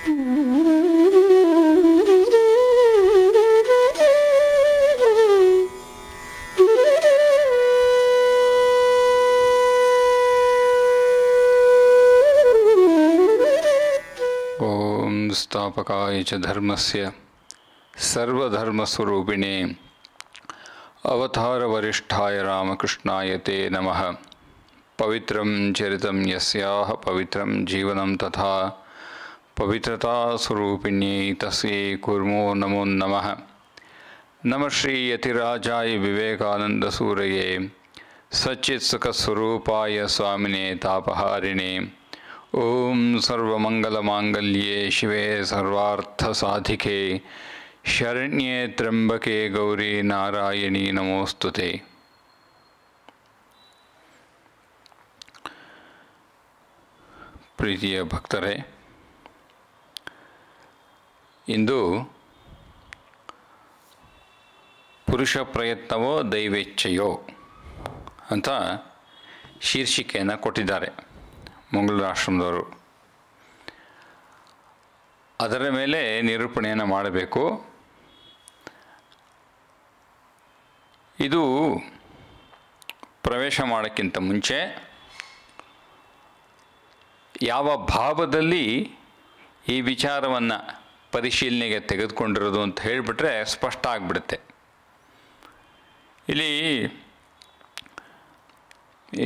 ॐ स्थापकाय च धर्मस्य सर्वधर्मस्वरूपिणे अवतारवरिष्ठाय रामकृष्णाय ते नमः पवित्रं चरितं यस्याः पवित्रं जीवनं तथा पवित्रतास्वरूपिण्यै तस्यै कुर्मो नमो नमः नमः श्रीयतिराजाय विवेकानन्दसूरये सच्चित्सुखस्वरूपाय स्वामिने तापहारिणे ॐ सर्वमङ्गलमाङ्गल्ये शिवे सर्वार्थसाधिके शरण्ये त्र्यम्बके गौरी नारायणी नमोऽस्तु ते ಪ್ರೀತಿಯ ಭಕ್ತರೇ ಇಂದು ಪುರುಷ ಪ್ರಯತ್ನವೋ ದೈವೇಚ್ಛೆಯೋ ಅಂತ ಶೀರ್ಷಿಕೆಯನ್ನು ಕೊಟ್ಟಿದ್ದಾರೆ ಮಂಗಳೂರು ಆಶ್ರಮದವರು ಅದರ ಮೇಲೆ ನಿರೂಪಣೆಯನ್ನು ಮಾಡಬೇಕು ಇದು ಪ್ರವೇಶ ಮಾಡೋಕ್ಕಿಂತ ಮುಂಚೆ ಯಾವ ಭಾವದಲ್ಲಿ ಈ ವಿಚಾರವನ್ನು ಪರಿಶೀಲನೆಗೆ ತೆಗೆದುಕೊಂಡಿರೋದು ಅಂತ ಹೇಳಿಬಿಟ್ರೆ ಸ್ಪಷ್ಟ ಆಗಿಬಿಡುತ್ತೆ ಇಲ್ಲಿ ಈ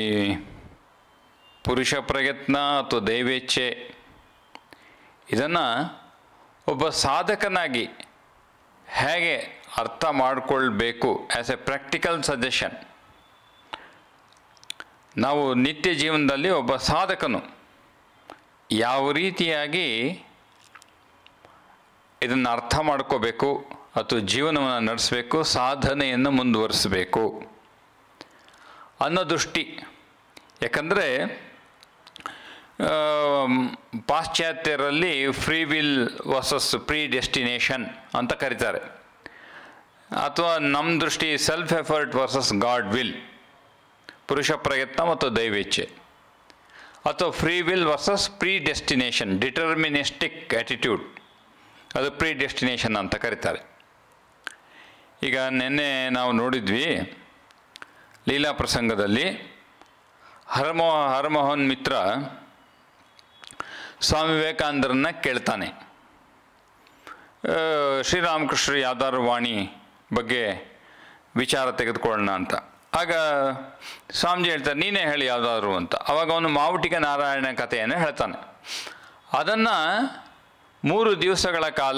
ಪುರುಷ ಪ್ರಯತ್ನ ಅಥವಾ ದೈವೇಚ್ಛೆ ಇದನ್ನು ಒಬ್ಬ ಸಾಧಕನಾಗಿ ಹೇಗೆ ಅರ್ಥ ಮಾಡಿಕೊಳ್ಬೇಕು ಆ್ಯಸ್ ಎ ಪ್ರಾಕ್ಟಿಕಲ್ ಸಜೆಷನ್ ನಾವು ನಿತ್ಯ ಜೀವನದಲ್ಲಿ ಒಬ್ಬ ಸಾಧಕನು ಯಾವ ರೀತಿಯಾಗಿ ಇದನ್ನು ಅರ್ಥ ಮಾಡ್ಕೋಬೇಕು ಅಥವಾ ಜೀವನವನ್ನು ನಡೆಸಬೇಕು ಸಾಧನೆಯನ್ನು ಮುಂದುವರಿಸಬೇಕು ಅನ್ನೋ ದೃಷ್ಟಿ ಯಾಕಂದರೆ ಪಾಶ್ಚಾತ್ಯರಲ್ಲಿ free will versus predestination ಅಂತ ಕರೀತಾರೆ ಅಥವಾ ನಮ್ಮ ದೃಷ್ಟಿ self effort versus God will ಪುರುಷ ಪ್ರಯತ್ನ ಮತ್ತು ದೈವೇಚ್ಛೆ ಅಥವಾ free will versus predestination deterministic attitude ಅದು ಪ್ರೀ ಡೆಸ್ಟಿನೇಷನ್ ಅಂತ ಕರೀತಾರೆ ಈಗ ನಿನ್ನೆ ನಾವು ನೋಡಿದ್ವಿ ಲೀಲಾ ಪ್ರಸಂಗದಲ್ಲಿ ಹರಮೋ ಹರಮೋಹನ್ ಮಿತ್ರ ಸ್ವಾಮಿ ವಿವೇಕಾನಂದರನ್ನ ಕೇಳ್ತಾನೆ ಆ, ಶ್ರೀರಾಮಕೃಷ್ಣ ಯಾವ್ದಾದ್ರು ವಾಣಿ ಬಗ್ಗೆ ವಿಚಾರ ತೆಗೆದುಕೊಳ್ಳೋಣ ಅಂತ ಆಗ ಸ್ವಾಮೀಜಿ ಹೇಳ್ತಾರೆ ನೀನೇ ಹೇಳಿ ಯಾವುದಾದ್ರು ಅಂತ ಅವಾಗ ಅವನು ಮಾವುಟಿಗ ನಾರಾಯಣ ಕಥೆಯನ್ನು ಹೇಳ್ತಾನೆ ಅದನ್ನು ಮೂರು ದಿವಸಗಳ ಕಾಲ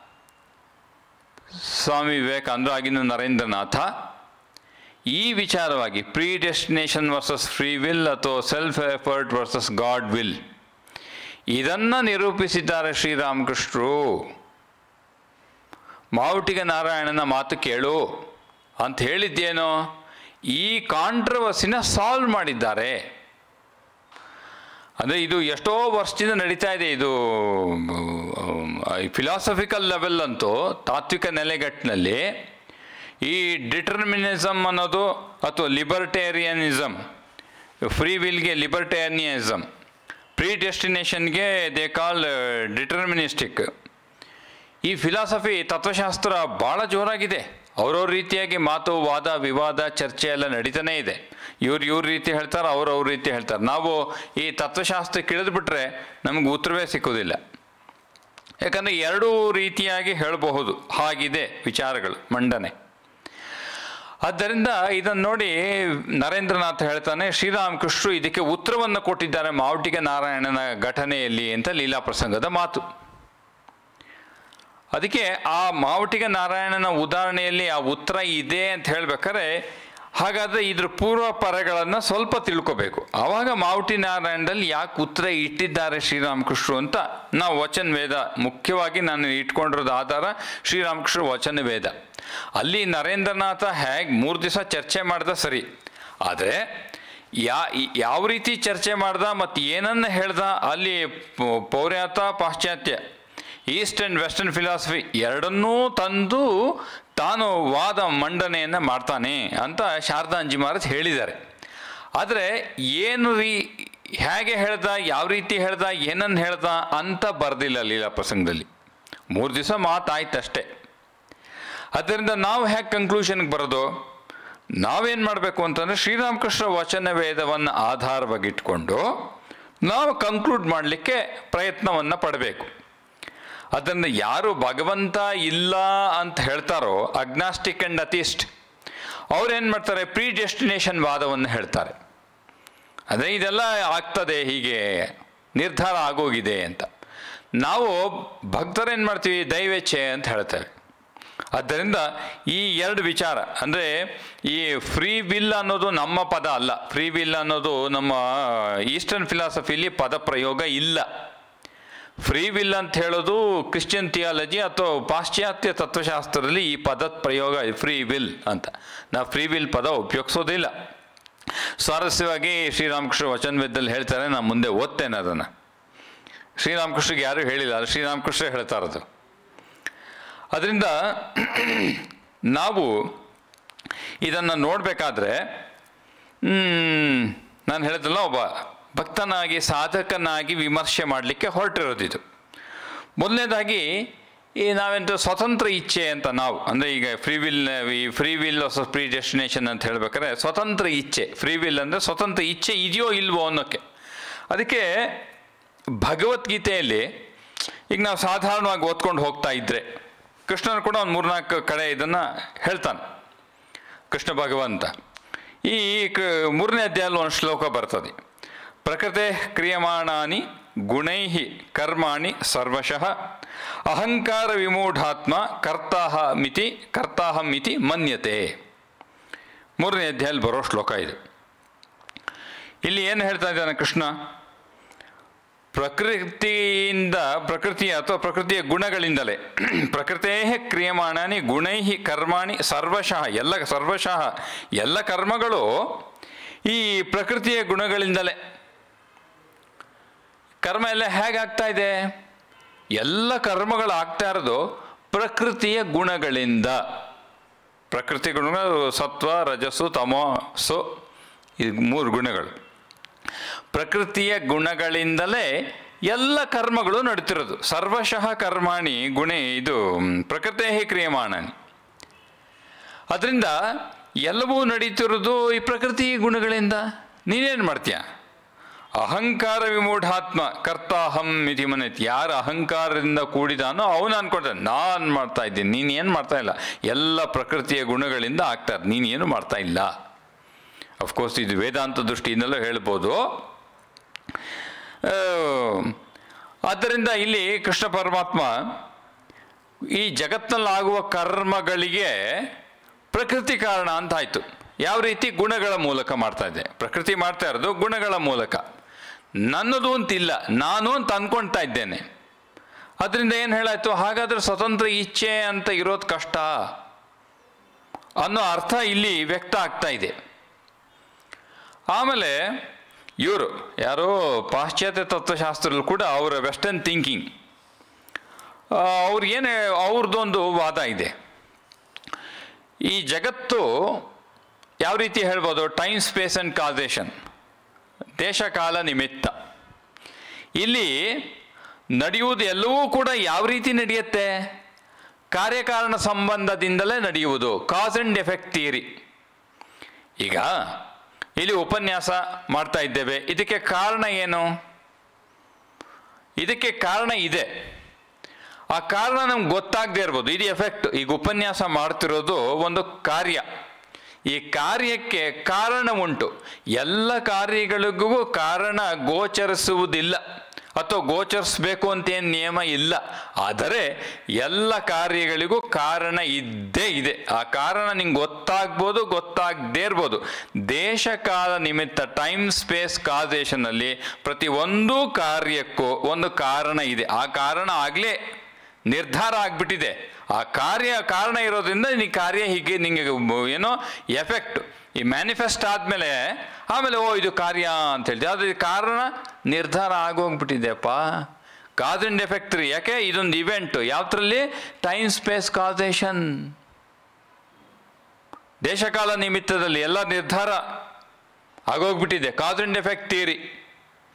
ಸ್ವಾಮಿ ವಿವೇಕಾನಂದರು ಆಗಿನ ನರೇಂದ್ರನಾಥ ಈ ವಿಚಾರವಾಗಿ predestination versus free will ಅಥವಾ self effort versus God will ಇದನ್ನು ನಿರೂಪಿಸಿದ್ದಾರೆ ಶ್ರೀರಾಮಕೃಷ್ಣರು ಮಾವುಟಿಗ ನಾರಾಯಣನ ಮಾತು ಕೇಳು ಅಂತ ಹೇಳಿದ್ದೇನೋ ಈ ಕಾಂಟ್ರವರ್ಸಿನ ಸಾಲ್ವ್ ಮಾಡಿದ್ದಾರೆ ಅಂದರೆ ಇದು ಎಷ್ಟೋ ವರ್ಷದಿಂದ ನಡೀತಾ ಇದೆ ಇದು ಫಿಲಾಸಫಿಕಲ್ ಲೆವೆಲ್ ಅಂತೂ ತಾತ್ವಿಕ ನೆಲೆಗಟ್ಟಿನಲ್ಲಿ ಈ ಡಿಟರ್ಮಿನಿಸಮ್ ಅನ್ನೋದು ಅಥವಾ ಲಿಬರ್ಟೇರಿಯನಿಸಮ್ ಫ್ರೀ ವಿಲ್ಗೆ ಲಿಬರ್ಟೇರಿಯನಿಸಮ್ ಪ್ರೀ ಡೆಸ್ಟಿನೇಷನ್ಗೆ ದೇ ಕಾಲ್ ಡಿಟರ್ಮಿನಿಸ್ಟಿಕ್ ಈ ಫಿಲಾಸಫಿ ತತ್ವಶಾಸ್ತ್ರ ಭಾಳ ಜೋರಾಗಿದೆ ಅವ್ರವ್ರ ರೀತಿಯಾಗಿ ಮಾತು ವಾದ ವಿವಾದ ಚರ್ಚೆ ಎಲ್ಲ ನಡೀತಾನೇ ಇದೆ ಇವ್ರು ಇವ್ರ ರೀತಿ ಹೇಳ್ತಾರೆ ಅವ್ರು ಅವ್ರ ರೀತಿ ಹೇಳ್ತಾರೆ ನಾವು ಈ ತತ್ವಶಾಸ್ತ್ರಕ್ಕೆ ಇಳಿದ್ಬಿಟ್ರೆ ನಮಗೆ ಉತ್ತರವೇ ಸಿಕ್ಕೋದಿಲ್ಲ ಯಾಕಂದರೆ ಎರಡೂ ರೀತಿಯಾಗಿ ಹೇಳಬಹುದು ಹಾಗಿದೆ ವಿಚಾರಗಳು ಮಂಡನೆ ಆದ್ದರಿಂದ ಇದನ್ನು ನೋಡಿ ನರೇಂದ್ರನಾಥ್ ಹೇಳ್ತಾನೆ ಶ್ರೀರಾಮಕೃಷ್ಣರು ಇದಕ್ಕೆ ಉತ್ತರವನ್ನು ಕೊಟ್ಟಿದ್ದಾರೆ ಮಾವಟಿಗ ನಾರಾಯಣನ ಘಟನೆಯಲ್ಲಿ ಅಂತ ಲೀಲಾ ಪ್ರಸಂಗದ ಮಾತು ಅದಕ್ಕೆ ಆ ಮಾವಟಿಗ ನಾರಾಯಣನ ಉದಾಹರಣೆಯಲ್ಲಿ ಆ ಉತ್ತರ ಇದೆ ಅಂತ ಹೇಳ್ಬೇಕಾದ್ರೆ ಹಾಗಾದರೆ ಇದ್ರ ಪೂರ್ವ ಪರಗಳನ್ನು ಸ್ವಲ್ಪ ತಿಳ್ಕೋಬೇಕು ಆವಾಗ ಮಾವಟಿ ನಾರಾಯಣದಲ್ಲಿ ಯಾಕೆ ಉತ್ತರ ಇಟ್ಟಿದ್ದಾರೆ ಶ್ರೀರಾಮಕೃಷ್ಣರು ಅಂತ ನಾವು ವಚನ ವೇದ ಮುಖ್ಯವಾಗಿ ನಾನು ಇಟ್ಕೊಂಡಿರೋದು ಆಧಾರ ಶ್ರೀರಾಮಕೃಷ್ಣ ವಚನ ವೇದ ಅಲ್ಲಿ ನರೇಂದ್ರನಾಥ ಹೇಗೆ ಮೂರು ದಿವಸ ಚರ್ಚೆ ಮಾಡ್ದ ಸರಿ ಆದರೆ ಯಾ ಯಾವ ರೀತಿ ಚರ್ಚೆ ಮಾಡ್ದ ಮತ್ತು ಏನನ್ನ ಹೇಳ್ದ ಅಲ್ಲಿ ಪ- ಪೌರ್ಯಾತ ಪಾಶ್ಚಾತ್ಯ ಈಸ್ಟ್ ಆ್ಯಂಡ್ ವೆಸ್ಟರ್ನ್ ಫಿಲಾಸಫಿ ಎರಡನ್ನೂ ತಂದು ತಾನು ವಾದ ಮಂಡನೆಯನ್ನು ಮಾಡ್ತಾನೆ ಅಂತ ಶಾರದಾಂಜಿ ಮಹಾರಾಜ್ ಹೇಳಿದ್ದಾರೆ ಆದರೆ ಏನು ರೀ ಹೇಗೆ ಹೇಳ್ದ ಯಾವ ರೀತಿ ಹೇಳ್ದ ಏನನ್ನು ಹೇಳ್ದ ಅಂತ ಬರ್ದಿಲ್ಲ ಲೀಲಾ ಪ್ರಸಂಗದಲ್ಲಿ ಮೂರು ದಿವಸ ಮಾತಾಯ್ತಷ್ಟೇ ಅದರಿಂದ ನಾವು ಹೇಗೆ ಕನ್ಕ್ಲೂಷನ್ಗೆ ಬರೋದು ನಾವೇನು ಮಾಡಬೇಕು ಅಂತಂದರೆ ಶ್ರೀರಾಮಕೃಷ್ಣ ವಚನ ವೇದವನ್ನು ಆಧಾರವಾಗಿಟ್ಕೊಂಡು ನಾವು ಕನ್ಕ್ಲೂಡ್ ಮಾಡಲಿಕ್ಕೆ ಪ್ರಯತ್ನವನ್ನು ಪಡಬೇಕು ಅದರಿಂದ ಯಾರು ಭಗವಂತ ಇಲ್ಲ ಅಂತ ಹೇಳ್ತಾರೋ ಅಗ್ನಾಸ್ಟಿಕ್ ಆ್ಯಂಡ್ ಅತಿಸ್ಟ್ ಅವ್ರೇನು ಮಾಡ್ತಾರೆ ಪ್ರೀ ಡೆಸ್ಟಿನೇಷನ್ ವಾದವನ್ನು ಹೇಳ್ತಾರೆ ಅದೇ ಇದೆಲ್ಲ ಆಗ್ತದೆ ಹೀಗೆ ನಿರ್ಧಾರ ಆಗೋಗಿದೆ ಅಂತ ನಾವು ಭಕ್ತರೇನು ಮಾಡ್ತೀವಿ ದೈವೇಚ್ಛೆ ಅಂತ ಹೇಳ್ತೇವೆ ಆದ್ದರಿಂದ ಈ ಎರಡು ವಿಚಾರ ಅಂದರೆ ಈ ಫ್ರೀ ವಿಲ್ ಅನ್ನೋದು ನಮ್ಮ ಪದ ಅಲ್ಲ ಫ್ರೀ ವಿಲ್ ಅನ್ನೋದು ನಮ್ಮ ಈಸ್ಟರ್ನ್ ಫಿಲಾಸಫಿಲಿ ಪದ ಪ್ರಯೋಗ ಇಲ್ಲ ಫ್ರೀ ವಿಲ್ ಅಂತ ಹೇಳೋದು ಕ್ರಿಶ್ಚಿಯನ್ ಥಿಯಾಲಜಿ ಅಥವಾ ಪಾಶ್ಚಾತ್ಯ ತತ್ವಶಾಸ್ತ್ರದಲ್ಲಿ ಈ ಪದದ ಪ್ರಯೋಗ ಫ್ರೀ ವಿಲ್ ಅಂತ ನಾವು ಫ್ರೀ ವಿಲ್ ಪದ ಉಪಯೋಗಿಸೋದಿಲ್ಲ ಸ್ವಾರಸ್ಯವಾಗಿ ಶ್ರೀರಾಮಕೃಷ್ಣ ವಚನವೇದದಲ್ಲಿ ಹೇಳ್ತಾರೆ ನಾನು ಮುಂದೆ ಓದ್ತೇನೆ ಅದನ್ನು ಶ್ರೀರಾಮಕೃಷ್ಣಗೆ ಯಾರೂ ಹೇಳಿಲ್ಲ ಅದು ಶ್ರೀರಾಮಕೃಷ್ಣ ಹೇಳ್ತಾ ಇರೋದು ಅದರಿಂದ ನಾವು ಇದನ್ನು ನೋಡಬೇಕಾದ್ರೆ ನಾನು ಹೇಳಿದಲ್ಲ ಒಬ್ಬ ಭಕ್ತನಾಗಿ ಸಾಧಕನಾಗಿ ವಿಮರ್ಶೆ ಮಾಡಲಿಕ್ಕೆ ಹೊರಟಿರೋದಿದು ಮೊದಲನೇದಾಗಿ ಈ ನಾವೆಂತ ಸ್ವತಂತ್ರ ಇಚ್ಛೆ ಅಂತ ನಾವು ಅಂದರೆ ಈಗ ಫ್ರೀ ವಿಲ್ ಈ ಫ್ರೀ ವಿಲ್ ಫ್ರೀ ಡೆಸ್ಟಿನೇಷನ್ ಅಂತ ಹೇಳ್ಬೇಕಾದ್ರೆ ಸ್ವತಂತ್ರ ಇಚ್ಛೆ ಫ್ರೀ ವಿಲ್ ಅಂದರೆ ಸ್ವತಂತ್ರ ಇಚ್ಛೆ ಇದೆಯೋ ಇಲ್ವೋ ಅನ್ನೋಕ್ಕೆ ಅದಕ್ಕೆ ಭಗವದ್ಗೀತೆಯಲ್ಲಿ ಈಗ ನಾವು ಸಾಧಾರಣವಾಗಿ ಓದ್ಕೊಂಡು ಹೋಗ್ತಾ ಇದ್ದರೆ ಕೃಷ್ಣನು ಕೂಡ ಒಂದು ಮೂರ್ನಾಲ್ಕು ಕಡೆ ಇದನ್ನು ಹೇಳ್ತಾನೆ ಕೃಷ್ಣ ಭಗವಂತ ಈ ಕ ಮೂರನೇ ಅಧ್ಯಾಯಲ್ಲಿ ಒಂದು ಶ್ಲೋಕ ಬರ್ತದೆ ಪ್ರಕೃತೆ ಕ್ರಿಯಮಾಣಾನಿ ಗುಣೈ ಕರ್ಮಾಣಿ ಸರ್ವಶಃ ಅಹಂಕಾರ ವಿಮೂಢಾತ್ಮ ಕರ್ತಾಹ ಮಿತಿ ಕರ್ತಾಹಂ ಮಿತಿ ಮನ್ಯತೆ ಮೂರನೇ ಅಧ್ಯಾಯಲ್ಲಿ ಬರೋ ಶ್ಲೋಕ ಇದು ಇಲ್ಲಿ ಏನು ಹೇಳ್ತಾ ಇದ್ದಾನೆ ಕೃಷ್ಣ ಪ್ರಕೃತಿಯಿಂದ ಪ್ರಕೃತಿಯ ಅಥವಾ ಪ್ರಕೃತಿಯ ಗುಣಗಳಿಂದಲೇ ಪ್ರಕೃತೇ ಕ್ರಿಯಮಾಣಾನಿ ಗುಣೈ ಕರ್ಮಾಣಿ ಸರ್ವಶಃ ಎಲ್ಲ ಸರ್ವಶಃ ಎಲ್ಲ ಕರ್ಮಗಳು ಈ ಪ್ರಕೃತಿಯ ಗುಣಗಳಿಂದಲೇ ಕರ್ಮ ಎಲ್ಲ ಹೇಗಾಗ್ತಾ ಇದೆ ಎಲ್ಲ ಕರ್ಮಗಳು ಆಗ್ತಾ ಇರೋದು ಪ್ರಕೃತಿಯ ಗುಣಗಳಿಂದ ಪ್ರಕೃತಿ ಗುಣಗಳು ಸತ್ವ ರಜಸ್ಸು ತಮೋಸು ಇದು ಮೂರು ಗುಣಗಳು ಪ್ರಕೃತಿಯ ಗುಣಗಳಿಂದಲೇ ಎಲ್ಲ ಕರ್ಮಗಳು ನಡೀತಿರೋದು ಸರ್ವಶಃ ಕರ್ಮಾಣಿ ಗುಣೆ ಇದು ಪ್ರಕೃತೇ ಕ್ರಿಯಮಾಣನಿ ಅದರಿಂದ ಎಲ್ಲವೂ ನಡೀತಿರೋದು ಈ ಪ್ರಕೃತಿ ಗುಣಗಳಿಂದ ನೀನೇನು ಮಾಡ್ತೀಯ ಅಹಂಕಾರ ವಿಮೂಢಾತ್ಮ ಕರ್ತಾಹಂ ಇತಿ ಮನೈತಿ ಯಾರು ಅಹಂಕಾರದಿಂದ ಕೂಡಿದಾನೋ ಅವನು ಅನ್ಕೊಳ್ತಾನೆ ನಾನು ಮಾಡ್ತಾ ಇದ್ದೀನಿ ನೀನು ಏನು ಮಾಡ್ತಾ ಇಲ್ಲ ಎಲ್ಲ ಪ್ರಕೃತಿಯ ಗುಣಗಳಿಂದ ಆಗ್ತಾರೆ ನೀನು ಏನು ಮಾಡ್ತಾ ಇಲ್ಲ ಅಫ್ಕೋರ್ಸ್ ಇದು ವೇದಾಂತ ದೃಷ್ಟಿಯಿಂದಲೂ ಹೇಳ್ಬೋದು ಆದ್ದರಿಂದ ಇಲ್ಲಿ ಕೃಷ್ಣ ಪರಮಾತ್ಮ ಈ ಜಗತ್ತಿನಲ್ಲಾಗುವ ಕರ್ಮಗಳಿಗೆ ಪ್ರಕೃತಿ ಕಾರಣ ಅಂತ ಆಯಿತು ಯಾವ ರೀತಿ ಗುಣಗಳ ಮೂಲಕ ಮಾಡ್ತಾ ಇದೆ ಪ್ರಕೃತಿ ಮಾಡ್ತಾ ಇರೋದು ಗುಣಗಳ ಮೂಲಕ ನನ್ನದು ಅಂತಿಲ್ಲ ನಾನು ಅಂತ ಅಂದ್ಕೊಳ್ತಾ ಇದ್ದೇನೆ ಅದರಿಂದ ಏನು ಹೇಳಾಯ್ತು ಹಾಗಾದ್ರೆ ಸ್ವತಂತ್ರ ಇಚ್ಛೆ ಅಂತ ಇರೋದು ಕಷ್ಟ ಅನ್ನೋ ಅರ್ಥ ಇಲ್ಲಿ ವ್ಯಕ್ತ ಆಗ್ತಾ ಇದೆ ಆಮೇಲೆ ಇವರು ಯಾರೋ ಪಾಶ್ಚಾತ್ಯ ತತ್ವಶಾಸ್ತ್ರದಲ್ಲಿ ಕೂಡ ಅವರ ವೆಸ್ಟರ್ನ್ ಥಿಂಕಿಂಗ್ ಅವ್ರಿಗೇನೆ ಅವ್ರದ್ದೊಂದು ವಾದ ಇದೆ ಈ ಜಗತ್ತು ಯಾವ ರೀತಿ ಹೇಳ್ಬೋದು ಟೈಮ್ ಸ್ಪೇಸ್ ಆ್ಯಂಡ್ ಕಾಸೇಷನ್ ದೇಶಕಾಲ ನಿಮಿತ್ತ ಇಲ್ಲಿ ನಡೆಯುವುದು ಎಲ್ಲವೂ ಕೂಡ ಯಾವ ರೀತಿ ನಡೆಯುತ್ತೆ ಕಾರ್ಯಕಾರಣ ಸಂಬಂಧದಿಂದಲೇ ನಡೆಯುವುದು ಕಾಸ್ ಆ್ಯಂಡ್ ಎಫೆಕ್ಟ್ ಥಿಯರಿ ಈಗ ಇಲ್ಲಿ ಉಪನ್ಯಾಸ ಮಾಡ್ತಾ ಇದ್ದೇವೆ ಇದಕ್ಕೆ ಕಾರಣ ಏನು ಇದಕ್ಕೆ ಕಾರಣ ಇದೆ ಆ ಕಾರಣ ನಮ್ಗೆ ಗೊತ್ತಾಗದೇ ಇರ್ಬೋದು ಇದು ಎಫೆಕ್ಟ್ ಈಗ ಉಪನ್ಯಾಸ ಮಾಡ್ತಿರೋದು ಒಂದು ಕಾರ್ಯ ಈ ಕಾರ್ಯಕ್ಕೆ ಕಾರಣ ಉಂಟು ಎಲ್ಲ ಕಾರ್ಯಗಳಿಗೂ ಕಾರಣ ಗೋಚರಿಸುವುದಿಲ್ಲ ಅಥವಾ ಗೋಚರಿಸಬೇಕು ಅಂತ ಏನು ನಿಯಮ ಇಲ್ಲ ಆದರೆ ಎಲ್ಲ ಕಾರ್ಯಗಳಿಗೂ ಕಾರಣ ಇದ್ದೇ ಇದೆ ಆ ಕಾರಣ ನಿಂಗೆ ಗೊತ್ತಾಗ್ಬೋದು ಗೊತ್ತಾಗದೇ ಇರ್ಬೋದು ದೇಶ ಕಾಲ ನಿಮಿತ್ತ ಟೈಮ್ ಸ್ಪೇಸ್ ಕಾಸೇಷನಲ್ಲಿ ಪ್ರತಿ ಒಂದು ಕಾರ್ಯಕ್ಕೂ ಒಂದು ಕಾರಣ ಇದೆ ಆ ಕಾರಣ ಆಗಲೇ ನಿರ್ಧಾರ ಆಗಿಬಿಟ್ಟಿದೆ ಆ ಕಾರ್ಯ ಕಾರಣ ಇರೋದ್ರಿಂದ ನೀ ಕಾರ್ಯ ಹೀಗೆ ನಿಂಗೆ ಏನೋ ಎಫೆಕ್ಟ್ ಈ ಮ್ಯಾನಿಫೆಸ್ಟ್ ಆದಮೇಲೆ ಆಮೇಲೆ ಓ ಇದು ಕಾರ್ಯ ಅಂತ ಹೇಳ್ತೀವಿ ಆದರೆ ಕಾರಣ ನಿರ್ಧಾರ ಆಗೋಗ್ಬಿಟ್ಟಿದೆಯಪ್ಪ ಕಾಸ್ ಆ್ಯಂಡ್ ಎಫೆಕ್ಟ್ ರೀ ಯಾಕೆ ಇದೊಂದು ಇವೆಂಟು ಯಾವ್ದ್ರಲ್ಲಿ ಟೈಮ್ ಸ್ಪೇಸ್ ಕಾಸೇಷನ್ ದೇಶಕಾಲ ನಿಮಿತ್ತದಲ್ಲಿ ಎಲ್ಲ ನಿರ್ಧಾರ ಆಗೋಗ್ಬಿಟ್ಟಿದೆ ಕಾಸ್ ಆ್ಯಂಡ್ ಎಫೆಕ್ಟ್ ಥಿಯರಿ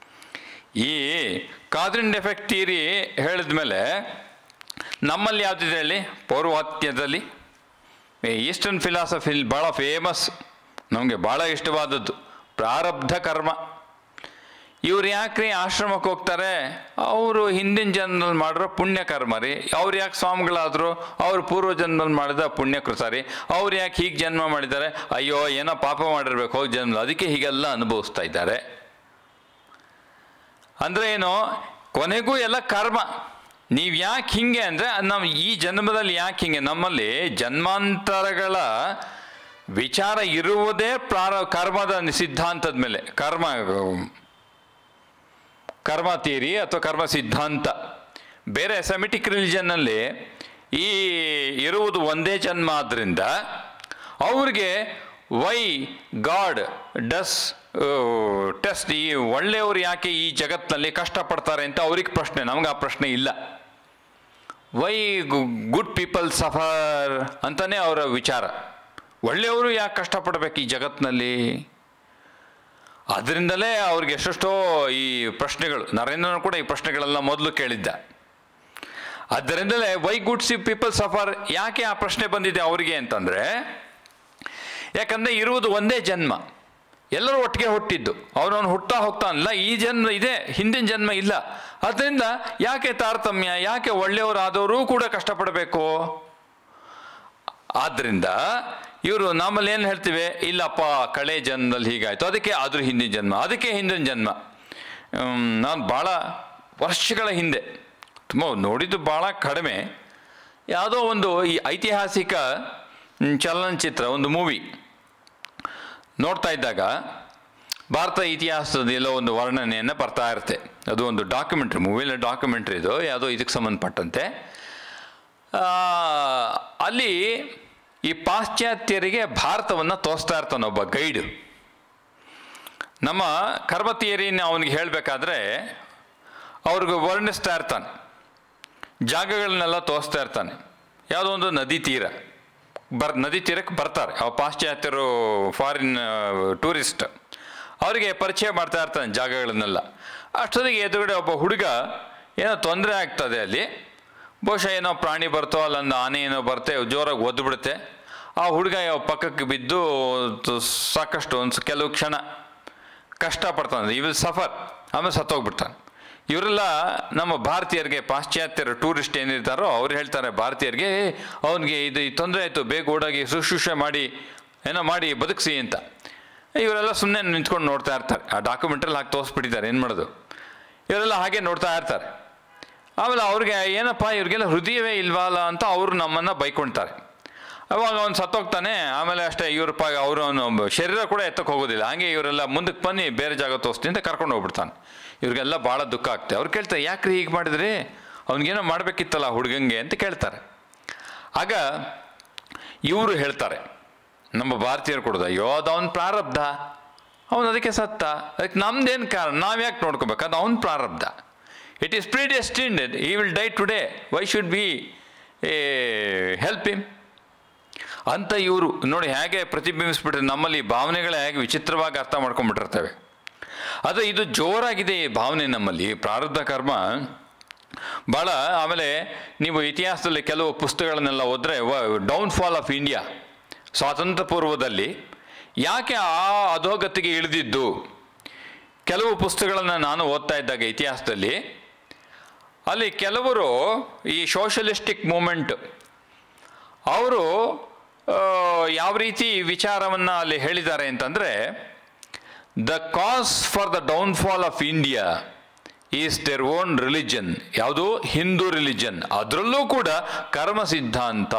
ಈ ಕಾದ್ರಿನ್ ಎಫೆಕ್ಟ್ ಥಿಯರಿ ಹೇಳಿದ್ಮೇಲೆ ನಮ್ಮಲ್ಲಿ ಯಾವುದಿದೆ ಹೇಳಿ ಪೌರ್ವಾತ್ಯದಲ್ಲಿ ಈಸ್ಟರ್ನ್ ಫಿಲಾಸಫಿಲಿ ಭಾಳ ಫೇಮಸ್ ನಮಗೆ ಭಾಳ ಇಷ್ಟವಾದದ್ದು ಪ್ರಾರಬ್ಧ ಕರ್ಮ ಇವ್ರು ಯಾಕ್ರಿ ಆಶ್ರಮಕ್ಕೆ ಹೋಗ್ತಾರೆ ಅವರು ಹಿಂದಿನ ಜನ್ಮದಲ್ಲಿ ಮಾಡಿರೋ ಪುಣ್ಯ ಕರ್ಮ ರೀ ಅವ್ರು ಯಾಕೆ ಸ್ವಾಮಿಗಳಾದರು ಅವ್ರು ಪೂರ್ವ ಜನ್ಮದಲ್ಲಿ ಮಾಡಿದ ಪುಣ್ಯಕೃತ ರೀ ಅವ್ರು ಯಾಕೆ ಹೀಗೆ ಜನ್ಮ ಮಾಡಿದ್ದಾರೆ ಅಯ್ಯೋ ಏನೋ ಪಾಪ ಮಾಡಿರ್ಬೇಕು ಹೋಗಿ ಜನ್ಮ ಅದಕ್ಕೆ ಹೀಗೆಲ್ಲ ಅನುಭವಿಸ್ತಾ ಇದ್ದಾರೆ ಅಂದರೆ ಏನು ಕೊನೆಗೂ ಎಲ್ಲ ಕರ್ಮ ನೀವು ಯಾಕೆ ಹಿಂಗೆ ಅಂದರೆ ನಾವು ಈ ಜನ್ಮದಲ್ಲಿ ಯಾಕೆ ಹಿಂಗೆ ನಮ್ಮಲ್ಲಿ ಜನ್ಮಾಂತರಗಳ ವಿಚಾರ ಇರುವುದೇ ಪ್ರಾರ ಕರ್ಮದ ಸಿದ್ಧಾಂತದ ಮೇಲೆ ಕರ್ಮ ಕರ್ಮ ಥಿಯರಿ ಅಥವಾ ಕರ್ಮ ಸಿದ್ಧಾಂತ ಬೇರೆ ಸೆಮಿಟಿಕ್ ರಿಲಿಜನ್ನಲ್ಲಿ ಈ ಇರುವುದು ಒಂದೇ ಜನ್ಮ ಆದ್ದರಿಂದ ಅವ್ರಿಗೆ ವೈ ಗಾಡ್ ಡಸ್ ಟೆಸ್ಟ್ ಈ ಒಳ್ಳೆಯವರು ಯಾಕೆ ಈ ಜಗತ್ತಿನಲ್ಲಿ ಕಷ್ಟಪಡ್ತಾರೆ ಅಂತ ಅವ್ರಿಗೆ ಪ್ರಶ್ನೆ ನಮ್ಗೆ ಆ ಪ್ರಶ್ನೆ ಇಲ್ಲ ವೈ ಗುಡ್ ಪೀಪಲ್ ಸಫರ್ ಅಂತಲೇ ಅವರ ವಿಚಾರ ಒಳ್ಳೆಯವರು ಯಾಕೆ ಕಷ್ಟಪಡ್ಬೇಕು ಈ ಜಗತ್ತಿನಲ್ಲಿ ಅದರಿಂದಲೇ ಅವ್ರಿಗೆ ಎಷ್ಟೆಷ್ಟೋ ಈ ಪ್ರಶ್ನೆಗಳು ನರೇಂದ್ರನು ಕೂಡ ಈ ಪ್ರಶ್ನೆಗಳೆಲ್ಲ ಮೊದಲು ಕೇಳಿದ್ದ ಅದರಿಂದಲೇ why good see people suffer ಯಾಕೆ ಆ ಪ್ರಶ್ನೆ ಬಂದಿದೆ ಅವರಿಗೆ ಅಂತಂದರೆ ಯಾಕಂದರೆ ಇರುವುದು ಒಂದೇ ಜನ್ಮ ಎಲ್ಲರೂ ಒಟ್ಟಿಗೆ ಹುಟ್ಟಿದ್ದು ಅವನವನು ಹುಟ್ತಾ ಹೋಗ್ತಾನಲ್ಲ ಈ ಜನ್ಮ ಇದೆ ಹಿಂದಿನ ಜನ್ಮ ಇಲ್ಲ ಅದರಿಂದ ಯಾಕೆ ತಾರತಮ್ಯ ಯಾಕೆ ಒಳ್ಳೆಯವರಾದವರು ಕೂಡ ಕಷ್ಟಪಡಬೇಕು ಆದ್ದರಿಂದ ಇವರು ನಮ್ಮಲ್ಲಿ ಏನು ಹೇಳ್ತೀವಿ ಇಲ್ಲಪ್ಪ ಕಳೆ ಜನ್ಮದಲ್ಲಿ ಹೀಗಾಯಿತು ಅದಕ್ಕೆ ಅದ್ರ ಹಿಂದಿನ ಜನ್ಮ ಅದಕ್ಕೆ ಹಿಂದಿನ ಜನ್ಮ ನಾನು ಭಾಳ ವರ್ಷಗಳ ಹಿಂದೆ ತುಂಬ ನೋಡಿದ್ದು ಭಾಳ ಕಡಿಮೆ ಯಾವುದೋ ಒಂದು ಈ ಐತಿಹಾಸಿಕ ಮ್, ಚಲನಚಿತ್ರ ಒಂದು ಮೂವಿ ನೋಡ್ತಾ ಇದ್ದಾಗ ಭಾರತ ಇತಿಹಾಸದ ಎಲ್ಲೋ ಒಂದು ವರ್ಣನೆಯನ್ನು ಬರ್ತಾ ಇರುತ್ತೆ ಅದು ಒಂದು ಡಾಕ್ಯುಮೆಂಟ್ರಿ ಮೂವಿಲ್ಲ ಡಾಕ್ಯುಮೆಂಟ್ರಿ ಇದು ಯಾವುದೋ ಇದಕ್ಕೆ ಸಂಬಂಧಪಟ್ಟಂತೆ ಆ, ಅಲ್ಲಿ ಈ ಪಾಶ್ಚಾತ್ಯರಿಗೆ ಭಾರತವನ್ನು ತೋರಿಸ್ತಾ ಇರ್ತಾನೆ ಒಬ್ಬ ಗೈಡ್ ನಮ್ಮ ಕರ್ಮ ಥಿಯರಿನ ಅವನಿಗೆ ಹೇಳಬೇಕಾದ್ರೆ ಅವ್ರಿಗೆ ವರ್ಣಿಸ್ತಾ ಇರ್ತಾನೆ ಜಾಗಗಳನ್ನೆಲ್ಲ ತೋರಿಸ್ತಾ ಇರ್ತಾನೆ ಯಾವುದೋ ಒಂದು ನದಿ ತೀರ ಬರ್ ನದಿ ತೀರಕ್ಕೆ ಬರ್ತಾರೆ ಅವ ಪಾಶ್ಚಾತ್ಯರು ಫಾರಿನ್ ಟೂರಿಸ್ಟ್ ಅವರಿಗೆ ಪರಿಚಯ ಮಾಡ್ತಾ ಇರ್ತಾನೆ ಜಾಗಗಳನ್ನೆಲ್ಲ ಅಷ್ಟೊತ್ತಿಗೆ ಎದುರುಗಡೆ ಒಬ್ಬ ಹುಡುಗ ಏನೋ ತೊಂದರೆ ಆಗ್ತದೆ ಅಲ್ಲಿ ಬಹುಶಃ ಏನೋ ಪ್ರಾಣಿ ಬರ್ತೋ ಅಲ್ಲೊಂದು ಆನೆ ಏನೋ ಬರುತ್ತೆ ಜೋರಾಗಿ ಒದ್ದು ಬಿಡುತ್ತೆ ಆ ಹುಡುಗ ಯಾವ ಪಕ್ಕಕ್ಕೆ ಬಿದ್ದು ತು- ಸಾಕಷ್ಟು ಒಂದು ಕೆಲವು ಕ್ಷಣ ಕಷ್ಟಪಡ್ತಾನೆ ಈ ವಿಲ್ ಸಫರ್ ಆಮೇಲೆ ಸತ್ತೋಗ್ಬಿಡ್ತಾನೆ ಇವರೆಲ್ಲ ನಮ್ಮ ಭಾರತೀಯರಿಗೆ ಪಾಶ್ಚಾತ್ಯರ ಟೂರಿಸ್ಟ್ ಏನಿರ್ತಾರೋ ಅವ್ರು ಹೇಳ್ತಾರೆ ಭಾರತೀಯರಿಗೆ ಅವನಿಗೆ ಇದು ಈ ತೊಂದರೆ ಆಯಿತು ಬೇಗ ಓಡಾಗಿ ಶುಶ್ರೂಷೆ ಮಾಡಿ ಏನೋ ಮಾಡಿ ಬದುಕಿಸಿ ಅಂತ ಇವರೆಲ್ಲ ಸುಮ್ಮನೆ ನಿಂತ್ಕೊಂಡು ನೋಡ್ತಾ ಇರ್ತಾರೆ ಆ ಡಾಕ್ಯುಮೆಂಟ್ರಲ್ಲಿ ಹಾಕಿ ತೋರಿಸ್ಬಿಟ್ಟಿದ್ದಾರೆ ಏನು ಮಾಡೋದು ಇವರೆಲ್ಲ ಹಾಗೆ ನೋಡ್ತಾ ಇರ್ತಾರೆ ಆಮೇಲೆ ಅವ್ರಿಗೆ ಏನಪ್ಪ ಇವ್ರಿಗೆಲ್ಲ ಹೃದಯವೇ ಇಲ್ವಲ್ಲ ಅಂತ ಅವರು ನಮ್ಮನ್ನು ಬೈಕೊಳ್ತಾರೆ ಅವಾಗ ಅವ್ನು ಸತ್ತೋಗ್ತಾನೆ ಆಮೇಲೆ ಅಷ್ಟೇ ಇವ್ರ ಪ ಅವರು ಅವನು ಶರೀರ ಕೂಡ ಎತ್ತಕ್ಕೆ ಹೋಗೋದಿಲ್ಲ ಹಾಗೆ ಇವರೆಲ್ಲ ಮುಂದಕ್ಕೆ ಬನ್ನಿ ಬೇರೆ ಜಾಗ ತೋರಿಸ್ತೀನಿ ಅಂತ ಕರ್ಕೊಂಡು ಹೋಗ್ಬಿಡ್ತಾನೆ ಇವ್ರಿಗೆಲ್ಲ ಭಾಳ ದುಃಖ ಆಗ್ತದೆ ಅವ್ರು ಕೇಳ್ತಾರೆ ಯಾಕ್ರಿ ಹೀಗೆ ಮಾಡಿದ್ರಿ ಅವ್ನಿಗೇನೋ ಮಾಡಬೇಕಿತ್ತಲ್ಲ ಹುಡುಗಂಗೆ ಅಂತ ಕೇಳ್ತಾರೆ ಆಗ ಇವರು ಹೇಳ್ತಾರೆ ನಮ್ಮ ಭಾರತೀಯರು ಕೊಡೋದು ಅಯ್ಯೋ ಅದು ಅವನ ಪ್ರಾರಬ್ಧ ಅವನು ಅದಕ್ಕೆ ಸತ್ತ ಅದಕ್ಕೆ ನಮ್ದೇನು ಕಾರಣ ನಾವು ಯಾಕೆ ನೋಡ್ಕೋಬೇಕು ಅದು ಅವನ ಪ್ರಾರಬ್ಧ it is predestined he will die today why should be help him ಅಂತ ಇವರು ನೋಡಿ ಹೇಗೆ ಪ್ರತಿಬಿಂಬಿಸ್ಬಿಟ್ರೆ ನಮ್ಮಲ್ಲಿ ಭಾವನೆಗಳೇ ಹೇಗೆ ವಿಚಿತ್ರವಾಗಿ ಅರ್ಥ ಮಾಡ್ಕೊಂಡ್ಬಿಟ್ಟಿರ್ತವೆ ಅದು ಇದು ಜೋರಾಗಿದೆ ಈ ಭಾವನೆ ನಮ್ಮಲ್ಲಿ ಪ್ರಾರಬ್ಧ ಕರ್ಮ ಭಾಳ ಆಮೇಲೆ ನೀವು ಇತಿಹಾಸದಲ್ಲಿ ಕೆಲವು ಪುಸ್ತಕಗಳನ್ನೆಲ್ಲ ಓದಿದ್ರೆ ಡೌನ್ಫಾಲ್ ಆಫ್ ಇಂಡಿಯಾ ಸ್ವಾತಂತ್ರ್ಯ ಪೂರ್ವದಲ್ಲಿ ಯಾಕೆ ಆ ಅಧೋಗತಿಗೆ ಇಳಿದಿದ್ದು ಕೆಲವು ಪುಸ್ತಕಗಳನ್ನು ನಾನು ಓದ್ತಾ ಇದ್ದಾಗ ಇತಿಹಾಸದಲ್ಲಿ ಅಲ್ಲಿ ಕೆಲವರು ಈ ಸೋಷಲಿಸ್ಟಿಕ್ ಮೂಮೆಂಟ್ ಅವರು ಯಾವ ರೀತಿ ವಿಚಾರವನ್ನು ಅಲ್ಲಿ ಹೇಳಿದ್ದಾರೆ ಅಂತಂದರೆ the cause for the downfall of India is their own religion ಯಾವುದು ಹಿಂದೂ ರಿಲಿಜನ್ ಅದರಲ್ಲೂ ಕೂಡ ಕರ್ಮ ಸಿದ್ಧಾಂತ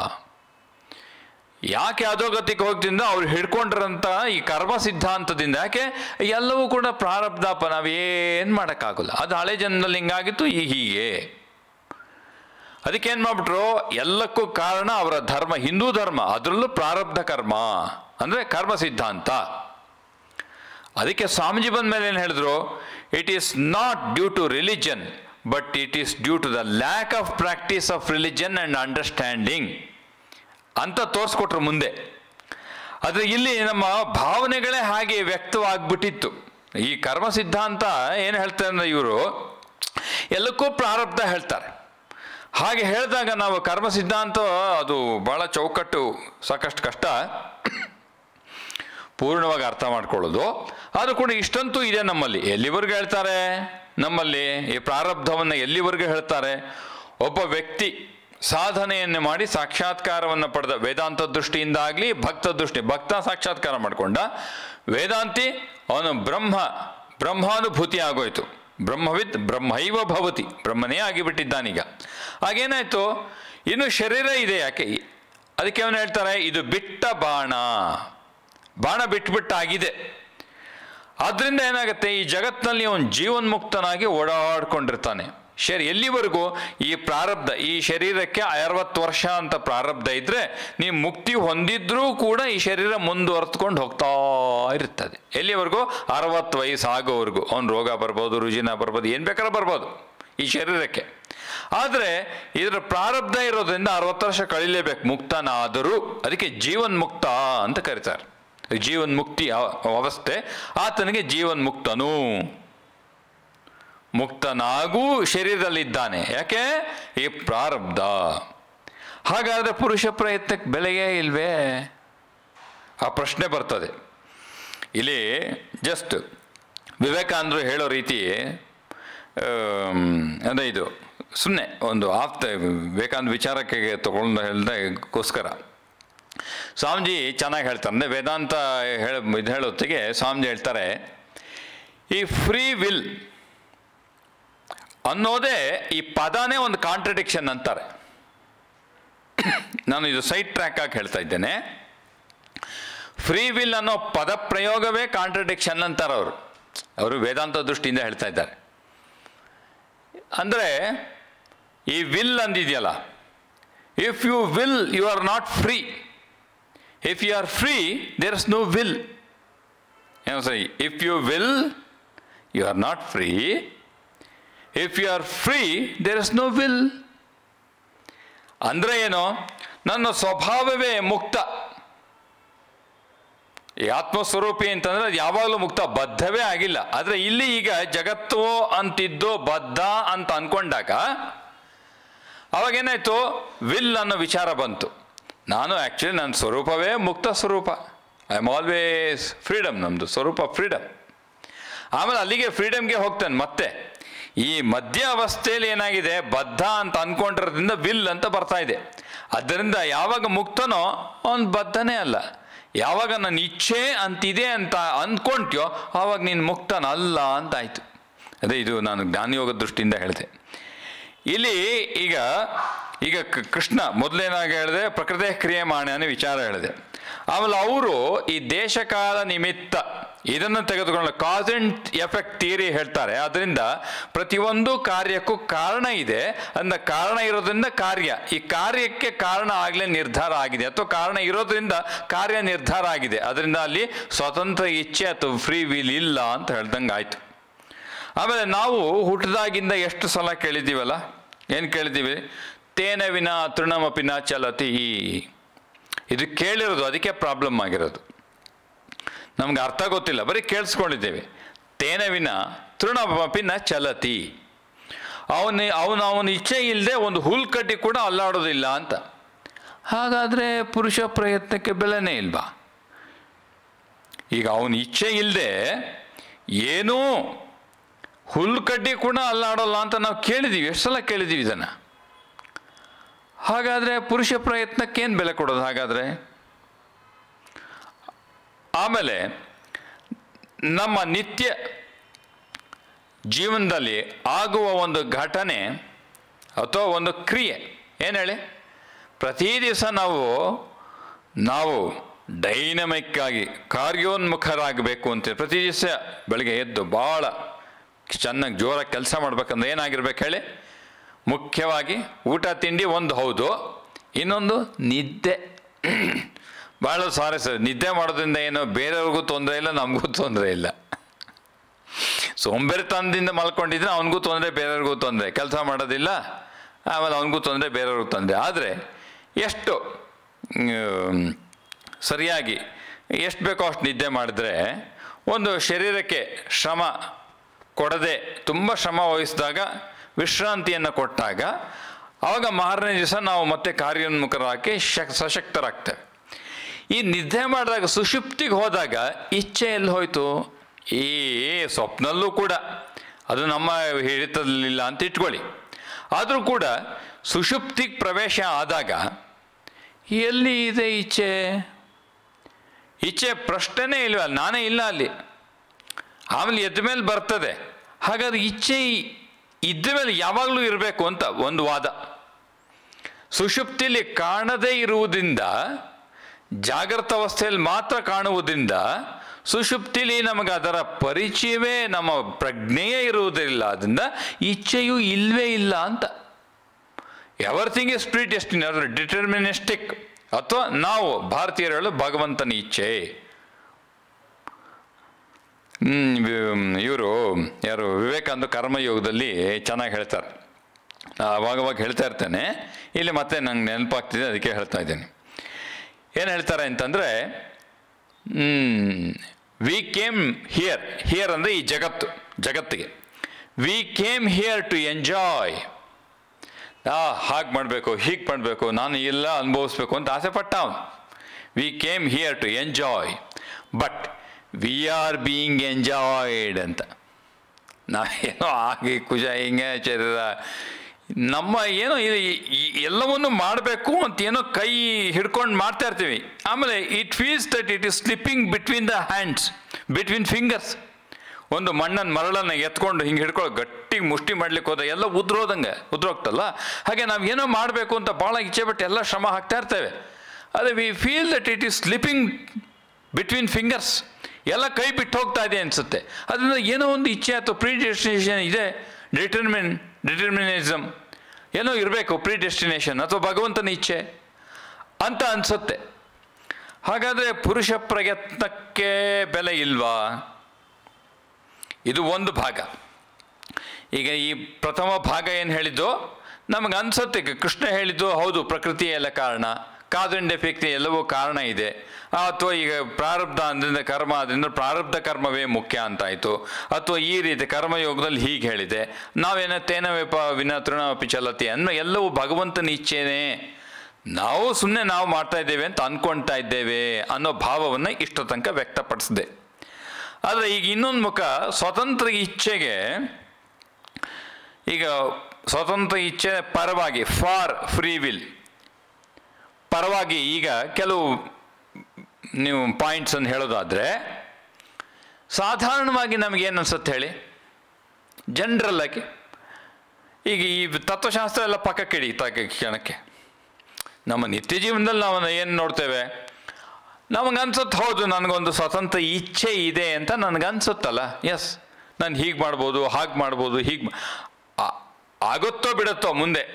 ಯಾಕೆ ಅಧೋಗತಿಗೆ ಹೋಗ್ತಿಂದ ಅವ್ರು ಹಿಡ್ಕೊಂಡಿರೋಂಥ ಈ ಕರ್ಮ ಸಿದ್ಧಾಂತದಿಂದ ಯಾಕೆ ಎಲ್ಲವೂ ಕೂಡ ಪ್ರಾರಬ್ಧಪ್ಪ ನಾವೇನು ಮಾಡೋಕ್ಕಾಗಲ್ಲ ಅದು ಹಳೆ ಜನ್ಮದಲ್ಲಿ ಹಿಂಗಾಗಿತ್ತು ಈಗ ಹೀಗೆ ಅದಕ್ಕೆ ಏನು ಮಾಡ್ಬಿಟ್ರು ಎಲ್ಲಕ್ಕೂ ಕಾರಣ ಅವರ ಧರ್ಮ ಹಿಂದೂ ಧರ್ಮ ಅದರಲ್ಲೂ ಪ್ರಾರಬ್ಧ ಕರ್ಮ ಅಂದರೆ ಕರ್ಮ ಸಿದ್ಧಾಂತ ಅದಕ್ಕೆ ಸ್ವಾಮೀಜಿ ಬಂದ ಮೇಲೆ ಏನು ಹೇಳಿದ್ರು it is not due to religion but it is due to the lack of practice of religion and understanding ಅಂತ ತೋರಿಸ್ಕೊಟ್ರು ಮುಂದೆ ಆದರೆ ಇಲ್ಲಿ ನಮ್ಮ ಭಾವನೆಗಳೇ ಹಾಗೆ ವ್ಯಕ್ತವಾಗ್ಬಿಟ್ಟಿತ್ತು ಈ ಕರ್ಮ ಸಿದ್ಧಾಂತ ಏನು ಹೇಳ್ತಾರೆ ಅಂದ್ರೆ ಇವರು ಎಲ್ಲಕ್ಕೂ ಪ್ರಾರಬ್ಧ ಹೇಳ್ತಾರೆ ಹಾಗೆ ಹೇಳಿದಾಗ ನಾವು ಕರ್ಮ ಸಿದ್ಧಾಂತ ಅದು ಭಾಳ ಚೌಕಟ್ಟು ಸಾಕಷ್ಟು ಕಷ್ಟ ಪೂರ್ಣವಾಗಿ ಅರ್ಥ ಮಾಡ್ಕೊಳ್ಳೋದು ಆದರೂ ಕೂಡ ಇಷ್ಟಂತೂ ಇದೆ ನಮ್ಮಲ್ಲಿ ಎಲ್ಲಿವರೆಗೂ ಹೇಳ್ತಾರೆ ನಮ್ಮಲ್ಲಿ ಈ ಪ್ರಾರಬ್ಧವನ್ನು ಎಲ್ಲಿವರೆಗೂ ಹೇಳ್ತಾರೆ ಒಬ್ಬ ವ್ಯಕ್ತಿ ಸಾಧನೆಯನ್ನು ಮಾಡಿ ಸಾಕ್ಷಾತ್ಕಾರವನ್ನು ಪಡೆದ ವೇದಾಂತ ದೃಷ್ಟಿಯಿಂದ ಆಗಲಿ ಭಕ್ತ ದೃಷ್ಟಿ ಭಕ್ತ ಸಾಕ್ಷಾತ್ಕಾರ ಮಾಡಿಕೊಂಡ ವೇದಾಂತಿ ಅವನು ಬ್ರಹ್ಮ ಬ್ರಹ್ಮಾನುಭೂತಿ ಆಗೋಯ್ತು ಬ್ರಹ್ಮವಿದ್ ಬ್ರಹ್ಮೈವ ಭವತಿ ಬ್ರಹ್ಮನೇ ಆಗಿಬಿಟ್ಟಿದ್ದಾನೀಗ ಹಾಗೇನಾಯ್ತು ಇನ್ನು ಶರೀರ ಇದೆ ಯಾಕೆ ಅದಕ್ಕೆ ಅವನು ಹೇಳ್ತಾರೆ ಇದು ಬಿಟ್ಟ ಬಾಣ ಬಾಣ ಬಿಟ್ಬಿಟ್ಟಾಗಿದೆ ಆದ್ರಿಂದ ಏನಾಗುತ್ತೆ ಈ ಜಗತ್ತಿನಲ್ಲಿ ಅವನು ಜೀವನ್ಮುಕ್ತನಾಗಿ ಓಡಾಡ್ಕೊಂಡಿರ್ತಾನೆ ಶರಿ ಎಲ್ಲಿವರೆಗೂ ಈ ಪ್ರಾರಬ್ಧ ಈ ಶರೀರಕ್ಕೆ ಅರವತ್ತು ವರ್ಷ ಅಂತ ಪ್ರಾರಬ್ಧ ಇದ್ರೆ ನೀವು ಮುಕ್ತಿ ಹೊಂದಿದ್ರೂ ಕೂಡ ಈ ಶರೀರ ಮುಂದುವರೆದ್ಕೊಂಡು ಹೋಗ್ತಾ ಇರ್ತದೆ ಎಲ್ಲಿವರೆಗೂ ಅರವತ್ತು ವಯಸ್ಸು ಆಗೋವರೆಗೂ ಅವ್ನು ರೋಗ ಬರ್ಬೋದು ರುಜಿನ ಬರ್ಬೋದು ಏನು ಬೇಕಾದ್ರೂ ಬರ್ಬೋದು ಈ ಶರೀರಕ್ಕೆ ಆದರೆ ಇದರ ಪ್ರಾರಬ್ಧ ಇರೋದ್ರಿಂದ ಅರವತ್ತು ವರ್ಷ ಕಳಿಲೇಬೇಕು ಮುಕ್ತನಾದರೂ ಅದಕ್ಕೆ ಜೀವನ್ ಮುಕ್ತ ಅಂತ ಕರೀತಾರೆ ಜೀವನ್ ಮುಕ್ತಿ ಅವ- ಅವಸ್ಥೆ ಆತನಿಗೆ ಜೀವನ್ ಮುಕ್ತನು ಮುಕ್ತನಾಗೂ ಶರೀರದಲ್ಲಿದ್ದಾನೆ ಯಾಕೆ ಈ ಪ್ರಾರಬ್ಧ ಹಾಗಾದ್ರೆ ಪುರುಷ ಪ್ರಯತ್ನಕ್ಕೆ ಬೆಲೆಯೇ ಇಲ್ವೇ ಆ ಪ್ರಶ್ನೆ ಬರ್ತದೆ ಇಲ್ಲಿ ಜಸ್ಟ್ ವಿವೇಕಾನಂದರು ಹೇಳೋ ರೀತಿ ಆಮ್, ಅದೇ ಇದು ಸುಮ್ಮನೆ ಒಂದು ಆಪ್ತ ವಿವೇಕಾನಂದ ವಿಚಾರಕ್ಕೆ ತಗೊಂಡು ಹೇಳ್ದಕ್ಕೋಸ್ಕರ ಸ್ವಾಮೀಜಿ ಚೆನ್ನಾಗಿ ಹೇಳ್ತಾರೆ ಅಂದರೆ ವೇದಾಂತ ಹೇಳ ಇದು ಹೇಳೋತ್ತಿಗೆ ಸ್ವಾಮೀಜಿ ಹೇಳ್ತಾರೆ ಈ ಫ್ರೀ ವಿಲ್ ಅನ್ನೋದೇ ಈ ಪದನೇ ಒಂದು ಕಾಂಟ್ರಡಿಕ್ಷನ್ ಅಂತಾರೆ ನಾನು ಇದು ಸೈಡ್ ಟ್ರ್ಯಾಕ್ ಆಗಿ ಹೇಳ್ತಾ ಇದ್ದೇನೆ ಫ್ರೀ ವಿಲ್ ಅನ್ನೋ ಪದ ಪ್ರಯೋಗವೇ ಕಾಂಟ್ರಡಿಕ್ಷನ್ ಅಂತಾರೆ ಅವರು ಅವರು ವೇದಾಂತ ದೃಷ್ಟಿಯಿಂದ ಹೇಳ್ತಾ ಇದ್ದಾರೆ ಅಂದರೆ ಈ ವಿಲ್ ಅಂದಿದೆಯಲ್ಲ if you will you are not free if you are free there is no will ಏನು ಸರಿ if you will you are not free if you are free there is no will ಅಂದರೆ ಏನು ನನ್ನ ಸ್ವಭಾವವೇ ಮುಕ್ತ ಈ ಆತ್ಮಸ್ವರೂಪಿ ಅಂತಂದ್ರೆ ಅದು ಯಾವಾಗಲೂ ಮುಕ್ತ ಬದ್ಧವೇ ಆಗಿಲ್ಲ ಆದರೆ ಇಲ್ಲಿ ಈಗ ಜಗತ್ತು ಅಂತಿದ್ದು ಬದ್ಧ ಅಂತ ಅನ್ಕೊಂಡಾಗ ಅವಾಗೇನಾಯ್ತು ವಿಲ್ ಅನ್ನೋ ವಿಚಾರ ಬಂತು ನಾನು ಆ್ಯಕ್ಚುಲಿ ನನ್ನ ಸ್ವರೂಪವೇ ಮುಕ್ತ ಸ್ವರೂಪ ಐ ಆಮ್ ಆಲ್ವೇಸ್ ಫ್ರೀಡಮ್ ನಮ್ಮದು ಸ್ವರೂಪ ಫ್ರೀಡಮ್ ಆಮೇಲೆ ಅಲ್ಲಿಗೆ ಫ್ರೀಡಮ್ಗೆ ಹೋಗ್ತಾನೆ ಮತ್ತೆ ಈ ಮಧ್ಯ ಅವಸ್ಥೆಯಲ್ಲಿ ಏನಾಗಿದೆ ಬದ್ಧ ಅಂತ ಅನ್ಕೊಂಡಿರೋದ್ರಿಂದ ವಿಲ್ ಅಂತ ಬರ್ತಾ ಇದೆ ಅದರಿಂದ ಯಾವಾಗ ಮುಕ್ತನೋ ಅವನು ಬದ್ಧನೇ ಅಲ್ಲ ಯಾವಾಗ ನನ್ನ ಇಚ್ಛೆ ಅಂತಿದೆ ಅಂತ ಅಂದ್ಕೊಂಟ್ಯೋ ಆವಾಗ ನೀನು ಮುಕ್ತನ ಅಲ್ಲ ಅಂತ ಆಯ್ತು ಅದೇ ಇದು ನಾನು ಜ್ಞಾನಯೋಗ ದೃಷ್ಟಿಯಿಂದ ಹೇಳಿದೆ ಇಲ್ಲಿ ಈಗ ಈಗ ಕ- ಕೃಷ್ಣ ಮೊದಲೇನಾಗಿ ಹೇಳಿದೆ ಪ್ರಕೃತಿ ಕ್ರಿಯೆ ಮಾಣೆ ಅನ್ನೋ ವಿಚಾರ ಹೇಳಿದೆ ಆಮೇಲೆ ಅವರು ಈ ದೇಶಕಾಲ ನಿಮಿತ್ತ ಇದನ್ನು ತೆಗೆದುಕೊಂಡು ಕಾಸ್ ಅಂಡ್ ಎಫೆಕ್ಟ್ ಥಿಯರಿ ಹೇಳ್ತಾರೆ ಅದರಿಂದ ಪ್ರತಿಯೊಂದು ಕಾರ್ಯಕ್ಕೂ ಕಾರಣ ಇದೆ ಅಂದ ಕಾರಣ ಇರೋದ್ರಿಂದ ಕಾರ್ಯ ಈ ಕಾರ್ಯಕ್ಕೆ ಕಾರಣ ಆಗಲೇ ನಿರ್ಧಾರ ಆಗಿದೆ ಅಥವಾ ಕಾರಣ ಇರೋದ್ರಿಂದ ಕಾರ್ಯ ನಿರ್ಧಾರ ಆಗಿದೆ ಅದರಿಂದ ಅಲ್ಲಿ ಸ್ವತಂತ್ರ ಇಚ್ಛೆ ಅಥವಾ ಫ್ರೀ ವಿಲ್ ಇಲ್ಲ ಅಂತ ಹೇಳ್ದಂಗೆ ಆಯ್ತು ಆಮೇಲೆ ನಾವು ಹುಟ್ಟಿದಾಗಿಂದ ಎಷ್ಟು ಸಲ ಕೇಳಿದ್ದೀವಲ್ಲ ಏನು ಕೇಳಿದ್ದೀವಿ ತೇನ ವಿನ ತೃಣಮಪಿನ ಚಲತಿ ಇದು ಕೇಳಿರೋದು ಅದಕ್ಕೆ ಪ್ರಾಬ್ಲಮ್ ಆಗಿರೋದು ನಮ್ಗೆ ಅರ್ಥ ಗೊತ್ತಿಲ್ಲ ಬರೀ ಕೇಳಿಸ್ಕೊಂಡಿದ್ದೇವೆ ತೇನ ವಿನ ತೃಣಮಪಿ ನ ಚಲತಿ ಅವನ ಅವನ ಅವನ ಇಚ್ಛೆ ಇಲ್ಲದೆ ಒಂದು ಹುಲ್ಕಡ್ಡಿ ಕೂಡ ಅಲ್ಲಾಡೋದಿಲ್ಲ ಅಂತ ಹಾಗಾದರೆ ಪುರುಷ ಪ್ರಯತ್ನಕ್ಕೆ ಬೆಲೆನೇ ಇಲ್ವಾ ಈಗ ಅವನ ಇಚ್ಛೆ ಇಲ್ಲದೆ ಏನೂ ಹುಲ್ಕಡ್ಡಿ ಕೂಡ ಅಲ್ಲಾಡೋಲ್ಲ ಅಂತ ನಾವು ಕೇಳಿದ್ದೀವಿ ಎಷ್ಟು ಸಲ ಕೇಳಿದ್ದೀವಿ ಇದನ್ನು ಹಾಗಾದರೆ ಪುರುಷ ಪ್ರಯತ್ನಕ್ಕೇನು ಬೆಲೆ ಕೊಡೋದು ಹಾಗಾದರೆ ಆಮೇಲೆ ನಮ್ಮ ನಿತ್ಯ ಜೀವನದಲ್ಲಿ ಆಗುವ ಒಂದು ಘಟನೆ ಅಥವಾ ಒಂದು ಕ್ರಿಯೆ ಏನು ಹೇಳಿ ಪ್ರತಿ ದಿವಸ ನಾವು ನಾವು ಡೈನಮಿಕ್ ಆಗಿ ಕಾರ್ಯೋನ್ಮುಖರಾಗಬೇಕು ಅಂತ ಪ್ರತಿ ದಿವಸ ಬೆಳಗ್ಗೆ ಎದ್ದು ಭಾಳ ಚೆನ್ನಾಗಿ ಜೋರಾಗಿ ಕೆಲಸ ಮಾಡ್ಬೇಕಂದ್ರೆ ಏನಾಗಿರ್ಬೇಕು ಹೇಳಿ ಮುಖ್ಯವಾಗಿ ಊಟ ತಿಂಡಿ ಒಂದು ಹೌದು ಇನ್ನೊಂದು ನಿದ್ದೆ ಭಾಳ ಸಾರಿ ಸರ್ ನಿದ್ದೆ ಮಾಡೋದ್ರಿಂದ ಏನು ಬೇರೆಯವ್ರಿಗೂ ತೊಂದರೆ ಇಲ್ಲ ನಮಗೂ ತೊಂದರೆ ಇಲ್ಲ ಸೋಂಬೇರಿತನದಿಂದ ಮಲ್ಕೊಂಡಿದ್ರೆ ಅವನಿಗೂ ತೊಂದರೆ ಬೇರೆಯವ್ರಿಗೂ ತೊಂದರೆ ಕೆಲಸ ಮಾಡೋದಿಲ್ಲ ಆಮೇಲೆ ಅವನಿಗೂ ತೊಂದರೆ ಬೇರೆಯವ್ರಿಗೂ ತೊಂದರೆ ಆದರೆ ಎಷ್ಟು ಮ್, ಸರಿಯಾಗಿ ಎಷ್ಟು ಬೇಕೋ ಅಷ್ಟು ನಿದ್ದೆ ಮಾಡಿದ್ರೆ ಒಂದು ಶರೀರಕ್ಕೆ ಶ್ರಮ ಕೊಡದೆ ತುಂಬ ಶ್ರಮ ವಹಿಸಿದಾಗ ವಿಶ್ರಾಂತಿಯನ್ನು ಕೊಟ್ಟಾಗ ಆವಾಗ ಮಾರನೇ ದಿವಸ ನಾವು ಮತ್ತೆ ಕಾರ್ಯೋನ್ಮುಖರಾಗಿ ಶಕ್ ಸಶಕ್ತರಾಗ್ತೇವೆ ಈ ನಿದ್ದೆ ಮಾಡಿದಾಗ ಸುಷುಪ್ತಿಗೆ ಹೋದಾಗ ಇಚ್ಛೆ ಎಲ್ಲಿ ಹೋಯ್ತು ಈ ಸ್ವಪ್ನಲ್ಲೂ ಕೂಡ ಅದು ನಮ್ಮ ಹಿಡಿತದಲ್ಲಿಲ್ಲ ಅಂತ ಇಟ್ಕೊಳ್ಳಿ ಆದರೂ ಕೂಡ ಸುಷುಪ್ತಿಗೆ ಪ್ರವೇಶ ಆದಾಗ ಎಲ್ಲಿ ಇದೆ ಇಚ್ಛೆ ಇಚ್ಛೆ ಪ್ರಶ್ನೆನೇ ಇಲ್ವಲ್ಲ ನಾನೇ ಇಲ್ಲ ಅಲ್ಲಿ ಆಮೇಲೆ ಎದ್ದ ಮೇಲೆ ಬರ್ತದೆ ಹಾಗಾದ್ರೆ ಇಚ್ಛೆ ಇದ್ದ ಮೇಲೆ ಯಾವಾಗಲೂ ಇರಬೇಕು ಅಂತ ಒಂದು ವಾದ ಸುಷುಪ್ತಿಲಿ ಕಾಣದೇ ಇರುವುದರಿಂದ ಜಾಗೃತ ಅವಸ್ಥೆಯಲ್ಲಿ ಮಾತ್ರ ಕಾಣುವುದರಿಂದ ಸುಷುಪ್ತಿಲಿ ನಮಗೆ ಅದರ ಪರಿಚಯವೇ ನಮ್ಮ ಪ್ರಜ್ಞೆಯೇ ಇರುವುದಿಲ್ಲ ಅದರಿಂದ ಇಚ್ಛೆಯೂ ಇಲ್ವೇ ಇಲ್ಲ ಅಂತ ಎವರ್ಥಿಂಗ್ ಇಸ್ ಪ್ರೀ ಡೆಸ್ಟಿನಿ ಅದರ ಡಿಟರ್ಮಿನಿಸ್ಟಿಕ್ ಅಥವಾ ನಾವು ಭಾರತೀಯರು ಹೇಳೋ ಭಗವಂತನ ಇಚ್ಛೆ ಇವರು ಯಾರು ವಿವೇಕಾನಂದ ಕರ್ಮಯೋಗದಲ್ಲಿ ಚೆನ್ನಾಗಿ ಹೇಳ್ತಾರೆ ಅವಾಗವಾಗ ಹೇಳ್ತಾ ಇರ್ತೇನೆ ಇಲ್ಲಿ ಮತ್ತೆ ನಂಗೆ ನೆನಪಾಗ್ತಿದೆ ಅದಕ್ಕೆ ಹೇಳ್ತಾ ಇದ್ದೀನಿ ಏನು ಹೇಳ್ತಾರೆ ಅಂತಂದರೆ ವಿ ಕೇಮ್ ಹಿಯರ್ ಹಿಯರ್ ಅಂದರೆ ಈ ಜಗತ್ತು ಜಗತ್ತಿಗೆ we came here to enjoy ಆ ಹಾಗೆ ಮಾಡಬೇಕು ಹೀಗೆ ಮಾಡಬೇಕು ನಾನು ಇಲ್ಲ ಅನುಭವಿಸ್ಬೇಕು ಅಂತ ಆಸೆ ಪಟ್ಟ ಅವನು we came here to enjoy but we are being enjoyed ಅಂತ ನಾವೇನೋ ಹಾಗೆ ಕುಜ ಹಿಂಗೆ ಶರೀರ ನಮ್ಮ ಏನೋ ಇದು ಈ- ಎಲ್ಲವನ್ನು ಮಾಡಬೇಕು ಅಂತ ಏನೋ ಕೈ ಹಿಡ್ಕೊಂಡು ಮಾಡ್ತಾ ಇರ್ತೀವಿ ಆಮೇಲೆ it feels that it is slipping between the hands between fingers ಒಂದು ಮಣ್ಣನ್ನು ಮರಳನ್ನು ಎತ್ಕೊಂಡು ಹಿಂಗೆ ಹಿಡ್ಕೊಳ್ಳೋ ಗಟ್ಟಿಗೆ ಮುಷ್ಟಿ ಮಾಡ್ಲಿಕ್ಕೆ ಹೋದ ಎಲ್ಲ ಉದ್ರೋದಂಗೆ ಉದ್ರೋಗ್ತಲ್ಲ ಹಾಗೆ ನಾವು ಏನೋ ಮಾಡಬೇಕು ಅಂತ ಭಾಳ ಇಚ್ಛೆ ಪಟ್ಟು ಎಲ್ಲ ಶ್ರಮ ಹಾಕ್ತಾ ಇರ್ತೇವೆ ಅದೇ we feel that it is slipping between fingers ಎಲ್ಲ ಕೈ ಬಿಟ್ಟು ಹೋಗ್ತಾ ಇದೆ ಅನಿಸುತ್ತೆ ಅದರಿಂದ ಏನೋ ಒಂದು ಇಚ್ಛೆ ಅಥವಾ ಪ್ರೀ ಡೆಸ್ಟಿನೇಷನ್ ಇದೆ ಡಿಟರ್ಮಿನ್ ಡಿಟರ್ಮಿನಿಸಮ್ ಏನೋ ಇರಬೇಕು ಪ್ರೀ ಡೆಸ್ಟಿನೇಷನ್ ಅಥವಾ ಭಗವಂತನ ಇಚ್ಛೆ ಅಂತ ಅನಿಸುತ್ತೆ ಹಾಗಾದರೆ ಪುರುಷ ಪ್ರಯತ್ನಕ್ಕೆ ಬೆಲೆ ಇಲ್ವಾ ಇದು ಒಂದು ಭಾಗ ಈಗ ಈ ಪ್ರಥಮ ಭಾಗ ಏನು ಹೇಳಿದ್ದು ನಮಗೆ ಅನ್ಸುತ್ತೆ ಈಗ ಕೃಷ್ಣ ಹೇಳಿದ್ದು ಹೌದು ಪ್ರಕೃತಿ ಎಲ್ಲ ಕಾರಣ ಕಾಸ್ ಅಂಡ್ ಎಫೆಕ್ಟ್ ಎಲ್ಲವೂ ಕಾರಣ ಇದೆ ಅಥವಾ ಈಗ ಪ್ರಾರಬ್ಧ ಅದರಿಂದ ಕರ್ಮ ಅದರಿಂದ ಪ್ರಾರಬ್ಧ ಕರ್ಮವೇ ಮುಖ್ಯ ಅಂತಾಯಿತು ಅಥವಾ ಈ ರೀತಿ ಕರ್ಮಯೋಗದಲ್ಲಿ ಹೀಗೆ ಹೇಳಿದೆ ನಾವೇನೋ ತೇನವೇಪ ವಿನ ತೃಣವಪಿ ಚಲತಿ ಅನ್ನೋ ಎಲ್ಲವೂ ಭಗವಂತನ ಇಚ್ಛೆನೇ ನಾವು ಸುಮ್ಮನೆ ನಾವು ಮಾಡ್ತಾ ಇದ್ದೇವೆ ಅಂತ ಅನ್ಕೊಳ್ತಾ ಇದ್ದೇವೆ ಅನ್ನೋ ಭಾವವನ್ನು ಇಷ್ಟು ತನಕ ವ್ಯಕ್ತಪಡಿಸಿದೆ ಆದರೆ ಈಗ ಇನ್ನೊಂದು ಮುಖ ಸ್ವತಂತ್ರ ಇಚ್ಛೆಗೆ ಈಗ ಸ್ವತಂತ್ರ ಇಚ್ಛೆ ಪರವಾಗಿ ಫಾರ್ ಫ್ರೀ ವಿಲ್ ಪರವಾಗಿ ಈಗ ಕೆಲವು ನೀವು ಪಾಯಿಂಟ್ಸ್ ಅನ್ನು ಹೇಳೋದಾದರೆ ಸಾಧಾರಣವಾಗಿ ನಮಗೇನು ಅನ್ಸುತ್ತೆ ಹೇಳಿ ಜನರಲ್ ಆಗಿ ಈಗ ಈ ತತ್ವಶಾಸ್ತ್ರ ಎಲ್ಲ ಪಕ್ಕಕ್ಕಿಡಿ ತಕ್ಕ ಕ್ಷಣಕ್ಕೆ ನಮ್ಮ ನಿತ್ಯ ಜೀವನದಲ್ಲಿ ನಾವು ಏನು ನೋಡ್ತೇವೆ ನಮಗೆ ಅನ್ಸುತ್ತೆ ಹೌದು ನನಗೊಂದು ಸ್ವತಂತ್ರ ಇಚ್ಛೆ ಇದೆ ಅಂತ ನನಗೆ ಅನ್ಸುತ್ತಲ್ಲ ಎಸ್ ನಾನು ಹೀಗೆ ಮಾಡ್ಬೋದು ಹಾಗೆ ಮಾಡ್ಬೋದು ಹೀಗೆ ಆಗುತ್ತೋ ಬಿಡುತ್ತೋ ಮುಂದೆ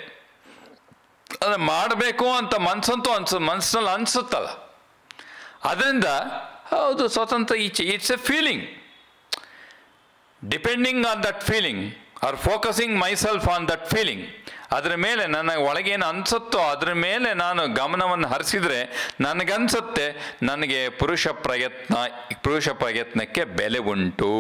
ಅದು ಮಾಡಬೇಕು ಅಂತ ಮನ್ಸಂತೂ ಅನ್ಸ ಮನಸ್ಸಿನಲ್ಲಿ ಅನಿಸುತ್ತಲ್ಲ ಅದರಿಂದ ಹೌದು ಸ್ವತಂತ್ರ ಇಚ್ಛೆ it's a feeling depending on that feeling or focusing myself on that feeling ಅದರ ಮೇಲೆ ನನ್ನ ಒಳಗೇನು ಅನಿಸುತ್ತೋ ಅದ್ರ ಮೇಲೆ ನಾನು ಗಮನವನ್ನು ಹರಿಸಿದ್ರೆ ನನಗನ್ಸುತ್ತೆ ನನಗೆ ಪುರುಷ ಪ್ರಯತ್ನ ಪುರುಷ ಪ್ರಯತ್ನಕ್ಕೆ ಬೆಲೆ ಉಂಟು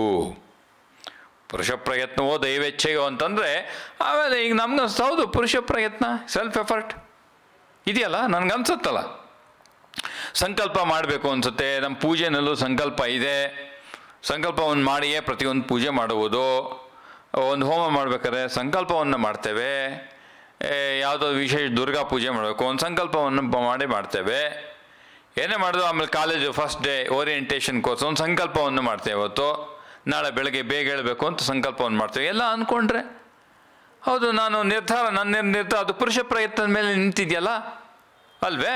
ಪುರುಷ ಪ್ರಯತ್ನವೋ ದೈವೇಚ್ಛೆಯೋ ಅಂತಂದರೆ ಆಮೇಲೆ ಈಗ ನಮ್ಗೆ ಹೌದು ಪುರುಷ ಪ್ರಯತ್ನ ಸೆಲ್ಫ್ ಎಫರ್ಟ್ ಇದೆಯಲ್ಲ ನನಗನ್ಸುತ್ತಲ್ಲ ಸಂಕಲ್ಪ ಮಾಡಬೇಕು ಅನಿಸುತ್ತೆ ನಮ್ಮ ಪೂಜೆನಲ್ಲೂ ಸಂಕಲ್ಪ ಇದೆ ಸಂಕಲ್ಪವನ್ನು ಮಾಡಿಯೇ ಪ್ರತಿಯೊಂದು ಪೂಜೆ ಮಾಡುವುದು ಒಂದು ಹೋಮ ಮಾಡ್ಬೇಕಾದ್ರೆ ಸಂಕಲ್ಪವನ್ನು ಮಾಡ್ತೇವೆ ಏ, ಯಾವುದೋ ವಿಶೇಷ ದುರ್ಗಾ ಪೂಜೆ ಮಾಡಬೇಕು ಒಂದು ಸಂಕಲ್ಪವನ್ನು ಬ- ಮಾಡಿ ಮಾಡ್ತೇವೆ ಏನೇ ಮಾಡಿದ್ರು ಆಮೇಲೆ college first day orientation course ಒಂದು ಸಂಕಲ್ಪವನ್ನು ಮಾಡ್ತೇವೆ ಇವತ್ತು ನಾಳೆ ಬೆಳಗ್ಗೆ ಬೇಗ ಹೇಳಬೇಕು ಅಂತ ಸಂಕಲ್ಪವನ್ನು ಮಾಡ್ತೇವೆ ಎಲ್ಲ ಅಂದ್ಕೊಂಡ್ರೆ ಹೌದು ನಾನು ನಿರ್ಧಾರ ನನ್ನ ನಿರ್ಧಾರ ಅದು ಪುರುಷ ಪ್ರಯತ್ನದ ಮೇಲೆ ನಿಂತಿದೆಯಲ್ಲ ಅಲ್ವೇ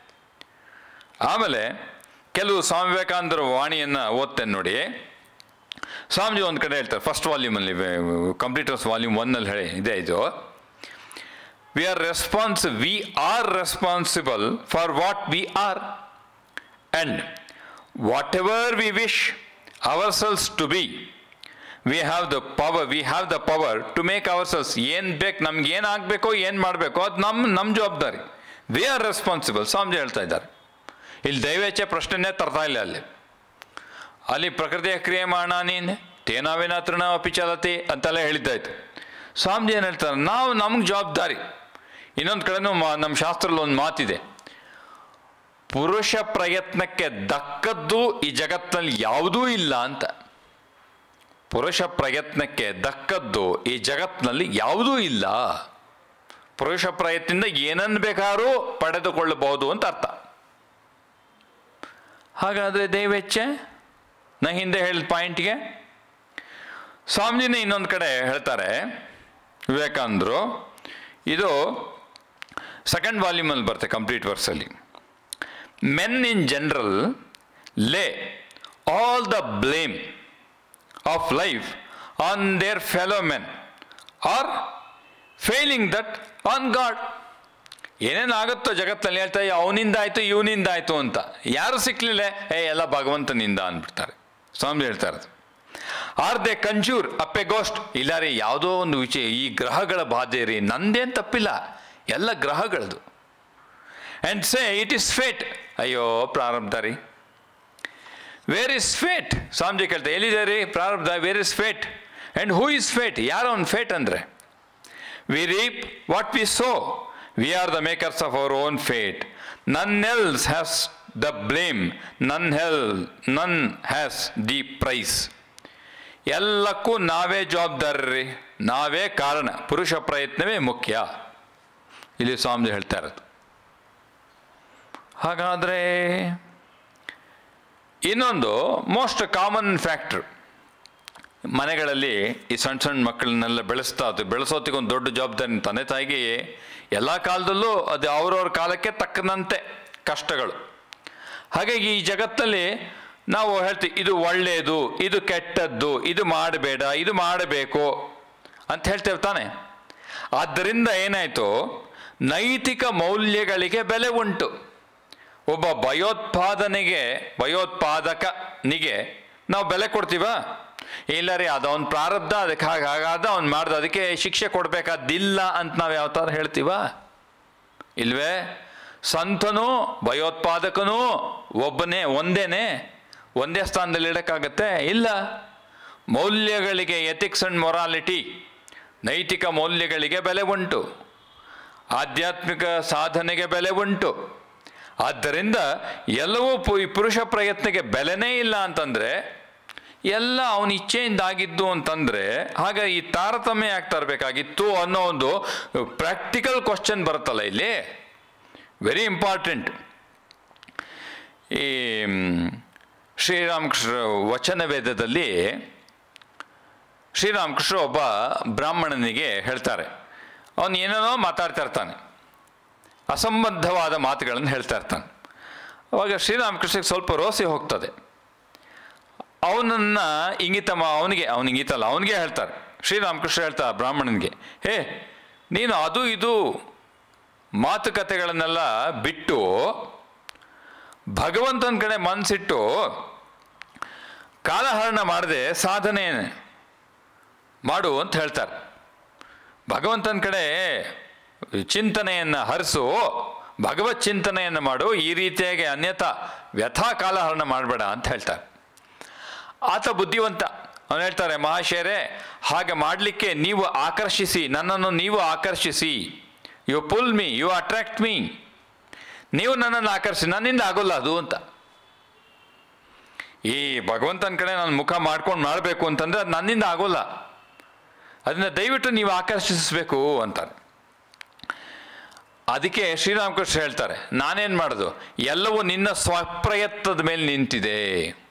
ಆಮೇಲೆ ಕೆಲವು ಸ್ವಾಮಿ ವಿವೇಕಾನಂದರ ವಾಣಿಯನ್ನು ಓದ್ತೇನೆ ನೋಡಿ ಸ್ವಾಮೀಜಿ ಒಂದು ಕಡೆ ಹೇಳ್ತಾರೆ ಫಸ್ಟ್ ವಾಲ್ಯೂಮಲ್ಲಿ ಕಂಪ್ಲೀಟರ್ಸ್ ವಾಲ್ಯೂಮ್ ಒನ್ನಲ್ಲಿ ಹೇಳಿ ಇದೆ ಇದು we are response we are responsible for what we are and whatever we wish ourselves to be we have the power we have the power to make ourselves ಏನು ಬೇಕು ನಮ್ಗೆ ಏನು ಆಗಬೇಕೋ ಏನು ಮಾಡಬೇಕೋ ಅದು ನಮ್ಮ ನಮ್ಮ ಜವಾಬ್ದಾರಿ ವಿ ಆರ್ ರೆಸ್ಪಾನ್ಸಿಬಲ್ ಸ್ವಾಮೀಜಿ ಹೇಳ್ತಾ ಇದ್ದಾರೆ ಇಲ್ಲಿ ದೈವೇಚ್ಛೆ ಪ್ರಶ್ನೆನೇ ತರ್ತಾ ಇಲ್ಲ ಅಲ್ಲಿ ಅಲ್ಲಿ ಪ್ರಕೃತಿಯ ಕ್ರಿಯೆ ಮಾಡ ನೀನು ತೇನಾವೇನ ತೃಣ ಅಪಿ ಚಲತೆ ಅಂತೆಲ್ಲ ಹೇಳಿದ್ದಾಯ್ತು ಸ್ವಾಮೀಜಿ ಏನು ಹೇಳ್ತಾರೆ ನಾವು ನಮ್ಗೆ ಜವಾಬ್ದಾರಿ ಇನ್ನೊಂದು ಕಡೆನೂ ಮಾ ನಮ್ಮ ಶಾಸ್ತ್ರದಲ್ಲಿ ಒಂದು ಮಾತಿದೆ ಪುರುಷ ಪ್ರಯತ್ನಕ್ಕೆ ದಕ್ಕದ್ದು ಈ ಜಗತ್ತಿನಲ್ಲಿ ಯಾವುದೂ ಇಲ್ಲ ಅಂತ ಪುರುಷ ಪ್ರಯತ್ನಕ್ಕೆ ದಕ್ಕದ್ದು ಈ ಜಗತ್ತಿನಲ್ಲಿ ಯಾವುದೂ ಇಲ್ಲ ಪುರುಷ ಪ್ರಯತ್ನದಿಂದ ಏನನ್ನು ಬೇಕಾದ್ರೂ ಪಡೆದುಕೊಳ್ಳಬಹುದು ಅಂತ ಅರ್ಥ ಹಾಗಾದರೆ ದೈವೆಚ್ಚೆ ನಾ ಹಿಂದೆ ಹೇಳಿದ ಪಾಯಿಂಟ್ಗೆ ಸ್ವಾಮೀಜಿನೇ ಇನ್ನೊಂದು ಕಡೆ ಹೇಳ್ತಾರೆ ವಿವೇಕಾನಂದರು ಇದು ಸೆಕೆಂಡ್ ವಾಲ್ಯೂಮಲ್ಲಿ ಬರುತ್ತೆ ಕಂಪ್ಲೀಟ್ ವರ್ಸಲ್ಲಿ men in general lay all the blame of life on their fellow men or failing that on God ಏನೇನು ಆಗುತ್ತೋ ಜಗತ್ತಲ್ಲಿ ಹೇಳ್ತಾ ಅವನಿಂದ ಆಯಿತು ಇವನಿಂದ ಆಯಿತು ಅಂತ ಯಾರು ಸಿಕ್ಕಲಿಲ್ಲ ಏ ಎಲ್ಲ ಭಗವಂತನಿಂದ ಅಂದ್ಬಿಡ್ತಾರೆ ಸ್ವಾಮಿ ಹೇಳ್ತಾ ಇರೋದು ಆರ್ ದೆ ಕಂಜೂರ್ ಅಪ್ಪೆ ಗೋಸ್ಟ್ ಇಲ್ಲ ರೀ ಯಾವುದೋ ಒಂದು ವಿಷಯ ಈ ಗ್ರಹಗಳ ಬಾಧೆ ರೀ ನಂದೇನು ತಪ್ಪಿಲ್ಲ ಎಲ್ಲ ಗ್ರಹಗಳದು and say it is fate ಅಯ್ಯೋ ಪ್ರಾರಬ್ಧ ರೀ ವೇರ್ ಇಸ್ ಫೇಟ್ ಸ್ವಾಮೀಜಿ ಕೇಳ್ತಾ ಎಲ್ಲಿದೆ ರೀ ಪ್ರಾರಬ್ಧ where is fate and who is fate ಯಾರೋ ಒಂದು ಫೇಟ್ ಅಂದರೆ we reap what we sow we are the makers of our own fate none else has the blame none else ನನ್ has the price ಎಲ್ಲಕ್ಕೂ ನಾವೇ ಜವಾಬ್ದಾರರಿ ನಾವೇ ಕಾರಣ ಪುರುಷ ಪ್ರಯತ್ನವೇ ಮುಖ್ಯ ಇಲ್ಲಿ ಸ್ವಾಮೀಜಿ ಹೇಳ್ತಾ ಇರೋದು ಹಾಗಾದರೆ ಇನ್ನೊಂದು ಮೋಸ್ಟ್ ಕಾಮನ್ ಫ್ಯಾಕ್ಟ್ರ್ ಮನೆಗಳಲ್ಲಿ ಈ ಸಣ್ಣ ಸಣ್ಣ ಮಕ್ಕಳನ್ನೆಲ್ಲ ಬೆಳೆಸ್ತಾ ಅದು ಬೆಳೆಸೋತಿಗೆ ಒಂದು ದೊಡ್ಡ ಜವಾಬ್ದಾರಿ ತಂದೆ ತಾಯಿಗೆ ಎಲ್ಲ ಕಾಲದಲ್ಲೂ ಅದು ಅವ್ರವ್ರ ಕಾಲಕ್ಕೆ ತಕ್ಕಂತೆ ಕಷ್ಟಗಳು ಹಾಗಾಗಿ ಈ ಜಗತ್ತಲ್ಲಿ ನಾವು ಹೇಳ್ತೀವಿ ಇದು ಒಳ್ಳೆಯದು ಇದು ಕೆಟ್ಟದ್ದು ಇದು ಮಾಡಬೇಡ ಇದು ಮಾಡಬೇಕು ಅಂತ ಹೇಳ್ತೇವೆ ತಾನೆ ಆದ್ದರಿಂದ ಏನಾಯಿತು ನೈತಿಕ ಮೌಲ್ಯಗಳಿಗೆ ಬೆಲೆ ಉಂಟು ಒಬ್ಬ ಭಯೋತ್ಪಾದನೆಗೆ ಭಯೋತ್ಪಾದಕನಿಗೆ ನಾವು ಬೆಲೆ ಕೊಡ್ತೀವಾ ಇಲ್ಲ ರೀ ಅದವನ್ ಪ್ರಾರಬ್ಧ ಅದಕ್ಕೆ ಹಾಗೆ ಹಾಗಾದ ಅವ್ನು ಮಾಡ್ದ ಅದಕ್ಕೆ ಶಿಕ್ಷೆ ಕೊಡಬೇಕಾದಿಲ್ಲ ಅಂತ ನಾವು ಯಾವ ಥರ ಹೇಳ್ತೀವ ಇಲ್ವೇ ಸಂತನೂ ಭಯೋತ್ಪಾದಕನೂ ಒಬ್ಬನೇ ಒಂದೇನೆ ಒಂದೇ ಸ್ಥಾನದಲ್ಲಿ ಇಡೋಕ್ಕಾಗತ್ತೆ ಇಲ್ಲ ಮೌಲ್ಯಗಳಿಗೆ ಎಥಿಕ್ಸ್ ಅಂಡ್ ಮೊರಾಲಿಟಿ ನೈತಿಕ ಮೌಲ್ಯಗಳಿಗೆ ಬೆಲೆ ಉಂಟು ಆಧ್ಯಾತ್ಮಿಕ ಸಾಧನೆಗೆ ಬೆಲೆ ಉಂಟು ಆದ್ದರಿಂದ ಎಲ್ಲವೂ ಪು- ಈ ಪುರುಷ ಪ್ರಯತ್ನಕ್ಕೆ ಬೆಲೆನೇ ಇಲ್ಲ ಅಂತಂದರೆ ಎಲ್ಲ ಅವನ ಇಚ್ಛೆಯಿಂದ ಆಗಿದ್ದು ಅಂತಂದರೆ ಹಾಗೆ ಈ ತಾರತಮ್ಯ ಯಾಕೆ ತರಬೇಕಾಗಿತ್ತು ಅನ್ನೋ ಒಂದು ಪ್ರಾಕ್ಟಿಕಲ್ ಕ್ವಶನ್ ಬರುತ್ತಲ್ಲ ಇಲ್ಲಿ ವೆರಿ ಇಂಪಾರ್ಟೆಂಟ್ ಈ ಮ್, ಶ್ರೀರಾಮಕೃಷ್ಣ ವಚನ ವೇದದಲ್ಲಿ ಶ್ರೀರಾಮಕೃಷ್ಣ ಒಬ್ಬ ಬ್ರಾಹ್ಮಣನಿಗೆ ಹೇಳ್ತಾರೆ ಅವನು ಏನೇನೋ ಮಾತಾಡ್ತಾ ಇರ್ತಾನೆ ಅಸಂಬದ್ಧವಾದ ಮಾತುಗಳನ್ನು ಹೇಳ್ತಾ ಇರ್ತಾನೆ ಅವಾಗ ಶ್ರೀರಾಮಕೃಷ್ಣಗೆ ಸ್ವಲ್ಪ ರೋಸಿ ಹೋಗ್ತದೆ ಅವನನ್ನು ಇಂಗಿತ ಮಾ ಅವನಿಗೆ ಅವನಿಗೆ ಇಂಗಿತಲ್ಲ ಅವನಿಗೆ ಹೇಳ್ತಾರೆ ಶ್ರೀರಾಮಕೃಷ್ಣ ಹೇಳ್ತಾರೆ ಬ್ರಾಹ್ಮಣನಿಗೆ ಹೇ ನೀನು ಅದು ಇದು ಮಾತುಕತೆಗಳನ್ನೆಲ್ಲ ಬಿಟ್ಟು ಭಗವಂತನ ಕಡೆ ಮನಸ್ಸಿಟ್ಟು ಕಾಲಹರಣ ಮಾಡದೆ ಸಾಧನೆ ಮಾಡು ಅಂತ ಹೇಳ್ತಾರೆ ಭಗವಂತನ ಕಡೆ ಚಿಂತನೆಯನ್ನು ಹರಿಸು ಭಗವತ್ ಚಿಂತನೆಯನ್ನು ಮಾಡು ಈ ರೀತಿಯಾಗಿ ಅನ್ಯಥಾ ವ್ಯಥಾ ಕಾಲಹರಣ ಮಾಡಬೇಡ ಅಂತ ಹೇಳ್ತಾರೆ ಆತ ಬುದ್ಧಿವಂತ ಅವನು ಹೇಳ್ತಾರೆ ಮಹಾಶಯರೇ ಹಾಗೆ ಮಾಡಲಿಕ್ಕೆ ನೀವು ಆಕರ್ಷಿಸಿ ನನ್ನನ್ನು ನೀವು ಆಕರ್ಷಿಸಿ you pull me you attract me ನೀವು ನನ್ನನ್ನು ಆಕರ್ಷಿಸಿ ನನ್ನಿಂದ ಆಗೋಲ್ಲ ಅದು ಅಂತ ಈ ಭಗವಂತನ ಕಡೆ ನಾನು ಮುಖ ಮಾಡ್ಕೊಂಡು ಮಾಡಬೇಕು ಅಂತಂದ್ರೆ ಅದು ನನ್ನಿಂದ ಆಗೋಲ್ಲ ಅದನ್ನ ದಯವಿಟ್ಟು ನೀವು ಆಕರ್ಷಿಸಬೇಕು ಅಂತಾರೆ ಅದಕ್ಕೆ ಶ್ರೀರಾಮಕೃಷ್ಣ ಹೇಳ್ತಾರೆ ನಾನೇನು ಮಾಡೋದು ಎಲ್ಲವೂ ನಿನ್ನ ಸ್ವಪ್ರಯತ್ನದ ಮೇಲೆ ನಿಂತಿದೆ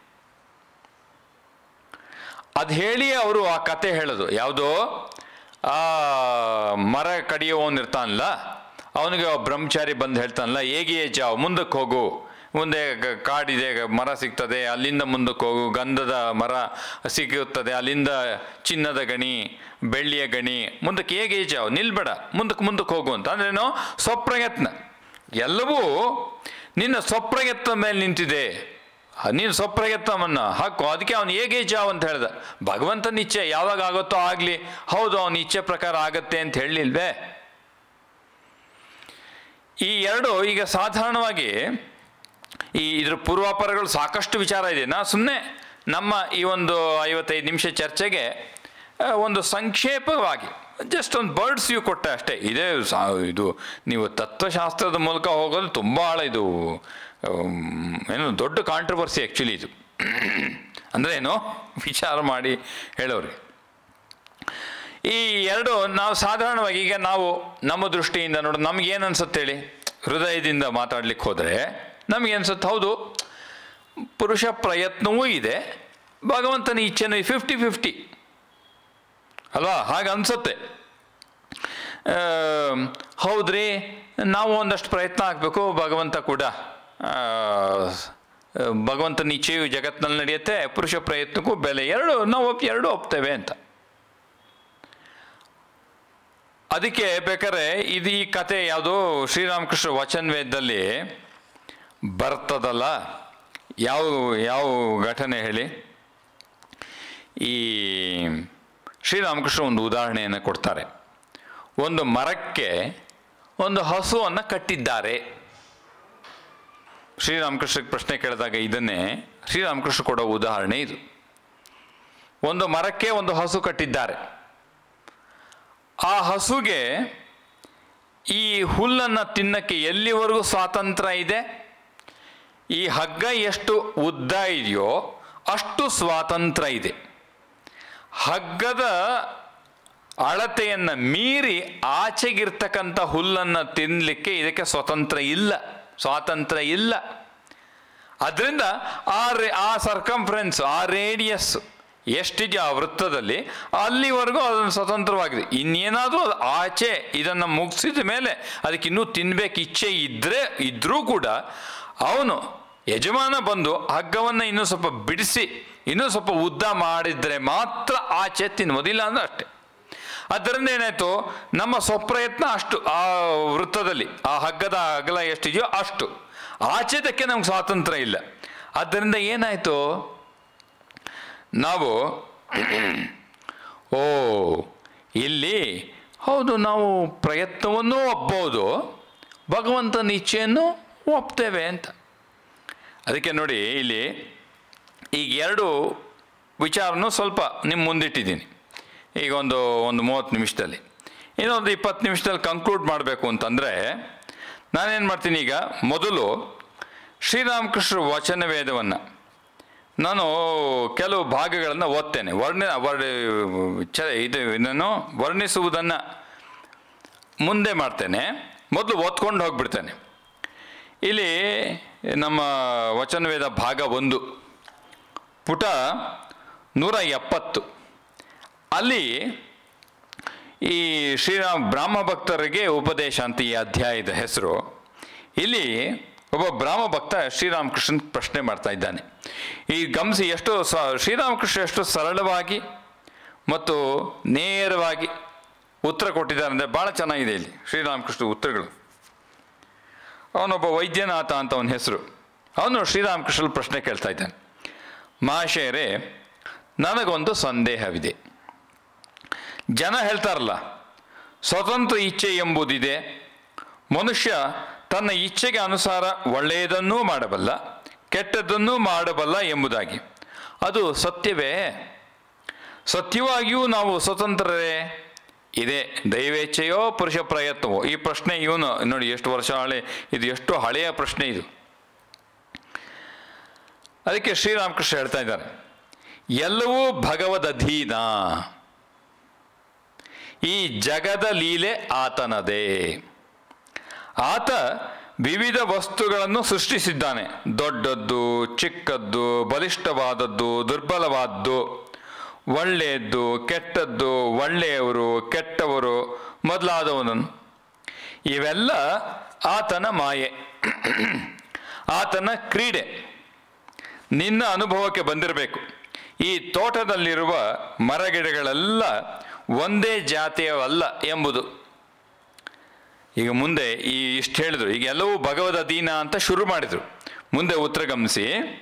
ಅದು ಹೇಳಿ ಅವರು ಆ ಕತೆ ಹೇಳೋದು ಯಾವುದೋ ಆ ಮರ ಕಡಿಯೋವನ್ ಇರ್ತಾನಲ್ಲ ಅವನಿಗೆ ಒಬ್ಬ ಬ್ರಹ್ಮಚಾರಿ ಬಂದು ಹೇಳ್ತಾನಲ್ಲ ಹೇಗೆ ಜಾವ್ ಮುಂದಕ್ಕೆ ಹೋಗು ಮುಂದೆ ಗ- ಕಾಡಿದೆ ಗ- ಮರ ಸಿಗ್ತದೆ ಅಲ್ಲಿಂದ ಮುಂದಕ್ಕೆ ಹೋಗು ಗಂಧದ ಮರ ಸಿಗುತ್ತದೆ ಅಲ್ಲಿಂದ ಚಿನ್ನದ ಗಣಿ ಬೆಳ್ಳಿಯ ಗಣಿ ಮುಂದಕ್ಕೆ ಹೇಗೆ ಜಾವ್ ನಿಲ್ಬೇಡ ಮುಂದಕ್ಕೆ ಮುಂದಕ್ಕೆ ಹೋಗು ಅಂತ ಅಂದ್ರೇನು ಸ್ವಪ್ರಯತ್ನ ಎಲ್ಲವೂ ನಿನ್ನ ಸ್ವಪ್ರಯತ್ನ ಮೇಲೆ ನಿಂತಿದೆ ಹ, ನೀನು ಸ್ವಪ್ರಯತ್ನವನ್ನು ಹಾಕು ಅದಕ್ಕೆ ಅವನು ಹೇಗೆ ಜಾವ್ ಅಂತ ಹೇಳ್ದ ಭಗವಂತನ ಇಚ್ಛೆ ಯಾವಾಗ ಆಗುತ್ತೋ ಆಗಲಿ ಹೌದು ಅವನ ಇಚ್ಛೆ ಪ್ರಕಾರ ಆಗತ್ತೆ ಅಂತ ಹೇಳಲಿಲ್ವೇ ಈ ಎರಡು ಈಗ ಸಾಧಾರಣವಾಗಿ ಈ ಇದ್ರ ಪೂರ್ವಾಪರಗಳು ಸಾಕಷ್ಟು ವಿಚಾರ ಇದೆ ನಾ ಸುಮ್ಮನೆ ನಮ್ಮ ಈ ಒಂದು ಐವತ್ತೈದು ನಿಮಿಷ ಚರ್ಚೆಗೆ ಆ, ಒಂದು ಸಂಕ್ಷೇಪವಾಗಿ ಜಸ್ಟ್ ಒಂದು ಬರ್ಡ್ಸ್ ವ್ಯೂ ಕೊಟ್ಟೆ ಅಷ್ಟೇ ಇದೇ ಸಾ ಇದು ನೀವು ತತ್ವಶಾಸ್ತ್ರದ ಮೂಲಕ ಹೋಗೋದು ತುಂಬ ಆಳ ಇದು ಆಮ್, ಏನು ದೊಡ್ಡ ಕಾಂಟ್ರವರ್ಸಿ ಆ್ಯಕ್ಚುಲಿ ಇದು ಅಂದರೆ ಏನು ವಿಚಾರ ಮಾಡಿ ಹೇಳೋರಿ ಈ ಎರಡು ನಾವು ಸಾಧಾರಣವಾಗಿ ಈಗ ನಾವು ನಮ್ಮ ದೃಷ್ಟಿಯಿಂದ ನೋಡಿ ನಮ್ಗೆ ಏನು ಅನ್ಸುತ್ತೆ ಹೇಳಿ ಹೃದಯದಿಂದ ಮಾತಾಡ್ಲಿಕ್ಕೆ ಹೋದರೆ ನಮ್ಗೆ ಅನ್ಸುತ್ತೆ ಹೌದು ಪುರುಷ ಪ್ರಯತ್ನವೂ ಇದೆ ಭಗವಂತನ ಇಚ್ಛೆನೂ ಫಿಫ್ಟಿ ಫಿಫ್ಟಿ ಅಲ್ವಾ ಹಾಗೆ ಅನ್ಸುತ್ತೆ ಆ, ಹೌದ್ರಿ ನಾವು ಒಂದಷ್ಟು ಪ್ರಯತ್ನ ಆಗಬೇಕು ಭಗವಂತ ಕೂಡ ಆ, ಭಗವಂತನ ಇಚ್ಛೆಯು ಜಗತ್ತಿನಲ್ಲಿ ನಡೆಯುತ್ತೆ ಪುರುಷ ಪ್ರಯತ್ನಕ್ಕೂ ಬೆಲೆ ಎರಡು ನಾವು ಒಪ್ ಎರಡು ಒಪ್ತೇವೆ ಅಂತ ಅದಕ್ಕೆ ಬೇಕಾದ್ರೆ ಇದು ಈ ಕತೆ ಯಾವುದು ಶ್ರೀರಾಮಕೃಷ್ಣ ವಚನ ವೇದದಲ್ಲಿ ಬರ್ತದಲ್ಲ ಯಾವ ಯಾವ ಘಟನೆ ಹೇಳಿ ಈ ಶ್ರೀರಾಮಕೃಷ್ಣ ಒಂದು ಉದಾಹರಣೆಯನ್ನು ಕೊಡ್ತಾರೆ ಒಂದು ಮರಕ್ಕೆ ಒಂದು ಹಸುವನ್ನು ಕಟ್ಟಿದ್ದಾರೆ ಶ್ರೀರಾಮಕೃಷ್ಣಕ್ಕೆ ಪ್ರಶ್ನೆ ಕೇಳಿದಾಗ ಇದನ್ನೇ ಶ್ರೀರಾಮಕೃಷ್ಣ ಕೊಡೋ ಉದಾಹರಣೆ ಇದು ಒಂದು ಮರಕ್ಕೆ ಒಂದು ಹಸು ಕಟ್ಟಿದ್ದಾರೆ ಆ ಹಸುಗೆ ಈ ಹುಲ್ಲನ್ನು ತಿನ್ನಕ್ಕೆ ಎಲ್ಲಿವರೆಗೂ ಸ್ವಾತಂತ್ರ್ಯ ಇದೆ ಈ ಹಗ್ಗ ಎಷ್ಟು ಉದ್ದ ಇದೆಯೋ ಅಷ್ಟು ಸ್ವಾತಂತ್ರ್ಯ ಇದೆ ಹಗ್ಗದ ಅಳತೆಯನ್ನು ಮೀರಿ ಆಚೆಗಿರ್ತಕ್ಕಂಥ ಹುಲ್ಲನ್ನು ತಿನ್ನಲಿಕ್ಕೆ ಇದಕ್ಕೆ ಸ್ವತಂತ್ರ ಇಲ್ಲ ಸ್ವಾತಂತ್ರ್ಯ ಇಲ್ಲ ಅದರಿಂದ ಆ ರೇ ಆ ಸರ್ಕಂಫರೆನ್ಸ್ ಆ ರೇಡಿಯಸ್ ಎಷ್ಟಿದೆಯೋ ಆ ವೃತ್ತದಲ್ಲಿ ಅಲ್ಲಿವರೆಗೂ ಅದನ್ನು ಸ್ವತಂತ್ರವಾಗಿದೆ ಇನ್ನೇನಾದರೂ ಅದು ಆಚೆ ಇದನ್ನು ಮುಗಿಸಿದ ಮೇಲೆ ಅದಕ್ಕೆ ಇನ್ನೂ ತಿನ್ಬೇಕು ಇಚ್ಛೆ ಇದ್ದರೆ ಇದ್ರೂ ಕೂಡ ಅವನು ಯಜಮಾನ ಬಂದು ಹಗ್ಗವನ್ನು ಇನ್ನೂ ಸ್ವಲ್ಪ ಬಿಡಿಸಿ ಇನ್ನೂ ಸ್ವಲ್ಪ ಉದ್ದ ಮಾಡಿದರೆ ಮಾತ್ರ ಆಚೆ ತಿನ್ಬೋದಿಲ್ಲ ಅಂದ್ರೆ ಅಷ್ಟೇ ಅದರಿಂದ ಏನಾಯ್ತು ನಮ್ಮ ಸ್ವಪ್ರಯತ್ನ ಅಷ್ಟು ಆ ವೃತ್ತದಲ್ಲಿ ಆ ಹಗ್ಗದ ಅಗಲ ಎಷ್ಟಿದೆಯೋ ಅಷ್ಟು ಆಚೆದಕ್ಕೆ ನಮ್ಗೆ ಸ್ವಾತಂತ್ರ್ಯ ಇಲ್ಲ ಆದ್ದರಿಂದ ಏನಾಯ್ತು ನಾವು ಓ ಇಲ್ಲಿ ಹೌದು ನಾವು ಪ್ರಯತ್ನವನ್ನೂ ಒಪ್ಬೋದು ಭಗವಂತನ ಇಚ್ಛೆಯನ್ನು ಒಪ್ತೇವೆ ಅಂತ ಅದಕ್ಕೆ ನೋಡಿ ಇಲ್ಲಿ ಈಗ ಎರಡು ವಿಚಾರನೂ ಸ್ವಲ್ಪ ನಿಮ್ಮ ಮುಂದಿಟ್ಟಿದ್ದೀನಿ ಈಗ ಒಂದು ಒಂದು ಮೂವತ್ತು ನಿಮಿಷದಲ್ಲಿ ಇನ್ನೊಂದು ಇಪ್ಪತ್ತು ನಿಮಿಷದಲ್ಲಿ ಕಂಕ್ಲೂಡ್ ಮಾಡಬೇಕು ಅಂತಂದರೆ ನಾನೇನು ಮಾಡ್ತೀನಿ ಈಗ ಮೊದಲು ಶ್ರೀರಾಮಕೃಷ್ಣ ವಚನ ವೇದವನ್ನು ನಾನು ಕೆಲವು ಭಾಗಗಳನ್ನು ಓದ್ತೇನೆ ವರ್ಣ ವರ್ಣ ಚ ಇದು ಇದನ್ನು ವರ್ಣಿಸುವುದನ್ನು ಮುಂದೆ ಮಾಡ್ತೇನೆ ಮೊದಲು ಓದ್ಕೊಂಡು ಹೋಗ್ಬಿಡ್ತೇನೆ ಇಲ್ಲಿ ನಮ್ಮ ವಚನವೇದ ಭಾಗ ಒಂದು ಪುಟ ನೂರ ಎಪ್ಪತ್ತು ಅಲ್ಲಿ ಈ ಶ್ರೀರಾಮ್ ಬ್ರಾಹ್ಮ ಭಕ್ತರಿಗೆ ಉಪದೇಶ ಅಂತ ಈ ಅಧ್ಯಾಯದ ಹೆಸರು ಇಲ್ಲಿ ಒಬ್ಬ ಬ್ರಾಹ್ಮ ಭಕ್ತ ಶ್ರೀರಾಮಕೃಷ್ಣನ್ ಪ್ರಶ್ನೆ ಮಾಡ್ತಾ ಇದ್ದಾನೆ ಈ ಗಮನಿಸಿ ಎಷ್ಟು ಸ ಶ್ರೀರಾಮಕೃಷ್ಣ ಎಷ್ಟು ಸರಳವಾಗಿ ಮತ್ತು ನೇರವಾಗಿ ಉತ್ತರ ಕೊಟ್ಟಿದ್ದಾರೆ ಅಂದರೆ ಭಾಳ ಚೆನ್ನಾಗಿದೆ ಇಲ್ಲಿ ಶ್ರೀರಾಮಕೃಷ್ಣ ಉತ್ತರಗಳು ಅವನೊಬ್ಬ ವೈದ್ಯನಾಥ ಅಂತ ಅವನ ಹೆಸರು ಅವನು ಶ್ರೀರಾಮಕೃಷ್ಣ ಪ್ರಶ್ನೆ ಕೇಳ್ತಾ ಇದ್ದಾನೆ ಮಹಾಶಯರೇ ನನಗೊಂದು ಸಂದೇಹವಿದೆ ಜನ ಹೇಳ್ತಾರಲ್ಲ ಸ್ವತಂತ್ರ ಇಚ್ಛೆ ಎಂಬುದಿದೆ ಮನುಷ್ಯ ತನ್ನ ಇಚ್ಛೆಗೆ ಅನುಸಾರ ಒಳ್ಳೆಯದನ್ನೂ ಮಾಡಬಲ್ಲ ಕೆಟ್ಟದ್ದನ್ನೂ ಮಾಡಬಲ್ಲ ಎಂಬುದಾಗಿ ಅದು ಸತ್ಯವೇ ಸತ್ಯವಾಗಿಯೂ ನಾವು ಸ್ವತಂತ್ರರೇ ಇದೆ ದೈವೇಚ್ಛೆಯೋ ಪುರುಷ ಪ್ರಯತ್ನವೋ ಈ ಪ್ರಶ್ನೆ ಇವನು ನೋಡಿ ಎಷ್ಟು ವರ್ಷ ಹಳೆ ಇದು ಎಷ್ಟು ಹಳೆಯ ಪ್ರಶ್ನೆ ಇದು ಅದಕ್ಕೆ ಶ್ರೀರಾಮಕೃಷ್ಣ ಹೇಳ್ತಾ ಇದ್ದಾರೆ ಎಲ್ಲವೂ ಭಗವದ್ ಅಧೀನ ಈ ಜಗದ ಲೀಲೆ ಆತನದೇ ಆತ ವಿವಿಧ ವಸ್ತುಗಳನ್ನು ಸೃಷ್ಟಿಸಿದ್ದಾನೆ ದೊಡ್ಡದ್ದು ಚಿಕ್ಕದ್ದು ಬಲಿಷ್ಠವಾದದ್ದು ದುರ್ಬಲವಾದ್ದು ಒಳ್ಳೆಯದ್ದು ಕೆಟ್ಟದ್ದು ಒಳ್ಳೆಯವರು ಕೆಟ್ಟವರು ಮೊದಲಾದವನನ್ನು ಇವೆಲ್ಲ ಆತನ ಮಾಯೆ ಆತನ ಕ್ರೀಡೆ ನಿನ್ನ ಅನುಭವಕ್ಕೆ ಬಂದಿರಬೇಕು ಈ ತೋಟದಲ್ಲಿರುವ ಮರಗಿಡಗಳೆಲ್ಲ ಒಂದೇ ಜಾತಿಯವಲ್ಲ ಎಂಬುದು ಈಗ ಮುಂದೆ ಈ ಇಷ್ಟು ಹೇಳಿದ್ರು ಈಗ ಎಲ್ಲವೂ ಭಗವದ್ ಅಧೀನ ಅಂತ ಶುರು ಮಾಡಿದರು ಮುಂದೆ ಉತ್ತರ ಗಮನಿಸಿ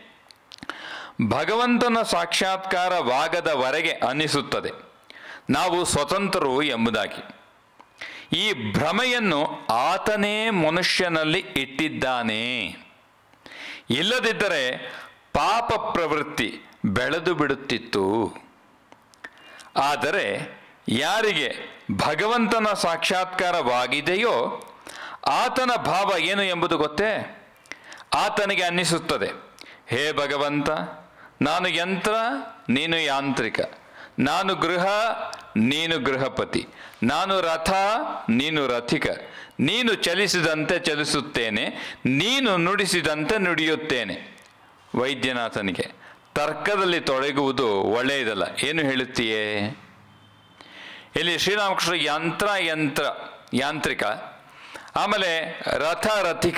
ಭಗವಂತನ ಸಾಕ್ಷಾತ್ಕಾರವಾಗದವರೆಗೆ ಅನ್ನಿಸುತ್ತದೆ ನಾವು ಸ್ವತಂತ್ರರು ಎಂಬುದಾಗಿ ಈ ಭ್ರಮೆಯನ್ನು ಆತನೇ ಮನುಷ್ಯನಲ್ಲಿ ಇಟ್ಟಿದ್ದಾನೆ ಇಲ್ಲದಿದ್ದರೆ ಪಾಪ ಪ್ರವೃತ್ತಿ ಬೆಳೆದು ಬಿಡುತ್ತಿತ್ತು ಆದರೆ ಯಾರಿಗೆ ಭಗವಂತನ ಸಾಕ್ಷಾತ್ಕಾರವಾಗಿದೆಯೋ ಆತನ ಭಾವ ಏನು ಎಂಬುದು ಗೊತ್ತೇ ಆತನಿಗೆ ಅನ್ನಿಸುತ್ತದೆ ಹೇ ಭಗವಂತ ನಾನು ಯಂತ್ರ ನೀನು ಯಾಂತ್ರಿಕ ನಾನು ಗೃಹ ನೀನು ಗೃಹಪತಿ ನಾನು ರಥ ನೀನು ರಥಿಕ ನೀನು ಚಲಿಸಿದಂತೆ ಚಲಿಸುತ್ತೇನೆ ನೀನು ನುಡಿಸಿದಂತೆ ನುಡಿಯುತ್ತೇನೆ ವೈದ್ಯನಾಥನಿಗೆ ತರ್ಕದಲ್ಲಿ ತೊಡಗುವುದು ಒಳ್ಳೆಯದಲ್ಲ ಏನು ಹೇಳುತ್ತೀಯೇ ಇಲ್ಲಿ ಶ್ರೀರಾಮಕೃಷ್ಣ ಯಂತ್ರ ಯಂತ್ರ ಯಾಂತ್ರಿಕ ಆಮೇಲೆ ರಥ ರಥಿಕ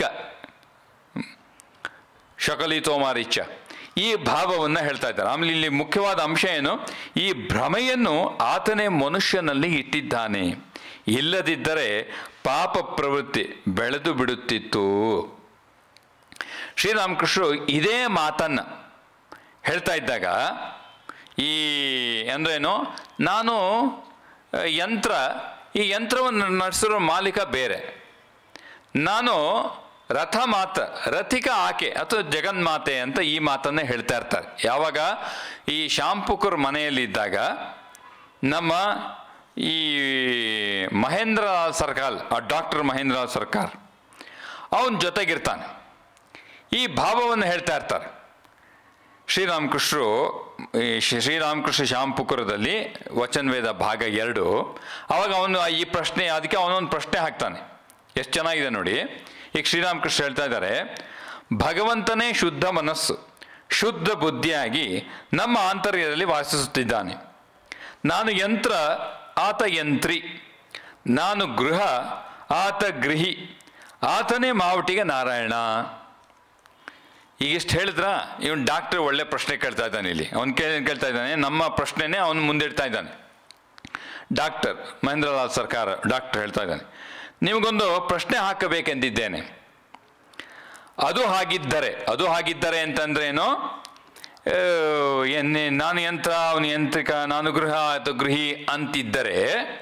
ಶಕಲಿತೋಮಾರಿಚ ಈ ಭಾವವನ್ನು ಹೇಳ್ತಾ ಇದ್ದಾರೆ ಆಮೇಲೆ ಇಲ್ಲಿ ಮುಖ್ಯವಾದ ಅಂಶ ಏನು ಈ ಭ್ರಮೆಯನ್ನು ಆತನೇ ಮನುಷ್ಯನಲ್ಲಿ ಇಟ್ಟಿದ್ದಾನೆ ಇಲ್ಲದಿದ್ದರೆ ಪಾಪ ಪ್ರವೃತ್ತಿ ಬೆಳೆದು ಬಿಡುತ್ತಿತ್ತು ಶ್ರೀರಾಮಕೃಷ್ಣರು ಇದೇ ಮಾತನ್ನು ಹೇಳ್ತಾ ಇದ್ದಾಗ ಈ ಅಂದ್ರೇನು ನಾನು ಆ, ಯಂತ್ರ ಈ ಯಂತ್ರವನ್ನು ನಡೆಸಿರೋ ಮಾಲೀಕ ಬೇರೆ ನಾನು ರಥ ಮಾತ್ರ ರಥಿಕ ಆಕೆ ಅಥವಾ ಜಗನ್ಮಾತೆ ಅಂತ ಈ ಮಾತನ್ನೇ ಹೇಳ್ತಾ ಇರ್ತಾರೆ ಯಾವಾಗ ಈ ಶಾಂಪುಕರ್ ಮನೆಯಲ್ಲಿದ್ದಾಗ ನಮ್ಮ ಈ ಮಹೇಂದ್ರ ಸರ್ಕಾರ್ ಡಾಕ್ಟರ್ ಮಹೇಂದ್ರ ಸರ್ಕಾರ್ ಅವನ ಜೊತೆಗಿರ್ತಾನೆ ಈ ಭಾವವನ್ನು ಹೇಳ್ತಾ ಇರ್ತಾರೆ ಶ್ರೀರಾಮಕೃಷ್ಣರು ಈ ಶ್ರೀ- ಶ್ರೀರಾಮಕೃಷ್ಣ ಶ್ಯಾಮಪುಕುರದಲ್ಲಿ ವಚನವೇದ ಭಾಗ ಎರಡು ಅವಾಗ ಅವನು ಈ ಪ್ರಶ್ನೆ ಅದಕ್ಕೆ ಅವನೊಂದು ಪ್ರಶ್ನೆ ಹಾಕ್ತಾನೆ ಎಷ್ಟು ಚೆನ್ನಾಗಿದೆ ನೋಡಿ ಈಗ ಶ್ರೀರಾಮಕೃಷ್ಣ ಹೇಳ್ತಾ ಇದ್ದಾರೆ ಭಗವಂತನೇ ಶುದ್ಧ ಮನಸ್ಸು ಶುದ್ಧ ಬುದ್ಧಿಯಾಗಿ ನಮ್ಮ ಆಂತರ್ಯದಲ್ಲಿ ವಾಸಿಸುತ್ತಿದ್ದಾನೆ ನಾನು ಯಂತ್ರ ಆತ ಯಂತ್ರಿ ನಾನು ಗೃಹ ಆತ ಗೃಹಿ ಆತನೇ ಮಾವಟಿಗೆ ನಾರಾಯಣ ಈಗಿಷ್ಟು ಹೇಳಿದ್ರ ಇವನು ಡಾಕ್ಟರ್ ಒಳ್ಳೆ ಪ್ರಶ್ನೆ ಕೇಳ್ತಾ ಇದ್ದಾನೆ ಇಲ್ಲಿ ಅವನು ಕೇಳಿ ಕೇಳ್ತಾ ಇದ್ದಾನೆ ನಮ್ಮ ಪ್ರಶ್ನೆನೇ ಅವನು ಮುಂದಿಡ್ತಾ ಇದ್ದಾನೆ ಡಾಕ್ಟರ್ ಮಹೇಂದ್ರಲಾಲ್ ಸರ್ಕಾರ ಡಾಕ್ಟರ್ ಹೇಳ್ತಾ ಇದ್ದಾನೆ ನಿಮಗೊಂದು ಪ್ರಶ್ನೆ ಹಾಕಬೇಕೆಂದಿದ್ದೇನೆ ಅದು ಹಾಗಿದ್ದರೆ ಅದು ಹಾಗಿದ್ದರೆ ಅಂತಂದ್ರೇನು ಆ, ಎನ್ನೆ ನಾನು ಯಂತ್ರ ಅವನು ಯಂತ್ರಿಕ ನಾನು ಗೃಹ ಅಥವಾ ಗೃಹಿ ಅಂತಿದ್ದರೆ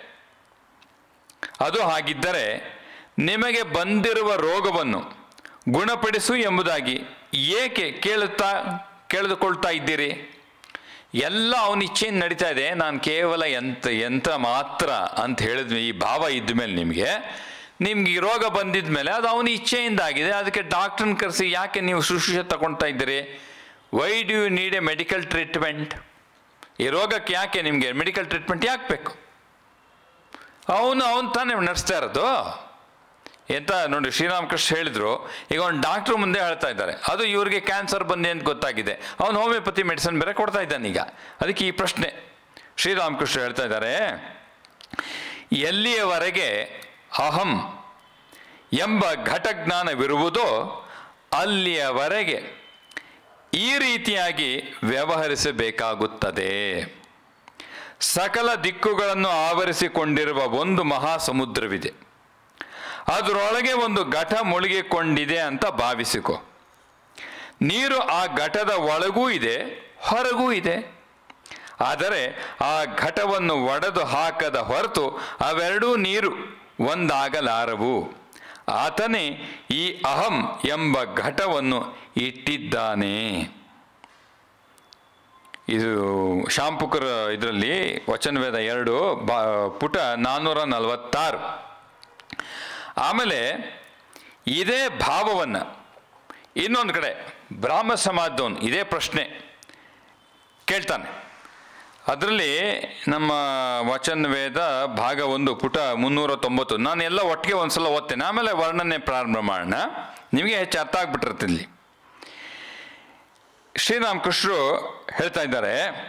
ಅದು ಹಾಗಿದ್ದರೆ ನಿಮಗೆ ಬಂದಿರುವ ರೋಗವನ್ನು ಗುಣಪಡಿಸು ಎಂಬುದಾಗಿ ಏಕೆ ಕೇಳುತ್ತಾ ಕೇಳಿದುಕೊಳ್ತಾ ಇದ್ದೀರಿ ಎಲ್ಲ ಅವನ ಇಚ್ಛೆಯಿಂದ ನಡೀತಾ ಇದೆ ನಾನು ಕೇವಲ ಯಂತ್ರ ಯಂತ್ರ ಮಾತ್ರ ಅಂತ ಹೇಳಿದ್ವಿ ಈ ಭಾವ ಇದ್ದ ಮೇಲೆ ನಿಮಗೆ ನಿಮ್ಗೆ ಈ ರೋಗ ಬಂದಿದ ಮೇಲೆ ಅದು ಅವನ ಇಚ್ಛೆಯಿಂದ ಆಗಿದೆ ಅದಕ್ಕೆ ಡಾಕ್ಟ್ರನ್ನ ಕರೆಸಿ ಯಾಕೆ ನೀವು ಶುಶ್ರೂಷೆ ತಗೊಳ್ತಾ ಇದ್ದೀರಿ why do you need a medical treatment ಈ ರೋಗಕ್ಕೆ ಯಾಕೆ ನಿಮಗೆ ಮೆಡಿಕಲ್ ಟ್ರೀಟ್ಮೆಂಟ್ ಯಾಕೆ ಬೇಕು ಅವನು ಅವನು ತಾನೇ ನಡೆಸ್ತಾ ಇರೋದು ಎಂತ ನೋಡಿ ಶ್ರೀರಾಮಕೃಷ್ಣ ಹೇಳಿದ್ರು ಈಗ ಒಂದು ಡಾಕ್ಟ್ರು ಮುಂದೆ ಹೇಳ್ತಾ ಇದ್ದಾರೆ ಅದು ಇವ್ರಿಗೆ ಕ್ಯಾನ್ಸರ್ ಬಂದೆ ಅಂತ ಗೊತ್ತಾಗಿದೆ ಅವನು ಹೋಮಿಯೋಪತಿ ಮೆಡಿಸಿನ್ ಬೇರೆ ಕೊಡ್ತಾ ಇದ್ದಾನೆ ಈಗ ಅದಕ್ಕೆ ಈ ಪ್ರಶ್ನೆ ಶ್ರೀರಾಮಕೃಷ್ಣ ಹೇಳ್ತಾ ಇದ್ದಾರೆ ಎಲ್ಲಿಯವರೆಗೆ ಅಹಂ ಎಂಬ ಘಟಜ್ಞಾನವಿರುವುದೋ ಅಲ್ಲಿಯವರೆಗೆ ಈ ರೀತಿಯಾಗಿ ವ್ಯವಹರಿಸಬೇಕಾಗುತ್ತದೆ ಸಕಲ ದಿಕ್ಕುಗಳನ್ನು ಆವರಿಸಿಕೊಂಡಿರುವ ಒಂದು ಮಹಾ ಸಮುದ್ರವಿದೆ ಅದರೊಳಗೆ ಒಂದು ಘಟ ಮುಳುಗಿಕೊಂಡಿದೆ ಅಂತ ಭಾವಿಸಿಕೊ ನೀರು ಆ ಘಟದ ಒಳಗೂ ಇದೆ ಹೊರಗೂ ಇದೆ ಆದರೆ ಆ ಘಟವನ್ನು ಒಡೆದು ಹಾಕದ ಹೊರತು ಅವೆರಡೂ ನೀರು ಒಂದಾಗಲಾರವು ಆತನೇ ಈ ಅಹಂ ಎಂಬ ಘಟವನ್ನು ಇಟ್ಟಿದ್ದಾನೆ ಇದು ಶಾಂಪುಕರ ಇದರಲ್ಲಿ ವಚನವೇದ ಎರಡು ಬಾ ಪುಟ ನಾನ್ನೂರ ನಲವತ್ತಾರು ಆಮೇಲೆ ಇದೇ ಭಾವವನ್ನು ಇನ್ನೊಂದು ಕಡೆ ಬ್ರಾಹ್ಮ ಸಮಾಜದವನು ಇದೇ ಪ್ರಶ್ನೆ ಕೇಳ್ತಾನೆ ಅದರಲ್ಲಿ ನಮ್ಮ ವಚನ ವೇದ ಭಾಗ ಒಂದು ಪುಟ ಮುನ್ನೂರ ತೊಂಬತ್ತು ನಾನು ಎಲ್ಲ ಒಟ್ಟಿಗೆ ಒಂದ್ಸಲ ಓದ್ತೇನೆ ಆಮೇಲೆ ವರ್ಣನೆ ಪ್ರಾರಂಭ ಮಾಡೋಣ ನಿಮಗೆ ಹೆಚ್ಚು ಅರ್ಥ ಆಗ್ಬಿಟ್ಟಿರುತ್ತೆ ಇಲ್ಲಿ ಶ್ರೀರಾಮಕೃಷ್ಣರು ಹೇಳ್ತಾ ಇದ್ದಾರೆ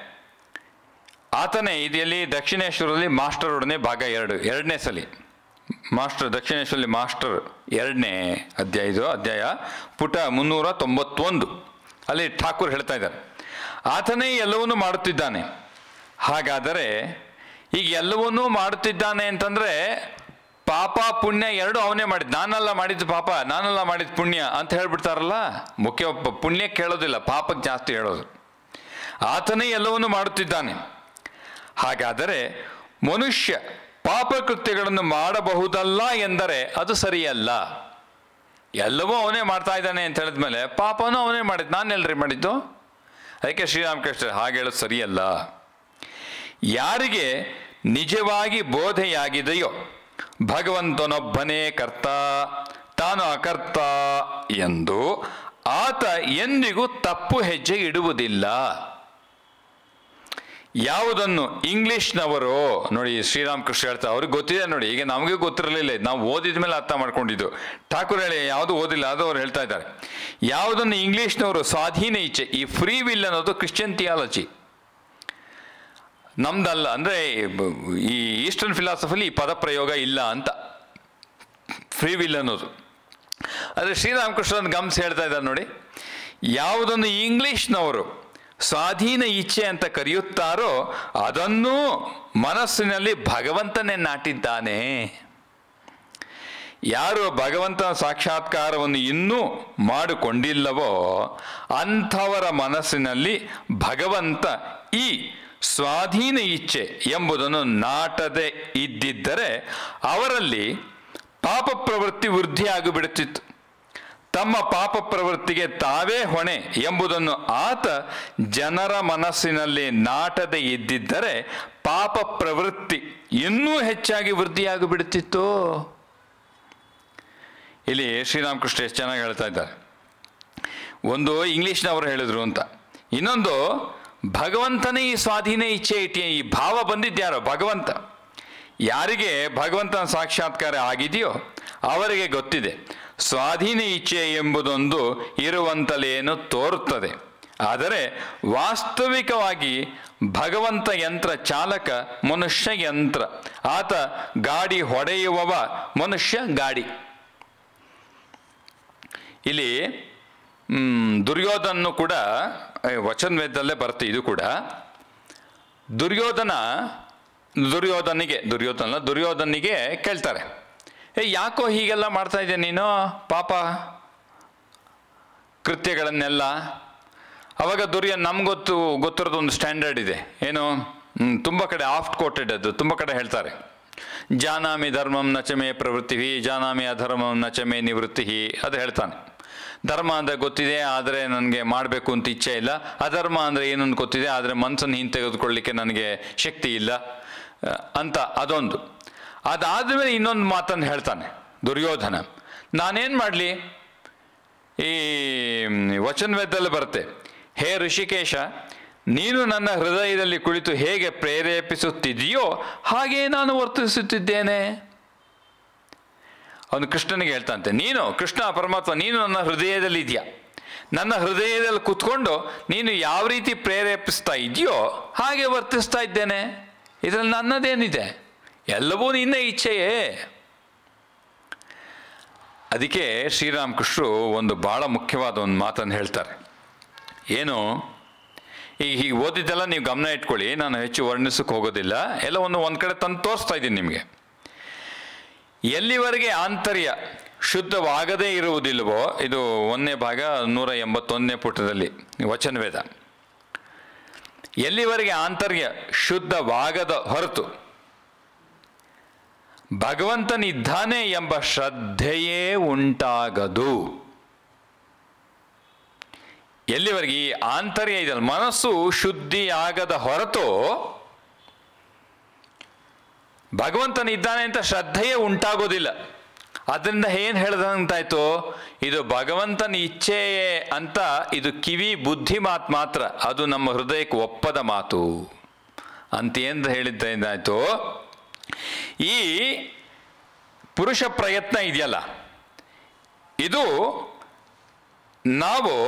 ಆತನೇ ಇದೆಯಲ್ಲಿ ದಕ್ಷಿಣೇಶ್ವರಲ್ಲಿ ಮಾಸ್ಟರ್ ಒಡನೆ ಭಾಗ ಎರಡು ಎರಡನೇ ಸಲಿ ಮಾಸ್ಟರ್ ದಕ್ಷಿಣೇಶ್ವರಲ್ಲಿ ಮಾಸ್ಟರ್ ಎರಡನೇ ಅಧ್ಯಾಯ ಇದು ಅಧ್ಯಾಯ ಪುಟ ಮುನ್ನೂರ ತೊಂಬತ್ತೊಂದು ಅಲ್ಲಿ ಠಾಕೂರ್ ಹೇಳ್ತಾ ಇದ್ದಾರೆ ಆತನೇ ಎಲ್ಲವನ್ನೂ ಮಾಡುತ್ತಿದ್ದಾನೆ ಹಾಗಾದರೆ ಈಗ ಎಲ್ಲವನ್ನೂ ಮಾಡುತ್ತಿದ್ದಾನೆ ಅಂತಂದ್ರೆ ಪಾಪ ಪುಣ್ಯ ಎರಡು ಅವನೇ ಮಾಡಿದ್ ನಾನಲ್ಲ ಮಾಡಿದ್ದು ಪಾಪ ನಾನಲ್ಲ ಮಾಡಿದ ಪುಣ್ಯ ಅಂತ ಹೇಳ್ಬಿಡ್ತಾರಲ್ಲ ಮುಖ್ಯ ಪ- ಪುಣ್ಯ ಕೇಳೋದಿಲ್ಲ ಪಾಪಕ್ಕೆ ಜಾಸ್ತಿ ಹೇಳೋದು ಆತನೇ ಎಲ್ಲವನ್ನೂ ಮಾಡುತ್ತಿದ್ದಾನೆ ಹಾಗಾದರೆ ಮನುಷ್ಯ ಪಾಪಕೃತ್ಯಗಳನ್ನು ಮಾಡಬಹುದಲ್ಲ ಎಂದರೆ ಅದು ಸರಿಯಲ್ಲ ಎಲ್ಲವೂ ಅವನೇ ಮಾಡ್ತಾ ಇದ್ದಾನೆ ಅಂತ ಹೇಳಿದ್ಮೇಲೆ ಪಾಪನೂ ಅವನೇ ಮಾಡಿದ್ದು ನಾನೆಲ್ರಿ ಮಾಡಿದ್ದು ಅದಕ್ಕೆ ಶ್ರೀರಾಮಕೃಷ್ಣ ಹಾಗೆ ಹೇಳೋದು ಸರಿಯಲ್ಲ ಯಾರಿಗೆ ನಿಜವಾಗಿ ಬೋಧೆಯಾಗಿದೆಯೋ ಭಗವಂತನೊಬ್ಬನೇ ಕರ್ತ ತಾನು ಅಕರ್ತ ಎಂದು ಆತ ಎಂದಿಗೂ ತಪ್ಪು ಹೆಜ್ಜೆ ಇಡುವುದಿಲ್ಲ ಯಾವುದನ್ನು ಇಂಗ್ಲಿಷ್ನವರು ನೋಡಿ ಶ್ರೀರಾಮಕೃಷ್ಣ ಹೇಳ್ತಾರೆ ಅವ್ರಿಗೆ ಗೊತ್ತಿದೆ ನೋಡಿ ಈಗ ನಮಗೆ ಗೊತ್ತಿರಲಿಲ್ಲ ಇದು. ನಾವು ಓದಿದ ಮೇಲೆ ಅರ್ಥ ಮಾಡ್ಕೊಂಡಿದ್ದು ಠಾಕೂರ್ ಹೇಳಿ ಯಾವುದು ಓದಿಲ್ಲ ಅದು ಅವ್ರು ಹೇಳ್ತಾ ಇದ್ದಾರೆ ಯಾವುದನ್ನು ಇಂಗ್ಲಿಷ್ನವರು ಸ್ವಾಧೀನ ಇಚ್ಛೆ ಈ ಫ್ರೀ ವಿಲ್ ಅನ್ನೋದು ಕ್ರಿಶ್ಚಿಯನ್ ಥಿಯಾಲಜಿ ನಮ್ದಲ್ಲ ಅಂದರೆ ಈ ಈಸ್ಟರ್ನ್ ಫಿಲಾಸಫಿಲಿ ಈ ಪದ ಪ್ರಯೋಗ ಇಲ್ಲ ಅಂತ ಫ್ರೀ ವಿಲ್ ಅನ್ನೋದು ಆದರೆ ಶ್ರೀರಾಮಕೃಷ್ಣನ್ ಗಮನಿಸಿ ಹೇಳ್ತಾ ಇದ್ದಾರೆ ನೋಡಿ ಯಾವುದನ್ನು ಇಂಗ್ಲಿಷ್ನವರು ಸ್ವಾಧೀನ ಇಚ್ಛೆ ಅಂತ ಕರೆಯುತ್ತಾರೋ ಅದನ್ನೂ ಮನಸ್ಸಿನಲ್ಲಿ ಭಗವಂತನೇ ನಾಟಿದ್ದಾನೆ ಯಾರು ಭಗವಂತನ ಸಾಕ್ಷಾತ್ಕಾರವನ್ನು ಇನ್ನೂ ಮಾಡಿಕೊಂಡಿಲ್ಲವೋ ಅಂಥವರ ಮನಸ್ಸಿನಲ್ಲಿ ಭಗವಂತ ಈ ಸ್ವಾಧೀನ ಇಚ್ಛೆ ಎಂಬುದನ್ನು ನಾಟದೆ ಇದ್ದಿದ್ದರೆ ಅವರಲ್ಲಿ ಪಾಪ ಪ್ರವೃತ್ತಿ ವೃದ್ಧಿಯಾಗಿಬಿಡುತ್ತಿತ್ತು ತಮ್ಮ ಪಾಪ ಪ್ರವೃತ್ತಿಗೆ ತಾವೇ ಹೊಣೆ ಎಂಬುದನ್ನು ಆತ ಜನರ ಮನಸ್ಸಿನಲ್ಲಿ ನಾಟದೆ ಇದ್ದಿದ್ದರೆ ಪಾಪ ಪ್ರವೃತ್ತಿ ಇನ್ನೂ ಹೆಚ್ಚಾಗಿ ವೃದ್ಧಿಯಾಗಿಬಿಡುತ್ತಿತ್ತು ಇಲ್ಲಿ ಶ್ರೀರಾಮಕೃಷ್ಣ ಎಷ್ಟು ಚೆನ್ನಾಗಿ ಹೇಳ್ತಾ ಇದ್ದಾರೆ ಒಂದು ಇಂಗ್ಲಿಷ್ನವರು ಹೇಳಿದ್ರು ಅಂತ ಇನ್ನೊಂದು ಭಗವಂತನೇ ಈ ಸ್ವಾಧೀನ ಇಚ್ಛೆ ಇಟ್ಟಿ ಈ ಭಾವ ಬಂದಿದ್ಯಾರೋ ಭಗವಂತ ಯಾರಿಗೆ ಭಗವಂತನ ಸಾಕ್ಷಾತ್ಕಾರ ಆಗಿದೆಯೋ ಅವರಿಗೆ ಗೊತ್ತಿದೆ ಸ್ವಾಧೀನ ಇಚ್ಛೆ ಎಂಬುದೊಂದು ಇರುವಂತಲೇನು ತೋರುತ್ತದೆ ಆದರೆ ವಾಸ್ತವಿಕವಾಗಿ ಭಗವಂತ ಯಂತ್ರ ಚಾಲಕ ಮನುಷ್ಯ ಯಂತ್ರ ಆತ ಗಾಡಿ ಹೊಡೆಯುವವ ಮನುಷ್ಯ ಗಾಡಿ ಇಲ್ಲಿ ಮ್, ದುರ್ಯೋಧನ್ನು ಕೂಡ ಏ, ವಚನ ವೇದದಲ್ಲೇ ಬರುತ್ತೆ ಇದು ಕೂಡ ದುರ್ಯೋಧನ ದುರ್ಯೋಧನಿಗೆ ದುರ್ಯೋಧನ ಅಲ್ಲ, ದುರ್ಯೋಧನಿಗೆ ಕೇಳ್ತಾರೆ ಏ ಯಾಕೋ ಹೀಗೆಲ್ಲ ಮಾಡ್ತಾ ಇದ್ದೆ ನೀನು ಪಾಪ ಕೃತ್ಯಗಳನ್ನೆಲ್ಲ ಅವಾಗ ದುರ್ಯ ನಮ್ಗೊತ್ತು ಗೊತ್ತಿರೋದು ಒಂದು ಸ್ಟ್ಯಾಂಡರ್ಡ್ ಇದೆ ಏನು ಹ್ಮ್, ತುಂಬ ಕಡೆ ಆಫ್ಟ್ ಕೋಟೆಡ್ ಅದು ತುಂಬ ಕಡೆ ಹೇಳ್ತಾರೆ ಜಾನಾಮಿ ಧರ್ಮಂ ನಚಮೇ ಪ್ರವೃತ್ತಿ ಜಾನಾಮಿ ಅಧರ್ಮಂ ನಚಮೇ ನಿವೃತ್ತಿ ಅದು ಹೇಳ್ತಾನೆ ಧರ್ಮ ಅಂದರೆ ಗೊತ್ತಿದೆ ಆದರೆ ನನಗೆ ಮಾಡಬೇಕು ಅಂತ ಇಚ್ಛೆ ಇಲ್ಲ ಅಧರ್ಮ ಅಂದರೆ ಏನನ್ನು ಗೊತ್ತಿದೆ ಆದರೆ ಮನಸ್ಸನ್ನು ಹಿಂತೆಗೆದುಕೊಳ್ಳಿಕ್ಕೆ ನನಗೆ ಶಕ್ತಿ ಇಲ್ಲ ಆ, ಅಂತ ಅದೊಂದು ಅದಾದಮೇಲೆ ಇನ್ನೊಂದು ಮಾತನ್ನು ಹೇಳ್ತಾನೆ ದುರ್ಯೋಧನ ನಾನೇನು ಮಾಡಲಿ ಈ ವಚನವೇದದಲ್ಲಿ ಬರುತ್ತೆ ಹೇ ಋಷಿಕೇಶ ನೀನು ನನ್ನ ಹೃದಯದಲ್ಲಿ ಕುಳಿತು ಹೇಗೆ ಪ್ರೇರೇಪಿಸುತ್ತಿದೆಯೋ ಹಾಗೇ ನಾನು ವರ್ತಿಸುತ್ತಿದ್ದೇನೆ ಅವನು ಕೃಷ್ಣನಿಗೆ ಹೇಳ್ತಾನಂತೆ ನೀನು ಕೃಷ್ಣ ಪರಮಾತ್ಮ ನೀನು ನನ್ನ ಹೃದಯದಲ್ಲಿ ಇದೆಯಾ ನನ್ನ ಹೃದಯದಲ್ಲಿ ಕುತ್ಕೊಂಡು ನೀನು ಯಾವ ರೀತಿ ಪ್ರೇರೇಪಿಸ್ತಾ ಇದೆಯೋ ಹಾಗೆ ವರ್ತಿಸ್ತಾ ಇದ್ದೇನೆ ಇದರಲ್ಲಿ ನನ್ನದೇನಿದೆ ಎಲ್ಲವೂ ನಿನ್ನ ಇಚ್ಛೆಯೇ ಅದಕ್ಕೆ ಶ್ರೀರಾಮಕೃಷ್ಣರು ಒಂದು ಭಾಳ ಮುಖ್ಯವಾದ ಒಂದು ಮಾತನ್ನು ಹೇಳ್ತಾರೆ ಏನು ಈಗ ಹೀಗೆ ಓದಿದ್ದೆಲ್ಲ ನೀವು ಗಮನ ಇಟ್ಕೊಳ್ಳಿ ನಾನು ಹೆಚ್ಚು ವರ್ಣಿಸಕ್ಕೆ ಹೋಗೋದಿಲ್ಲ ಎಲ್ಲ ಒಂದು ಒಂದು ಕಡೆ ತಂದು ತೋರಿಸ್ತಾ ಇದ್ದೀನಿ ನಿಮಗೆ ಎಲ್ಲಿವರೆಗೆ ಆಂತರ್ಯ ಶುದ್ಧವಾಗದೇ ಇರುವುದಿಲ್ವೋ ಇದು ಒಂದನೇ ಭಾಗ ನೂರ ಎಂಬತ್ತೊಂದನೇ ಪುಟದಲ್ಲಿ ವಚನವೇದ ಎಲ್ಲಿವರೆಗೆ ಆಂತರ್ಯ ಶುದ್ಧವಾಗದ ಹೊರತು ಭಗವಂತನಿದ್ದಾನೆ ಎಂಬ ಶ್ರದ್ಧೆಯೇ ಉಂಟಾಗದು ಎಲ್ಲಿವರೆಗೆ ಈ ಆಂತರ್ಯ ಇದೆಯಲ್ಲ ಮನಸ್ಸು ಶುದ್ಧಿಯಾಗದ ಹೊರತು ಭಗವಂತನಿದ್ದಾನೆ ಅಂತ ಶ್ರದ್ಧೆಯೇ ಉಂಟಾಗೋದಿಲ್ಲ ಅದರಿಂದ ಏನು ಹೇಳ್ದಂತಾಯ್ತು ಇದು ಭಗವಂತನ ಇಚ್ಛೆಯೇ ಅಂತ ಇದು ಕಿವಿ ಬುದ್ಧಿ ಮಾತು ಮಾತ್ರ ಅದು ನಮ್ಮ ಹೃದಯಕ್ಕೆ ಒಪ್ಪದ ಮಾತು ಅಂತ ಏನು ಹೇಳಿದ್ದಾಯ್ತು ಈ ಪುರುಷ ಪ್ರಯತ್ನ ಇದೆಯಲ್ಲ ಇದು ನಾವು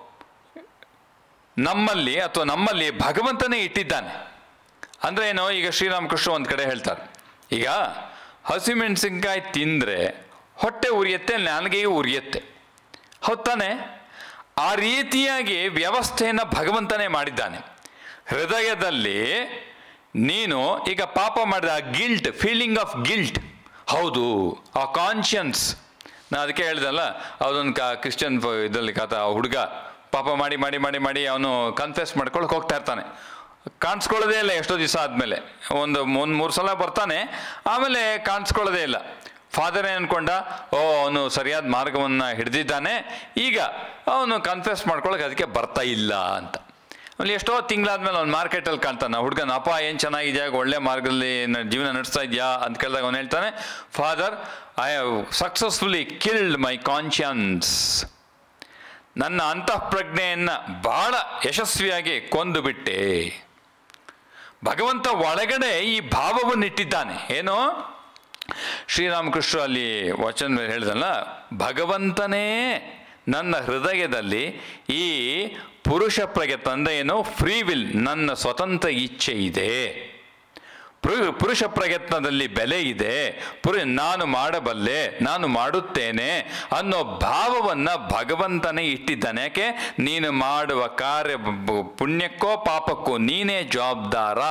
ನಮ್ಮಲ್ಲಿ ಅಥವಾ ನಮ್ಮಲ್ಲಿ ಭಗವಂತನೇ ಇಟ್ಟಿದ್ದಾನೆ ಅಂದರೆ ಏನೋ ಈಗ ಶ್ರೀರಾಮಕೃಷ್ಣ ಒಂದು ಕಡೆ ಹೇಳ್ತಾರೆ ಈಗ ಹಸಿಮೆಣಸಿನ್ಕಾಯಿ ತಿಂದರೆ ಹೊಟ್ಟೆ ಉರಿಯುತ್ತೆ ನಾಲಿಗೆಯೂ ಉರಿಯುತ್ತೆ ಹೊತ್ತಾನೆ ಆ ರೀತಿಯಾಗಿ ವ್ಯವಸ್ಥೆಯನ್ನು ಭಗವಂತನೇ ಮಾಡಿದ್ದಾನೆ ಹೃದಯದಲ್ಲಿ ನೀನು ಈಗ ಪಾಪ ಮಾಡಿದ ಗಿಲ್ಟ್ ಫೀಲಿಂಗ್ ಆಫ್ ಗಿಲ್ಟ್ ಹೌದು ಆ ಕಾನ್ಷಿಯನ್ಸ್ ನಾ ಅದಕ್ಕೆ ಹೇಳ್ದಲ್ಲ ಅದೊಂದು ಕಾ ಕ್ರಿಶ್ಚಿಯನ್ ಇದರಲ್ಲಿ ಕಾತ ಹುಡುಗ ಪಾಪ ಮಾಡಿ ಮಾಡಿ ಮಾಡಿ ಮಾಡಿ ಅವನು ಕನ್ಫೆಸ್ ಮಾಡ್ಕೊಳಕ್ಕೆ ಹೋಗ್ತಾ ಇರ್ತಾನೆ ಕಾಣಿಸ್ಕೊಳ್ಳೋದೇ ಇಲ್ಲ ಎಷ್ಟೋ ದಿವಸ ಆದಮೇಲೆ ಒಂದು ಒಂದು ಮೂರು ಸಲ ಬರ್ತಾನೆ ಆಮೇಲೆ ಕಾಣಿಸ್ಕೊಳ್ಳೋದೇ ಇಲ್ಲ ಫಾದರ್ ಏನು ಅನ್ಕೊಂಡ ಓ ಅವನು ಸರಿಯಾದ ಮಾರ್ಗವನ್ನು ಹಿಡಿದಿದ್ದಾನೆ ಈಗ ಅವನು ಕನ್ಫೆಸ್ ಮಾಡ್ಕೊಳಕ್ಕೆ ಅದಕ್ಕೆ ಬರ್ತಾ ಇಲ್ಲ ಅಂತ ಅಲ್ಲಿ ಎಷ್ಟೋ ತಿಂಗಳಾದ್ಮೇಲೆ ಅವ್ನು ಮಾರ್ಕೆಟಲ್ಲಿ ಕಾಣ್ತಾನೆ ಹುಡುಗನ ಅಪ್ಪ ಏನು ಚೆನ್ನಾಗಿದೆಯಾ ಒಳ್ಳೆ ಮಾರ್ಗದಲ್ಲಿ ನ- ಜೀವನ ನಡೆಸ್ತಾ ಇದೆಯಾ ಅಂತ ಕೇಳಿದಾಗ ಅವನು ಹೇಳ್ತಾನೆ father I have successfully killed my conscience ನನ್ನ ಅಂತಃಪ್ರಜ್ಞೆಯನ್ನು ಬಹಳ ಯಶಸ್ವಿಯಾಗಿ ಕೊಂದು ಬಿಟ್ಟೆ ಭಗವಂತ ಒಳಗಡೆ ಈ ಭಾವವನ್ನು ಇಟ್ಟಿದ್ದಾನೆ ಏನು ಶ್ರೀರಾಮಕೃಷ್ಣ ಅಲ್ಲಿ ವಚನ ಹೇಳಿದಲ್ಲ ಭಗವಂತನೇ ನನ್ನ ಹೃದಯದಲ್ಲಿ ಈ ಪುರುಷ ಪ್ರಯತ್ನ ಅಂದ್ರೆ ಏನು ಫ್ರೀ ವಿಲ್ ನನ್ನ ಸ್ವತಂತ್ರ ಇಚ್ಛೆ ಇದೆ ಪುರು- ಪುರುಷ ಪ್ರಯತ್ನದಲ್ಲಿ ಬೆಲೆ ಇದೆ ಪುರು ನಾನು ಮಾಡಬಲ್ಲೆ ನಾನು ಮಾಡುತ್ತೇನೆ ಅನ್ನೋ ಭಾವವನ್ನು ಭಗವಂತನೇ ಇಟ್ಟಿದ್ದಾನೆ ಯಾಕೆ ನೀನು ಮಾಡುವ ಕಾರ್ಯ ಬ- ಬ- ಪುಣ್ಯಕ್ಕೋ ಪಾಪಕ್ಕೋ ನೀನೇ ಜವಾಬ್ದಾರ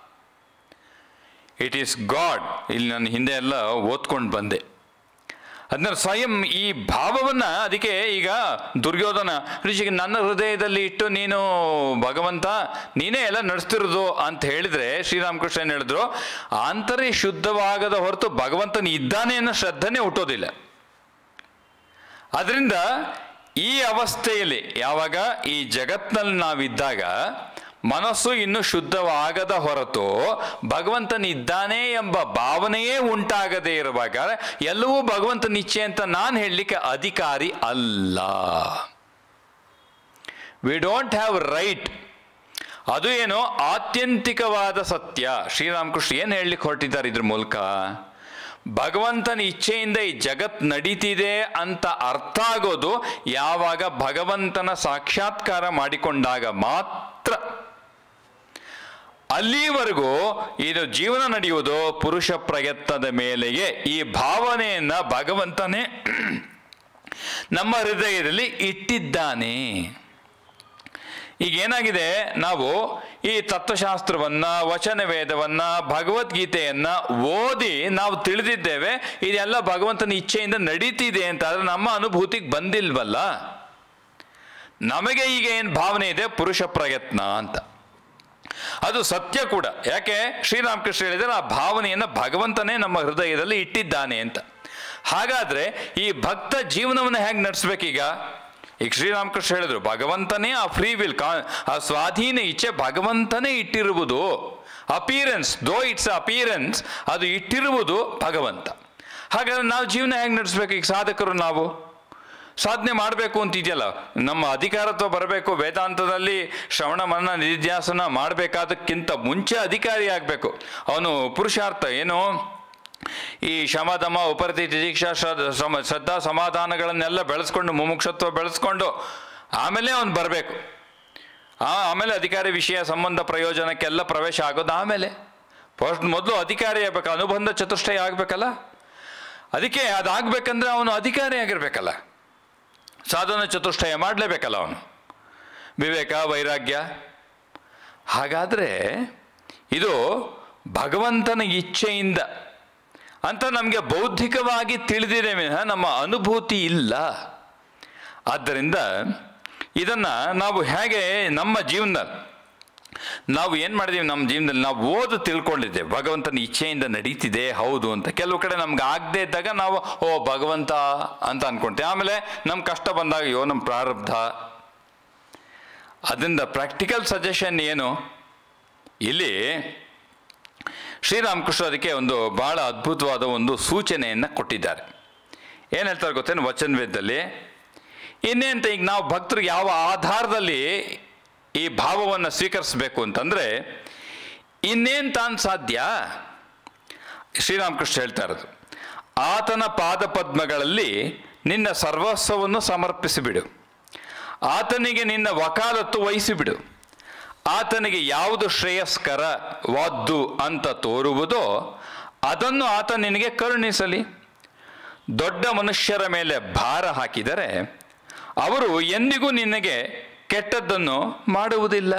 ಇಟ್ ಈಸ್ ಗಾಡ್ ಇಲ್ಲಿ ನಾನು ಹಿಂದೆ ಎಲ್ಲ ಓದ್ಕೊಂಡು ಬಂದೆ ಅದನ್ನ ಸ್ವಯಂ ಈ ಭಾವವನ್ನು ಅದಕ್ಕೆ ಈಗ ದುರ್ಯೋಧನ ಋಷಿಗೆ ನನ್ನ ಹೃದಯದಲ್ಲಿ ಇಟ್ಟು ನೀನು ಭಗವಂತ ನೀನೇ ಎಲ್ಲ ನಡೆಸ್ತಿರೋದು ಅಂತ ಹೇಳಿದ್ರೆ ಶ್ರೀರಾಮಕೃಷ್ಣ ಏನು ಹೇಳಿದ್ರು ಆಂತರ್ಯ ಶುದ್ಧವಾಗದ ಹೊರತು ಭಗವಂತನ ಇದ್ದಾನೆ ಅನ್ನೋ ಶ್ರದ್ಧೆನೇ ಹುಟ್ಟೋದಿಲ್ಲ ಅದರಿಂದ ಈ ಅವಸ್ಥೆಯಲ್ಲಿ ಯಾವಾಗ ಈ ಜಗತ್ನಲ್ಲಿ ನಾವಿದ್ದಾಗ ಮನಸ್ಸು ಇನ್ನು ಶುದ್ಧವಾಗದ ಹೊರತು ಭಗವಂತನಿದ್ದಾನೆ ಎಂಬ ಭಾವನೆಯೇ ಉಂಟಾಗದೇ ಇರುವಾಗ ಎಲ್ಲವೂ ಭಗವಂತನ ಇಚ್ಛೆ ಅಂತ ನಾನು ಹೇಳಲಿಕ್ಕೆ ಅಧಿಕಾರಿ ಅಲ್ಲ ವಿ ಡೋಂಟ್ ಹ್ಯಾವ್ ರೈಟ್ ಅದು ಏನೋ ಆತ್ಯಂತಿಕವಾದ ಸತ್ಯ ಶ್ರೀರಾಮಕೃಷ್ಣ ಏನು ಹೇಳಲಿಕ್ಕೆ ಹೊರಟಿದ್ದಾರೆ ಇದ್ರ ಮೂಲಕ ಭಗವಂತನ ಇಚ್ಛೆಯಿಂದ ಈ ಜಗತ್ ನಡೀತಿದೆ ಅಂತ ಅರ್ಥ ಆಗೋದು ಯಾವಾಗ ಭಗವಂತನ ಸಾಕ್ಷಾತ್ಕಾರ ಮಾಡಿಕೊಂಡಾಗ ಮಾತ್ರ ಅಲ್ಲಿವರೆಗೂ ಇದು ಜೀವನ ನಡೆಯುವುದು ಪುರುಷ ಪ್ರಯತ್ನದ ಮೇಲೆಯೇ ಈ ಭಾವನೆಯನ್ನ ಭಗವಂತನೇ ನಮ್ಮ ಹೃದಯದಲ್ಲಿ ಇಟ್ಟಿದ್ದಾನೆ ಈಗ ಏನಾಗಿದೆ ನಾವು ಈ ತತ್ವಶಾಸ್ತ್ರವನ್ನ ವಚನ ವೇದವನ್ನ ಭಗವದ್ಗೀತೆಯನ್ನ ಓದಿ ನಾವು ತಿಳಿದಿದ್ದೇವೆ ಇದೆಲ್ಲ ಭಗವಂತನ ಇಚ್ಛೆಯಿಂದ ನಡೀತಿದೆ ಅಂತ ಆದ್ರೆ ನಮ್ಮ ಅನುಭೂತಿಗೆ ಬಂದಿಲ್ವಲ್ಲ ನಮಗೆ ಈಗ ಏನು ಭಾವನೆ ಇದೆ ಪುರುಷ ಪ್ರಯತ್ನ ಅಂತ ಅದು ಸತ್ಯ ಕೂಡ ಯಾಕೆ ಶ್ರೀರಾಮಕೃಷ್ಣ ಹೇಳಿದರೆ ಆ ಭಾವನೆಯನ್ನು ಭಗವಂತನೇ ನಮ್ಮ ಹೃದಯದಲ್ಲಿ ಇಟ್ಟಿದ್ದಾನೆ ಅಂತ ಹಾಗಾದ್ರೆ ಈ ಭಕ್ತ ಜೀವನವನ್ನು ಹೇಗೆ ನಡೆಸ್ಬೇಕೀಗ ಈಗ ಶ್ರೀರಾಮಕೃಷ್ಣ ಹೇಳಿದ್ರು ಭಗವಂತನೇ ಆ ಫ್ರೀ ವಿಲ್ ಕಾ ಆ ಸ್ವಾಧೀನ ಇಚ್ಛೆ ಭಗವಂತನೇ ಇಟ್ಟಿರುವುದು ಅಪಿಯರೆನ್ಸ್ ದೋ ಇಟ್ಸ್ ಅಪಿಯರೆನ್ಸ್ ಅದು ಇಟ್ಟಿರುವುದು ಭಗವಂತ ಹಾಗಾದ್ರೆ ನಾವು ಜೀವನ ಹೇಗೆ ನಡೆಸ್ಬೇಕು ಈಗ ಸಾಧಕರು ನಾವು ಸಾಧನೆ ಮಾಡಬೇಕು ಅಂತ ಇದೆಯಲ್ಲ ನಮ್ಮ ಅಧಿಕಾರತ್ವ ಬರಬೇಕು ವೇದಾಂತದಲ್ಲಿ ಶ್ರವಣ ಮನನ ನಿಧಿಧ್ಯಾಸನ ಮಾಡಬೇಕಾದಕ್ಕಿಂತ ಮುಂಚೆ ಅಧಿಕಾರಿ ಆಗಬೇಕು ಅವನು ಪುರುಷಾರ್ಥ ಏನು ಈ ಶಮದಮ ಉಪರತಿ ತಿದೀಕ್ಷಾ ಶ್ರದ್ಧ- ಸಮ ಶ್ರದ್ಧಾ ಸಮಾಧಾನಗಳನ್ನೆಲ್ಲ ಬೆಳೆಸ್ಕೊಂಡು ಮುಮುಕ್ಷತ್ವ ಬೆಳೆಸ್ಕೊಂಡು ಆಮೇಲೆ ಅವನು ಬರಬೇಕು ಆಮೇಲೆ ಅಧಿಕಾರಿ ವಿಷಯ ಸಂಬಂಧ ಪ್ರಯೋಜನಕ್ಕೆಲ್ಲ ಪ್ರವೇಶ ಆಗೋದು ಆಮೇಲೆ ಫಸ್ಟ್ ಮೊದಲು ಅಧಿಕಾರಿ ಆಗಬೇಕು ಅನುಬಂಧ ಚತುಷ್ಟಯ ಆಗಬೇಕಲ್ಲ ಅದಕ್ಕೆ ಅದಾಗಬೇಕಂದ್ರೆ ಅವನು ಅಧಿಕಾರಿ ಆಗಿರ್ಬೇಕಲ್ಲ ಸಾಧನ ಚತುಷ್ಟಯ ಮಾಡಲೇಬೇಕಲ್ಲ ಅವನು ವಿವೇಕ ವೈರಾಗ್ಯ ಹಾಗಾದರೆ ಇದು ಭಗವಂತನ ಇಚ್ಛೆಯಿಂದ ಅಂತ ನಮಗೆ ಬೌದ್ಧಿಕವಾಗಿ ತಿಳಿದಿದೆ ವಿನಃ ನಮ್ಮ ಅನುಭೂತಿ ಇಲ್ಲ ಆದ್ದರಿಂದ ಇದನ್ನು ನಾವು ಹೇಗೆ ನಮ್ಮ ಜೀವನದಲ್ಲಿ ನಾವು ಏನು ಮಾಡಿದೀವಿ ನಮ್ಮ ಜೀವನದಲ್ಲಿ ನಾವು ಓದು ತಿಳ್ಕೊಂಡಿದ್ದೇವೆ ಭಗವಂತನ ಇಚ್ಛೆಯಿಂದ ನಡೀತಿದೆ ಹೌದು ಅಂತ ಕೆಲವು ಕಡೆ ನಮ್ಗೆ ಆಗದೆ ಇದ್ದಾಗ ನಾವು ಓ ಭಗವಂತ ಅಂತ ಅನ್ಕೊಂತೇವೆ ಆಮೇಲೆ ನಮ್ಮ ಕಷ್ಟ ಬಂದಾಗ ಅಯ್ಯೋ ನಮ್ಮ ಪ್ರಾರಬ್ಧ ಅದರಿಂದ ಪ್ರಾಕ್ಟಿಕಲ್ ಸಜೆಷನ್ ಏನು ಇಲ್ಲಿ ಶ್ರೀರಾಮಕೃಷ್ಣ ಅದಕ್ಕೆ ಒಂದು ಬಹಳ ಅದ್ಭುತವಾದ ಒಂದು ಸೂಚನೆಯನ್ನು ಕೊಟ್ಟಿದ್ದಾರೆ ಏನು ಹೇಳ್ತಾರೆ ಗೊತ್ತೇನು ವಚನ ವೇದದಲ್ಲಿ ಇನ್ನೇಂತ ಈಗ ನಾವು ಭಕ್ತರಿಗೆ ಯಾವ ಆಧಾರದಲ್ಲಿ ಈ ಭಾವವನ್ನು ಸ್ವೀಕರಿಸಬೇಕು ಅಂತಂದರೆ ಇನ್ನೇನು ತಾನು ಸಾಧ್ಯ ಶ್ರೀರಾಮಕೃಷ್ಣ ಹೇಳ್ತಾ ಇರೋದು ಆತನ ಪಾದಪದ್ಮಗಳಲ್ಲಿ ನಿನ್ನ ಸರ್ವಸ್ವವನ್ನು ಸಮರ್ಪಿಸಿಬಿಡು ಆತನಿಗೆ ನಿನ್ನ ವಕಾಲತ್ತು ವಹಿಸಿಬಿಡು ಆತನಿಗೆ ಯಾವುದು ಶ್ರೇಯಸ್ಕರ ವಾದ್ದು ಅಂತ ತೋರುವುದೋ ಅದನ್ನು ಆತ ನಿನಗೆ ಕರುಣಿಸಲಿ ದೊಡ್ಡ ಮನುಷ್ಯರ ಮೇಲೆ ಭಾರ ಹಾಕಿದರೆ ಅವರು ಎಂದಿಗೂ ನಿನಗೆ ಕೆಟ್ಟದ್ದನ್ನು ಮಾಡುವುದಿಲ್ಲ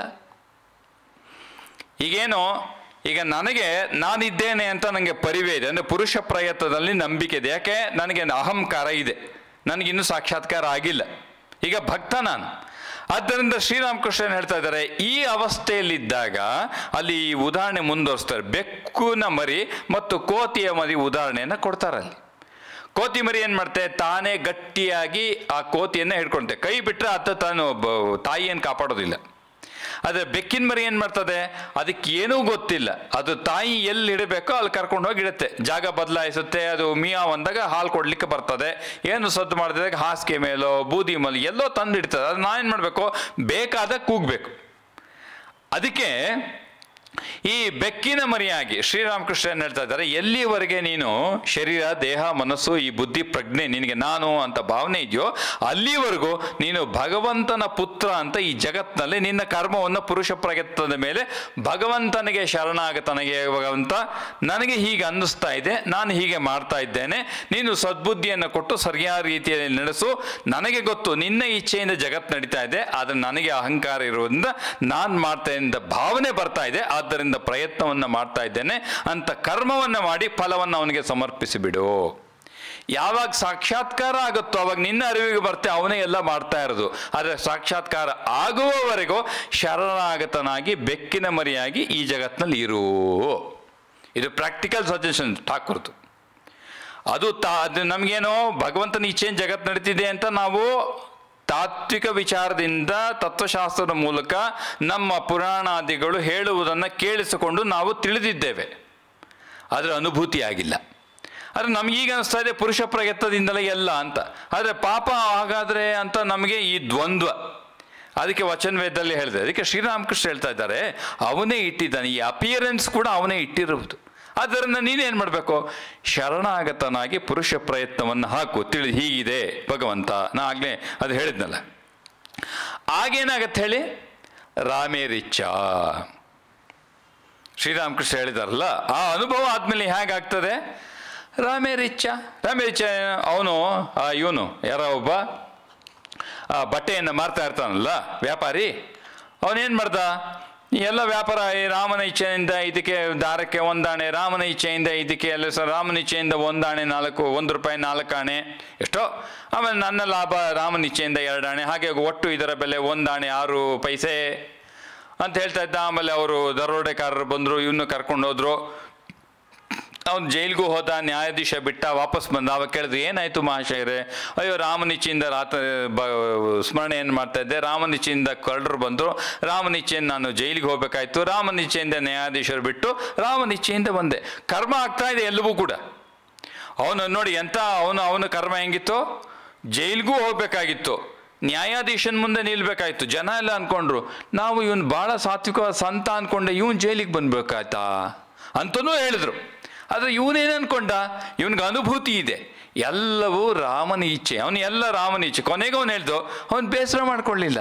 ಈಗೇನು ಈಗ ನನಗೆ ನಾನಿದ್ದೇನೆ ಅಂತ ನನಗೆ ಪರಿವೇ ಇದೆ ಅಂದರೆ ಪುರುಷ ಪ್ರಯತ್ನದಲ್ಲಿ ನಂಬಿಕೆ ಇದೆ ಯಾಕೆ ನನಗೆ ಅಹಂಕಾರ ಇದೆ ನನಗಿನ್ನೂ ಸಾಕ್ಷಾತ್ಕಾರ ಆಗಿಲ್ಲ ಈಗ ಭಕ್ತ ನಾನು ಆದ್ದರಿಂದ ಶ್ರೀರಾಮಕೃಷ್ಣ ಏನ್ ಹೇಳ್ತಾ ಇದ್ದಾರೆ ಈ ಅವಸ್ಥೆಯಲ್ಲಿದ್ದಾಗ ಅಲ್ಲಿ ಈ ಉದಾಹರಣೆ ಮುಂದುವರಿಸ್ತಾರೆ ಬೆಕ್ಕುನ ಮರಿ ಮತ್ತು ಕೋತಿಯ ಮರಿ ಉದಾಹರಣೆಯನ್ನು ಕೊಡ್ತಾರೆ ಅಲ್ಲಿ ಕೋತಿ ಮರಿ ಏನು ಮಾಡುತ್ತೆ ತಾನೇ ಗಟ್ಟಿಯಾಗಿ ಆ ಕೋತಿಯನ್ನು ಹಿಡ್ಕೊಳುತ್ತೆ ಕೈ ಬಿಟ್ಟರೆ ಅತ್ತ ತಾನು ಬ- ತಾಯಿಯನ್ನು ಕಾಪಾಡೋದಿಲ್ಲ ಆದರೆ ಬೆಕ್ಕಿನ ಮರಿ ಏನು ಮಾಡ್ತದೆ ಅದಕ್ಕೆ ಏನೂ ಗೊತ್ತಿಲ್ಲ ಅದು ತಾಯಿ ಎಲ್ಲಿ ಇಡಬೇಕೋ ಅಲ್ಲಿ ಕರ್ಕೊಂಡು ಹೋಗಿ ಇಡುತ್ತೆ ಜಾಗ ಬದಲಾಯಿಸುತ್ತೆ ಅದು ಮಿಯಾ ಅಂದಾಗ ಹಾಲು ಕೊಡ್ಲಿಕ್ಕೆ ಬರ್ತದೆ ಏನು ಸದ್ದು ಮಾಡಿದಾಗ ಹಾಸಿಗೆ ಮೇಲೋ ಬೂದಿ ಮೇಲೆ ಎಲ್ಲೋ ತಂದು ಇಡ್ತದೆ ಅದು ನಾನೇನು ಮಾಡಬೇಕು ಬೇಕಾದ ಕೂಗಬೇಕು ಅದಕ್ಕೆ ಈ ಬೆಕ್ಕಿನ ಮರಿಯಾಗಿ ಶ್ರೀರಾಮಕೃಷ್ಣ ಏನ್ ಹೇಳ್ತಾ ಇದ್ದಾರೆ ಎಲ್ಲಿವರೆಗೆ ನೀನು ಶರೀರ ದೇಹ ಮನಸ್ಸು ಈ ಬುದ್ಧಿ ಪ್ರಜ್ಞೆ ನಿನಗೆ ನಾನು ಅಂತ ಭಾವನೆ ಇದೆಯೋ ಅಲ್ಲಿವರೆಗೂ ನೀನು ಭಗವಂತನ ಪುತ್ರ ಅಂತ ಈ ಜಗತ್ತಿನಲ್ಲಿ ನಿನ್ನ ಕರ್ಮವನ್ನು ಪುರುಷ ಪ್ರಯತ್ನದ ಮೇಲೆ ಭಗವಂತನಿಗೆ ಶರಣಾಗತನಿಗೆ ಭಗವಂತ ನನಗೆ ಹೀಗೆ ಅನ್ನಿಸ್ತಾ ಇದೆ ನಾನು ಹೀಗೆ ಮಾಡ್ತಾ ಇದ್ದೇನೆ ನೀನು ಸದ್ಬುದ್ಧಿಯನ್ನು ಕೊಟ್ಟು ಸರಿಯಾದ ರೀತಿಯಲ್ಲಿ ನಡೆಸು ನನಗೆ ಗೊತ್ತು ನಿನ್ನ ಇಚ್ಛೆಯಿಂದ ಜಗತ್ತು ನಡೀತಾ ಇದೆ ಆದರೆ ನನಗೆ ಅಹಂಕಾರ ಇರುವುದರಿಂದ ನಾನು ಮಾಡ್ತಾ ಇದ್ದ ಭಾವನೆ ಬರ್ತಾ ಇದೆ ಆದ್ದರಿಂದ ಪ್ರಯತ್ನವನ್ನು ಮಾಡ್ತಾ ಇದ್ದೇನೆ ಅಂತ ಕರ್ಮವನ್ನು ಮಾಡಿ ಫಲವನ್ನು ಅವನಿಗೆ ಸಮರ್ಪಿಸಿಬಿಡು ಯಾವಾಗ ಸಾಕ್ಷಾತ್ಕಾರ ಆಗುತ್ತೋ ಅವಾಗ ನಿನ್ನ ಅರಿವಿಗೆ ಬರ್ತೆ ಅವನೇ ಎಲ್ಲ ಮಾಡ್ತಾ ಇರೋದು ಆದರೆ ಸಾಕ್ಷಾತ್ಕಾರ ಆಗುವವರೆಗೂ ಶರಣಾಗತನಾಗಿ ಬೆಕ್ಕಿನ ಮರಿಯಾಗಿ ಈ ಜಗತ್ತಿನಲ್ಲಿ ಇರು ಇದು ಪ್ರಾಕ್ಟಿಕಲ್ ಸಜೆಷನ್ ಠಾಕೂರ್ದು ಅದು ತಾ ಅದು ನಮಗೇನೋ ಭಗವಂತನ ಇಚ್ಛೆಯನ್ನು ಜಗತ್ತು ನಡೀತಿದೆ ಅಂತ ನಾವು ತಾತ್ವಿಕ ವಿಚಾರದಿಂದ ತತ್ವಶಾಸ್ತ್ರದ ಮೂಲಕ ನಮ್ಮ ಪುರಾಣಾದಿಗಳು ಹೇಳುವುದನ್ನು ಕೇಳಿಸಿಕೊಂಡು ನಾವು ತಿಳಿದಿದ್ದೇವೆ ಅದರ ಅನುಭೂತಿ ಆಗಿಲ್ಲ ಆದರೆ ನಮಗೀಗ ಅನಿಸ್ತಾ ಇದೆ ಪುರುಷ ಪ್ರಯತ್ನದಿಂದಲೇ ಎಲ್ಲ ಅಂತ ಆದರೆ ಪಾಪ ಹಾಗಾದರೆ ಅಂತ ನಮಗೆ ಈ ದ್ವಂದ್ವ ಅದಕ್ಕೆ ವಚನ ವೇದದಲ್ಲಿ ಹೇಳಿದೆ ಅದಕ್ಕೆ ಶ್ರೀರಾಮಕೃಷ್ಣ ಹೇಳ್ತಾ ಇದ್ದಾರೆ ಅವನೇ ಇಟ್ಟಿದ್ದಾನೆ ಈ ಅಪಿಯರೆನ್ಸ್ ಕೂಡ ಅವನೇ ಇಟ್ಟಿರುವುದು ಆದ್ದರಿಂದ ನೀನೇನು ಮಾಡಬೇಕು ಶರಣಾಗತನಾಗಿ ಪುರುಷ ಪ್ರಯತ್ನವನ್ನು ಹಾಕು ತಿಳಿ ಹೀಗಿದೆ ಭಗವಂತ ನಾ ಆಗಲೇ ಅದು ಹೇಳಿದ್ನಲ್ಲ ಆಗೇನಾಗತ್ತೆ ಹೇಳಿ ರಾಮೇರಿಚ್ಛ ಶ್ರೀರಾಮಕೃಷ್ಣ ಹೇಳಿದಾರಲ್ಲ ಆ ಅನುಭವ ಆದಮೇಲೆ ಹೇಗಾಗ್ತದೆ ರಾಮೇರಿಚ್ಛ ರಾಮೇರಿಚ್ಛ ಅವನು ಇವನು ಯಾರೋ ಒಬ್ಬ ಆ ಬಟ್ಟೆಯನ್ನು ಮಾರ್ತಾ ಇರ್ತಾನಲ್ಲ ವ್ಯಾಪಾರಿ ಅವನೇನು ಮಾಡ್ದ ಈ ಎಲ್ಲ ವ್ಯಾಪಾರ ಈ ರಾಮನ ಇಚ್ಛೆಯಿಂದ ಇದಕ್ಕೆ ದಾರಕ್ಕೆ ಒಂದಾಣೆ ರಾಮನ ಇಚ್ಛೆಯಿಂದ ಇದಕ್ಕೆ ಎಲ್ಲ ಸಹ ರಾಮನ ಇಚ್ಛೆಯಿಂದ ಒಂದಾಣೆ ನಾಲ್ಕು ಒಂದು ರೂಪಾಯಿ ನಾಲ್ಕು ಆಣೆ ಎಷ್ಟೋ ಆಮೇಲೆ ನನ್ನ ಲಾಭ ರಾಮನ ಇಚ್ಛೆಯಿಂದ ಎರಡು ಆಣೆ ಹಾಗೆ ಒಟ್ಟು ಇದರ ಬೆಲೆ ಒಂದಾಣೆ ಆರು ಪೈಸೆ ಅಂತ ಹೇಳ್ತಾ ಇದ್ದ ಆಮೇಲೆ ಅವರು ದರೋಡೆಕಾರರು ಬಂದರು ಇವನು ಕರ್ಕೊಂಡು ಹೋದ್ರು ಅವನು ಜೈಲಿಗೂ ಹೋದ ನ್ಯಾಯಾಧೀಶ ಬಿಟ್ಟ ವಾಪಸ್ ಬಂದ ಅವಾಗ ಕೇಳಿದ್ರು ಏನಾಯ್ತು ಮಹಾಶಯರೇ ಅಯ್ಯೋ ರಾಮನಿಚ್ಛೆಯಿಂದ ರಾತ ಬ ಸ್ಮರಣೆಯನ್ನು ಮಾಡ್ತಾ ಇದ್ದೆ ರಾಮನಿಚ್ಛೆಯಿಂದ ಕಳ್ಳರು ಬಂದರು ರಾಮನಿಚ್ಛೆಯಿಂದ ನಾನು ಜೈಲಿಗೆ ಹೋಗ್ಬೇಕಾಯ್ತು ರಾಮನಿಚ್ಛೆಯಿಂದ ನ್ಯಾಯಾಧೀಶರು ಬಿಟ್ಟು ರಾಮನಿಚ್ಛೆಯಿಂದ ಬಂದೆ ಕರ್ಮ ಆಗ್ತಾ ಇದೆ ಎಲ್ಲವೂ ಕೂಡ ಅವನು ನೋಡಿ ಎಂಥ ಅವನು ಅವನ ಕರ್ಮ ಹೆಂಗಿತ್ತು ಜೈಲಿಗೂ ಹೋಗ್ಬೇಕಾಗಿತ್ತು ನ್ಯಾಯಾಧೀಶನ ಮುಂದೆ ನಿಲ್ಬೇಕಾಯ್ತು ಜನ ಎಲ್ಲ ಅನ್ಕೊಂಡ್ರು ನಾವು ಇವನು ಭಾಳ ಸಾತ್ವಿಕ ಸಂತ ಅನ್ಕೊಂಡೆ ಇವನು ಜೈಲಿಗೆ ಬಂದ್ಬೇಕಾಯ್ತಾ ಅಂತನೂ ಹೇಳಿದ್ರು ಆದರೆ ಇವನೇನು ಅನ್ಕೊಂಡ ಇವನಿಗೆ ಅನುಭೂತಿ ಇದೆ ಎಲ್ಲವೂ ರಾಮನ ಇಚ್ಛೆ ಅವನು ಎಲ್ಲ ರಾಮನ ಇಚ್ಛೆ ಕೊನೆಗೆ ಅವನು ಹೇಳ್ದು ಅವನು ಬೇಸರ ಮಾಡ್ಕೊಳ್ಳಿಲ್ಲ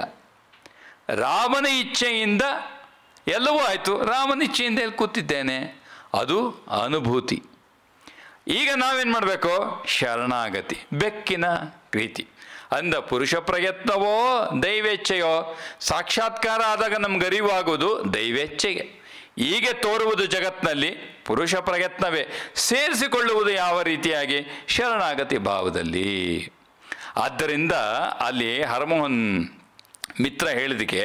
ರಾಮನ ಇಚ್ಛೆಯಿಂದ ಎಲ್ಲವೂ ಆಯಿತು ರಾಮನ ಇಚ್ಛೆಯಿಂದ ಎಲ್ಲಿ ಕೂತಿದ್ದೇನೆ ಅದು ಅನುಭೂತಿ ಈಗ ನಾವೇನು ಮಾಡಬೇಕು ಶರಣಾಗತಿ ಬೆಕ್ಕಿನ ರೀತಿ ಅಂದ ಪುರುಷ ಪ್ರಯತ್ನವೋ ದೈವೇಚ್ಛೆಯೋ ಸಾಕ್ಷಾತ್ಕಾರ ಆದಾಗ ನಮ್ಗೆ ಅರಿವಾಗುವುದು ದೈವೇಚ್ಛೆಗೆ ಹೀಗೆ ತೋರುವುದು ಜಗತ್ತಿನಲ್ಲಿ ಪುರುಷ ಪ್ರಯತ್ನವೇ ಸೇರಿಸಿಕೊಳ್ಳುವುದು ಯಾವ ರೀತಿಯಾಗಿ ಶರಣಾಗತಿ ಭಾವದಲ್ಲಿ ಆದ್ದರಿಂದ ಅಲ್ಲಿ ಹರಮೋಹನ್ ಮಿತ್ರ ಹೇಳಿದಕ್ಕೆ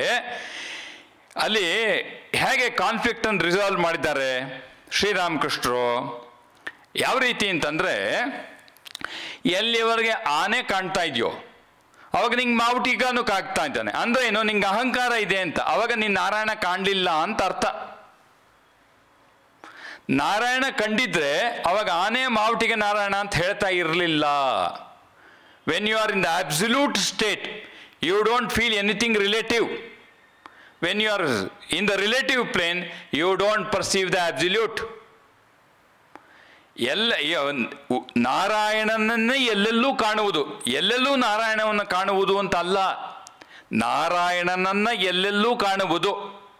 ಅಲ್ಲಿ ಹೇಗೆ ಕಾನ್ಫ್ಲಿಕ್ಟನ್ನು ರಿಸಾಲ್ವ್ ಮಾಡಿದ್ದಾರೆ ಶ್ರೀರಾಮಕೃಷ್ಣರು ಯಾವ ರೀತಿ ಅಂತಂದರೆ ಎಲ್ಲಿವರೆಗೆ ಆನೆ ಕಾಣ್ತಾ ಇದೆಯೋ ಅವಾಗ ನಿಂಗೆ ಮಾವುಟಿಗಾನು ಕಾಗ್ತಾ ಇದ್ದಾನೆ ಅಂದ್ರೆ ಏನು ನಿಂಗೆ ಅಹಂಕಾರ ಇದೆ ಅಂತ ಅವಾಗ ನೀನು ನಾರಾಯಣ ಕಾಣಲಿಲ್ಲ ಅಂತ ಅರ್ಥ ನಾರಾಯಣ ಕಂಡಿದ್ರೆ ಅವಾಗ ಆನೆ ಮಾವುಟಿಗೆ ನಾರಾಯಣ ಅಂತ ಹೇಳ್ತಾ ಇರಲಿಲ್ಲ when you are in the absolute state you don't feel anything relative when you are in the relative plane you don't perceive the absolute ಎಲ್ಲ ಯ- ನಾರಾಯಣನನ್ನೇ ಎಲ್ಲೆಲ್ಲೂ ಕಾಣುವುದು ಎಲ್ಲೆಲ್ಲೂ ನಾರಾಯಣವನ್ನು ಕಾಣುವುದು ಅಂತ ಅಲ್ಲ ನಾರಾಯಣನನ್ನ ಎಲ್ಲೆಲ್ಲೂ ಕಾಣುವುದು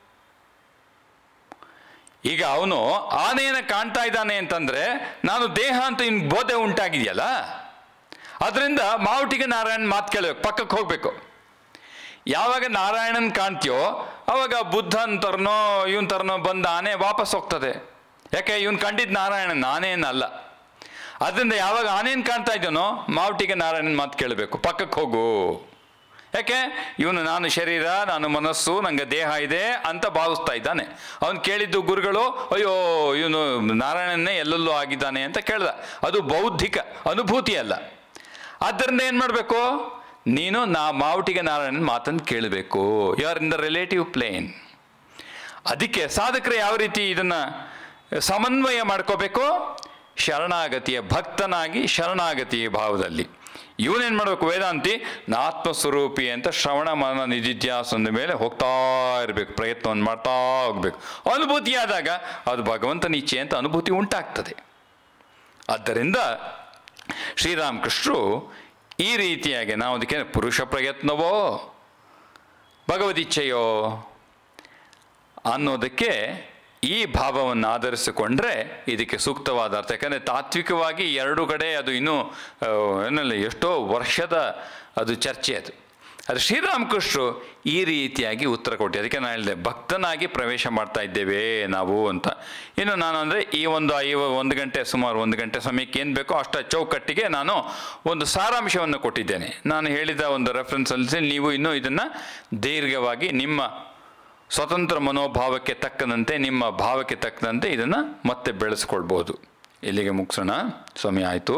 ಈಗ ಅವನು ಆನೆಯನ್ನು ಕಾಣ್ತಾ ಇದ್ದಾನೆ ಅಂತಂದ್ರೆ ನಾನು ದೇಹ ಅಂತ ಇನ್ ಬೋಧೆ ಉಂಟಾಗಿದೆಯಲ್ಲ ಅದರಿಂದ ಮಾವುಟಿಗೆ ನಾರಾಯಣ್ ಮಾತು ಕೇಳಬೇಕು ಪಕ್ಕಕ್ಕೆ ಹೋಗ್ಬೇಕು ಯಾವಾಗ ನಾರಾಯಣನ್ ಕಾಣ್ತೀಯೋ ಅವಾಗ ಬುದ್ಧನ್ ತರನೋ ಇವನ್ ತರನೋ ಬಂದ ಆನೆ ವಾಪಸ್ ಹೋಗ್ತದೆ ಯಾಕೆ ಇವನ್ ಕಂಡಿದ್ದು ನಾರಾಯಣನ್ ನಾನೇನಲ್ಲ ಅದರಿಂದ ಯಾವಾಗ ಆನೇನ್ ಕಾಣ್ತಾ ಇದ್ದಾನೋ ಮಾವುಟಿಗೆ ನಾರಾಯಣನ್ ಮಾತು ಕೇಳಬೇಕು ಪಕ್ಕಕ್ಕೆ ಹೋಗು ಯಾಕೆ ಇವನು ನಾನು ಶರೀರ ನಾನು ಮನಸ್ಸು ನಂಗೆ ದೇಹ ಇದೆ ಅಂತ ಭಾವಿಸ್ತಾ ಇದ್ದಾನೆ ಅವನು ಕೇಳಿದ್ದು ಗುರುಗಳು ಅಯ್ಯೋ ಇವನು ನಾರಾಯಣನ್ನೇ ಎಲ್ಲೆಲ್ಲೂ ಆಗಿದ್ದಾನೆ ಅಂತ ಕೇಳ್ದ ಅದು ಬೌದ್ಧಿಕ ಅನುಭೂತಿ ಅಲ್ಲ ಆದ್ದರಿಂದ ಏನು ಮಾಡಬೇಕು ನೀನು ನಾ ಮಾವಟಿಗೆ ನಾರಾಯಣನ ಮಾತನ್ನು ಕೇಳಬೇಕು you are in the relative plane ಅದಕ್ಕೆ ಸಾಧಕರು ಯಾವ ರೀತಿ ಇದನ್ನು ಸಮನ್ವಯ ಮಾಡ್ಕೋಬೇಕು ಶರಣಾಗತಿಯ ಭಕ್ತನಾಗಿ ಶರಣಾಗತಿಯ ಭಾವದಲ್ಲಿ ಇವನೇನು ಮಾಡಬೇಕು ವೇದಾಂತಿ ನಾ ಆತ್ಮಸ್ವರೂಪಿ ಅಂತ ಶ್ರವಣ ಮನ ನಿಧಿಧ್ಯಾಸನದ ಮೇಲೆ ಹೋಗ್ತಾ ಇರಬೇಕು ಪ್ರಯತ್ನವನ್ನು ಮಾಡ್ತಾ ಹೋಗ್ಬೇಕು ಅನುಭೂತಿ ಆದಾಗ ಅದು ಭಗವಂತನ ಇಚ್ಛೆ ಅಂತ ಅನುಭೂತಿ ಉಂಟಾಗ್ತದೆ ಆದ್ದರಿಂದ ಶ್ರೀರಾಮಕೃಷ್ಣರು ಈ ರೀತಿಯಾಗಿ ನಾವು ಅದಕ್ಕೆ ಪುರುಷ ಪ್ರಯತ್ನವೋ ಭಗವದಿಚ್ಛೆಯೋ ಅನ್ನೋದಕ್ಕೆ ಈ ಭಾವವನ್ನು ಆಧರಿಸಿಕೊಂಡ್ರೆ ಇದಕ್ಕೆ ಸೂಕ್ತವಾದ ಅರ್ಥ ಯಾಕಂದರೆ ತಾತ್ವಿಕವಾಗಿ ಎರಡು ಕಡೆ ಅದು ಇನ್ನೂ ಆ, ಏನಲ್ಲ ಎಷ್ಟೋ ವರ್ಷದ ಅದು ಚರ್ಚೆ ಅದು ಅದು ಶ್ರೀರಾಮಕೃಷ್ಣರು ಈ ರೀತಿಯಾಗಿ ಉತ್ತರ ಕೊಟ್ಟು ಅದಕ್ಕೆ ನಾನು ಹೇಳಿದೆ ಭಕ್ತನಾಗಿ ಪ್ರವೇಶ ಮಾಡ್ತಾ ಇದ್ದೇವೆ ನಾವು ಅಂತ ಇನ್ನು ನಾನು ಅಂದರೆ ಈ ಒಂದು ಐವ ಒಂದು ಗಂಟೆ ಸುಮಾರು ಒಂದು ಗಂಟೆ ಸಮಯಕ್ಕೆ ಏನು ಬೇಕೋ ಅಷ್ಟ ಚೌಕಟ್ಟಿಗೆ ನಾನು ಒಂದು ಸಾರಾಂಶವನ್ನು ಕೊಟ್ಟಿದ್ದೇನೆ ನಾನು ಹೇಳಿದ ಒಂದು ರೆಫರೆನ್ಸಲ್ಲಿ ನೀವು ಇನ್ನೂ ಇದನ್ನು ದೀರ್ಘವಾಗಿ ನಿಮ್ಮ ಸ್ವತಂತ್ರ ಮನೋಭಾವಕ್ಕೆ ತಕ್ಕಂತೆ ನಿಮ್ಮ ಭಾವಕ್ಕೆ ತಕ್ಕಂತೆ ಇದನ್ನು ಮತ್ತೆ ಬೆಳೆಸ್ಕೊಳ್ಬೋದು ಇಲ್ಲಿಗೆ ಮುಗಿಸೋಣ ಸ್ವಾಮಿ ಆಯಿತು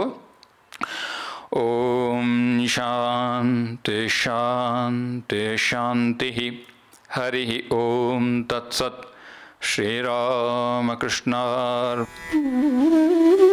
ಓಂ ಶಾಂತಿ ಶಾಂತಿ ಶಾಂತಿ ಹರಿ ಓಂ ತತ್ಸತ್ ಶ್ರೀರಾಮಕೃಷ್ಣಾರ್